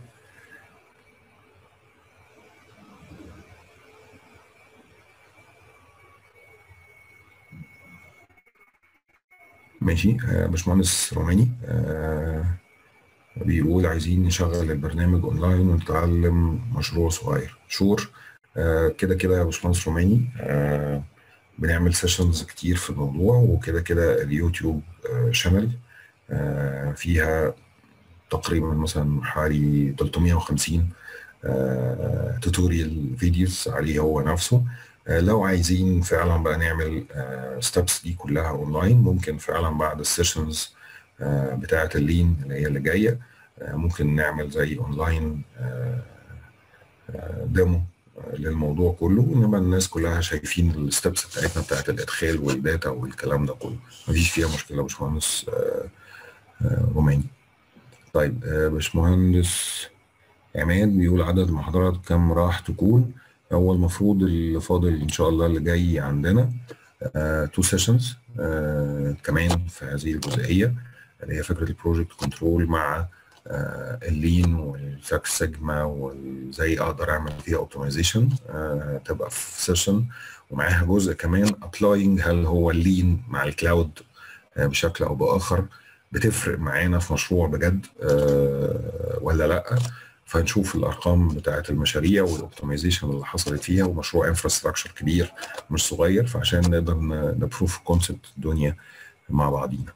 ماشي باشمهندس روماني آه بيقول عايزين نشغل البرنامج اونلاين ونتعلم مشروع صغير شور آه كده كده يا باشمهندس روماني آه بنعمل سيشنز كتير في الموضوع وكده كده اليوتيوب آه شانل آه فيها تقريبا مثلا حوالي 350 آه توتوريال فيديوز عليه هو نفسه آه لو عايزين فعلا بقى نعمل ستبس آه دي كلها اونلاين ممكن فعلا بعد السيشنز آه بتاعه اللين اللي هي اللي جايه آه ممكن نعمل زي اونلاين آه ديمو للموضوع كله انما الناس كلها شايفين الستبس بتاعتنا بتاعت الادخال والداتا والكلام ده كله مفيش فيها مشكله يا باشمهندس روماني طيب باشمهندس عماد بيقول عدد المحاضرات كم راح تكون هو المفروض اللي فاضل ان شاء الله اللي جاي عندنا تو سيشنز كمان في هذه الجزئيه اللي هي فكره البروجكت كنترول مع آه اللين والفاكس سيجما وازاي اقدر اعمل فيها اوبتمايزيشن آه تبقى في سيشن ومعاها جزء كمان ابلاينج هل هو اللين مع الكلاود آه بشكل او باخر بتفرق معانا في مشروع بجد ولا لا فنشوف الارقام بتاعه المشاريع والاوبتمايزيشن اللي حصلت فيها ومشروع انفراستراكشر كبير مش صغير فعشان نقدر نبروف كونسبت الدنيا مع بعضينا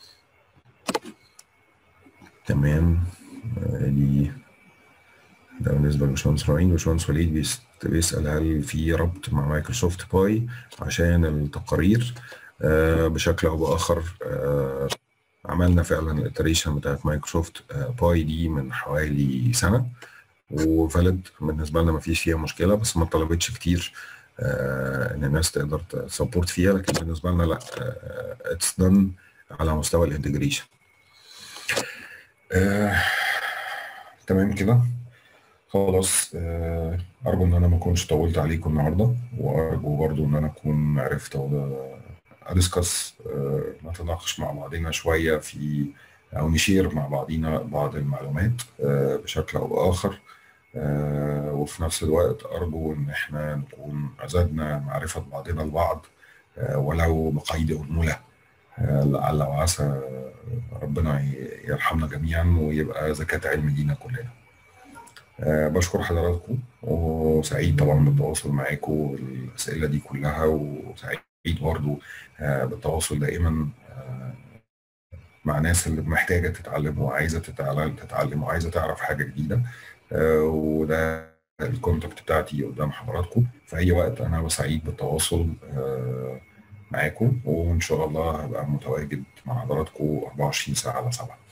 تمام دي ده بالنسبة لباشمهندس رعين باشمهندس وليد بيسأل هل في ربط مع مايكروسوفت باي عشان التقارير آه بشكل أو بآخر آه عملنا فعلا الاتريشن بتاعت مايكروسوفت آه باي دي من حوالي سنة وفالid بالنسبة لنا ما فيش فيها مشكلة بس ما طلبتش كتير ان الناس تقدر تسبورت فيها لكن بالنسبة لنا لا اتس دون على مستوى الانتجريشن آه، تمام كده خلاص آه، أرجو إن أنا ما أكونش طولت عليكم النهاردة وأرجو برضو إن أنا أكون عرفت أدسكس نتناقش مع بعضنا شوية في أو نشير مع بعضنا بعض المعلومات آه، بشكل أو بآخر آه، وفي نفس الوقت أرجو إن إحنا نكون أزدنا معرفة بعضنا البعض ولو بقيد أنملة لعل وعسى ربنا يرحمنا جميعا ويبقى زكاة علم لينا كلنا أه بشكر حضراتكم وسعيد طبعا بالتواصل معاكم والاسئله دي كلها وسعيد برضو أه بالتواصل دائما أه مع ناس اللي محتاجه تتعلم وعايزه تتعلم تتعلم وعايزه تعرف حاجه جديده أه وده الكونتاكت بتاعتي قدام حضراتكم في اي وقت انا سعيد بالتواصل أه معاكم وان شاء الله هبقى متواجد مع حضراتكم 24 ساعه على 7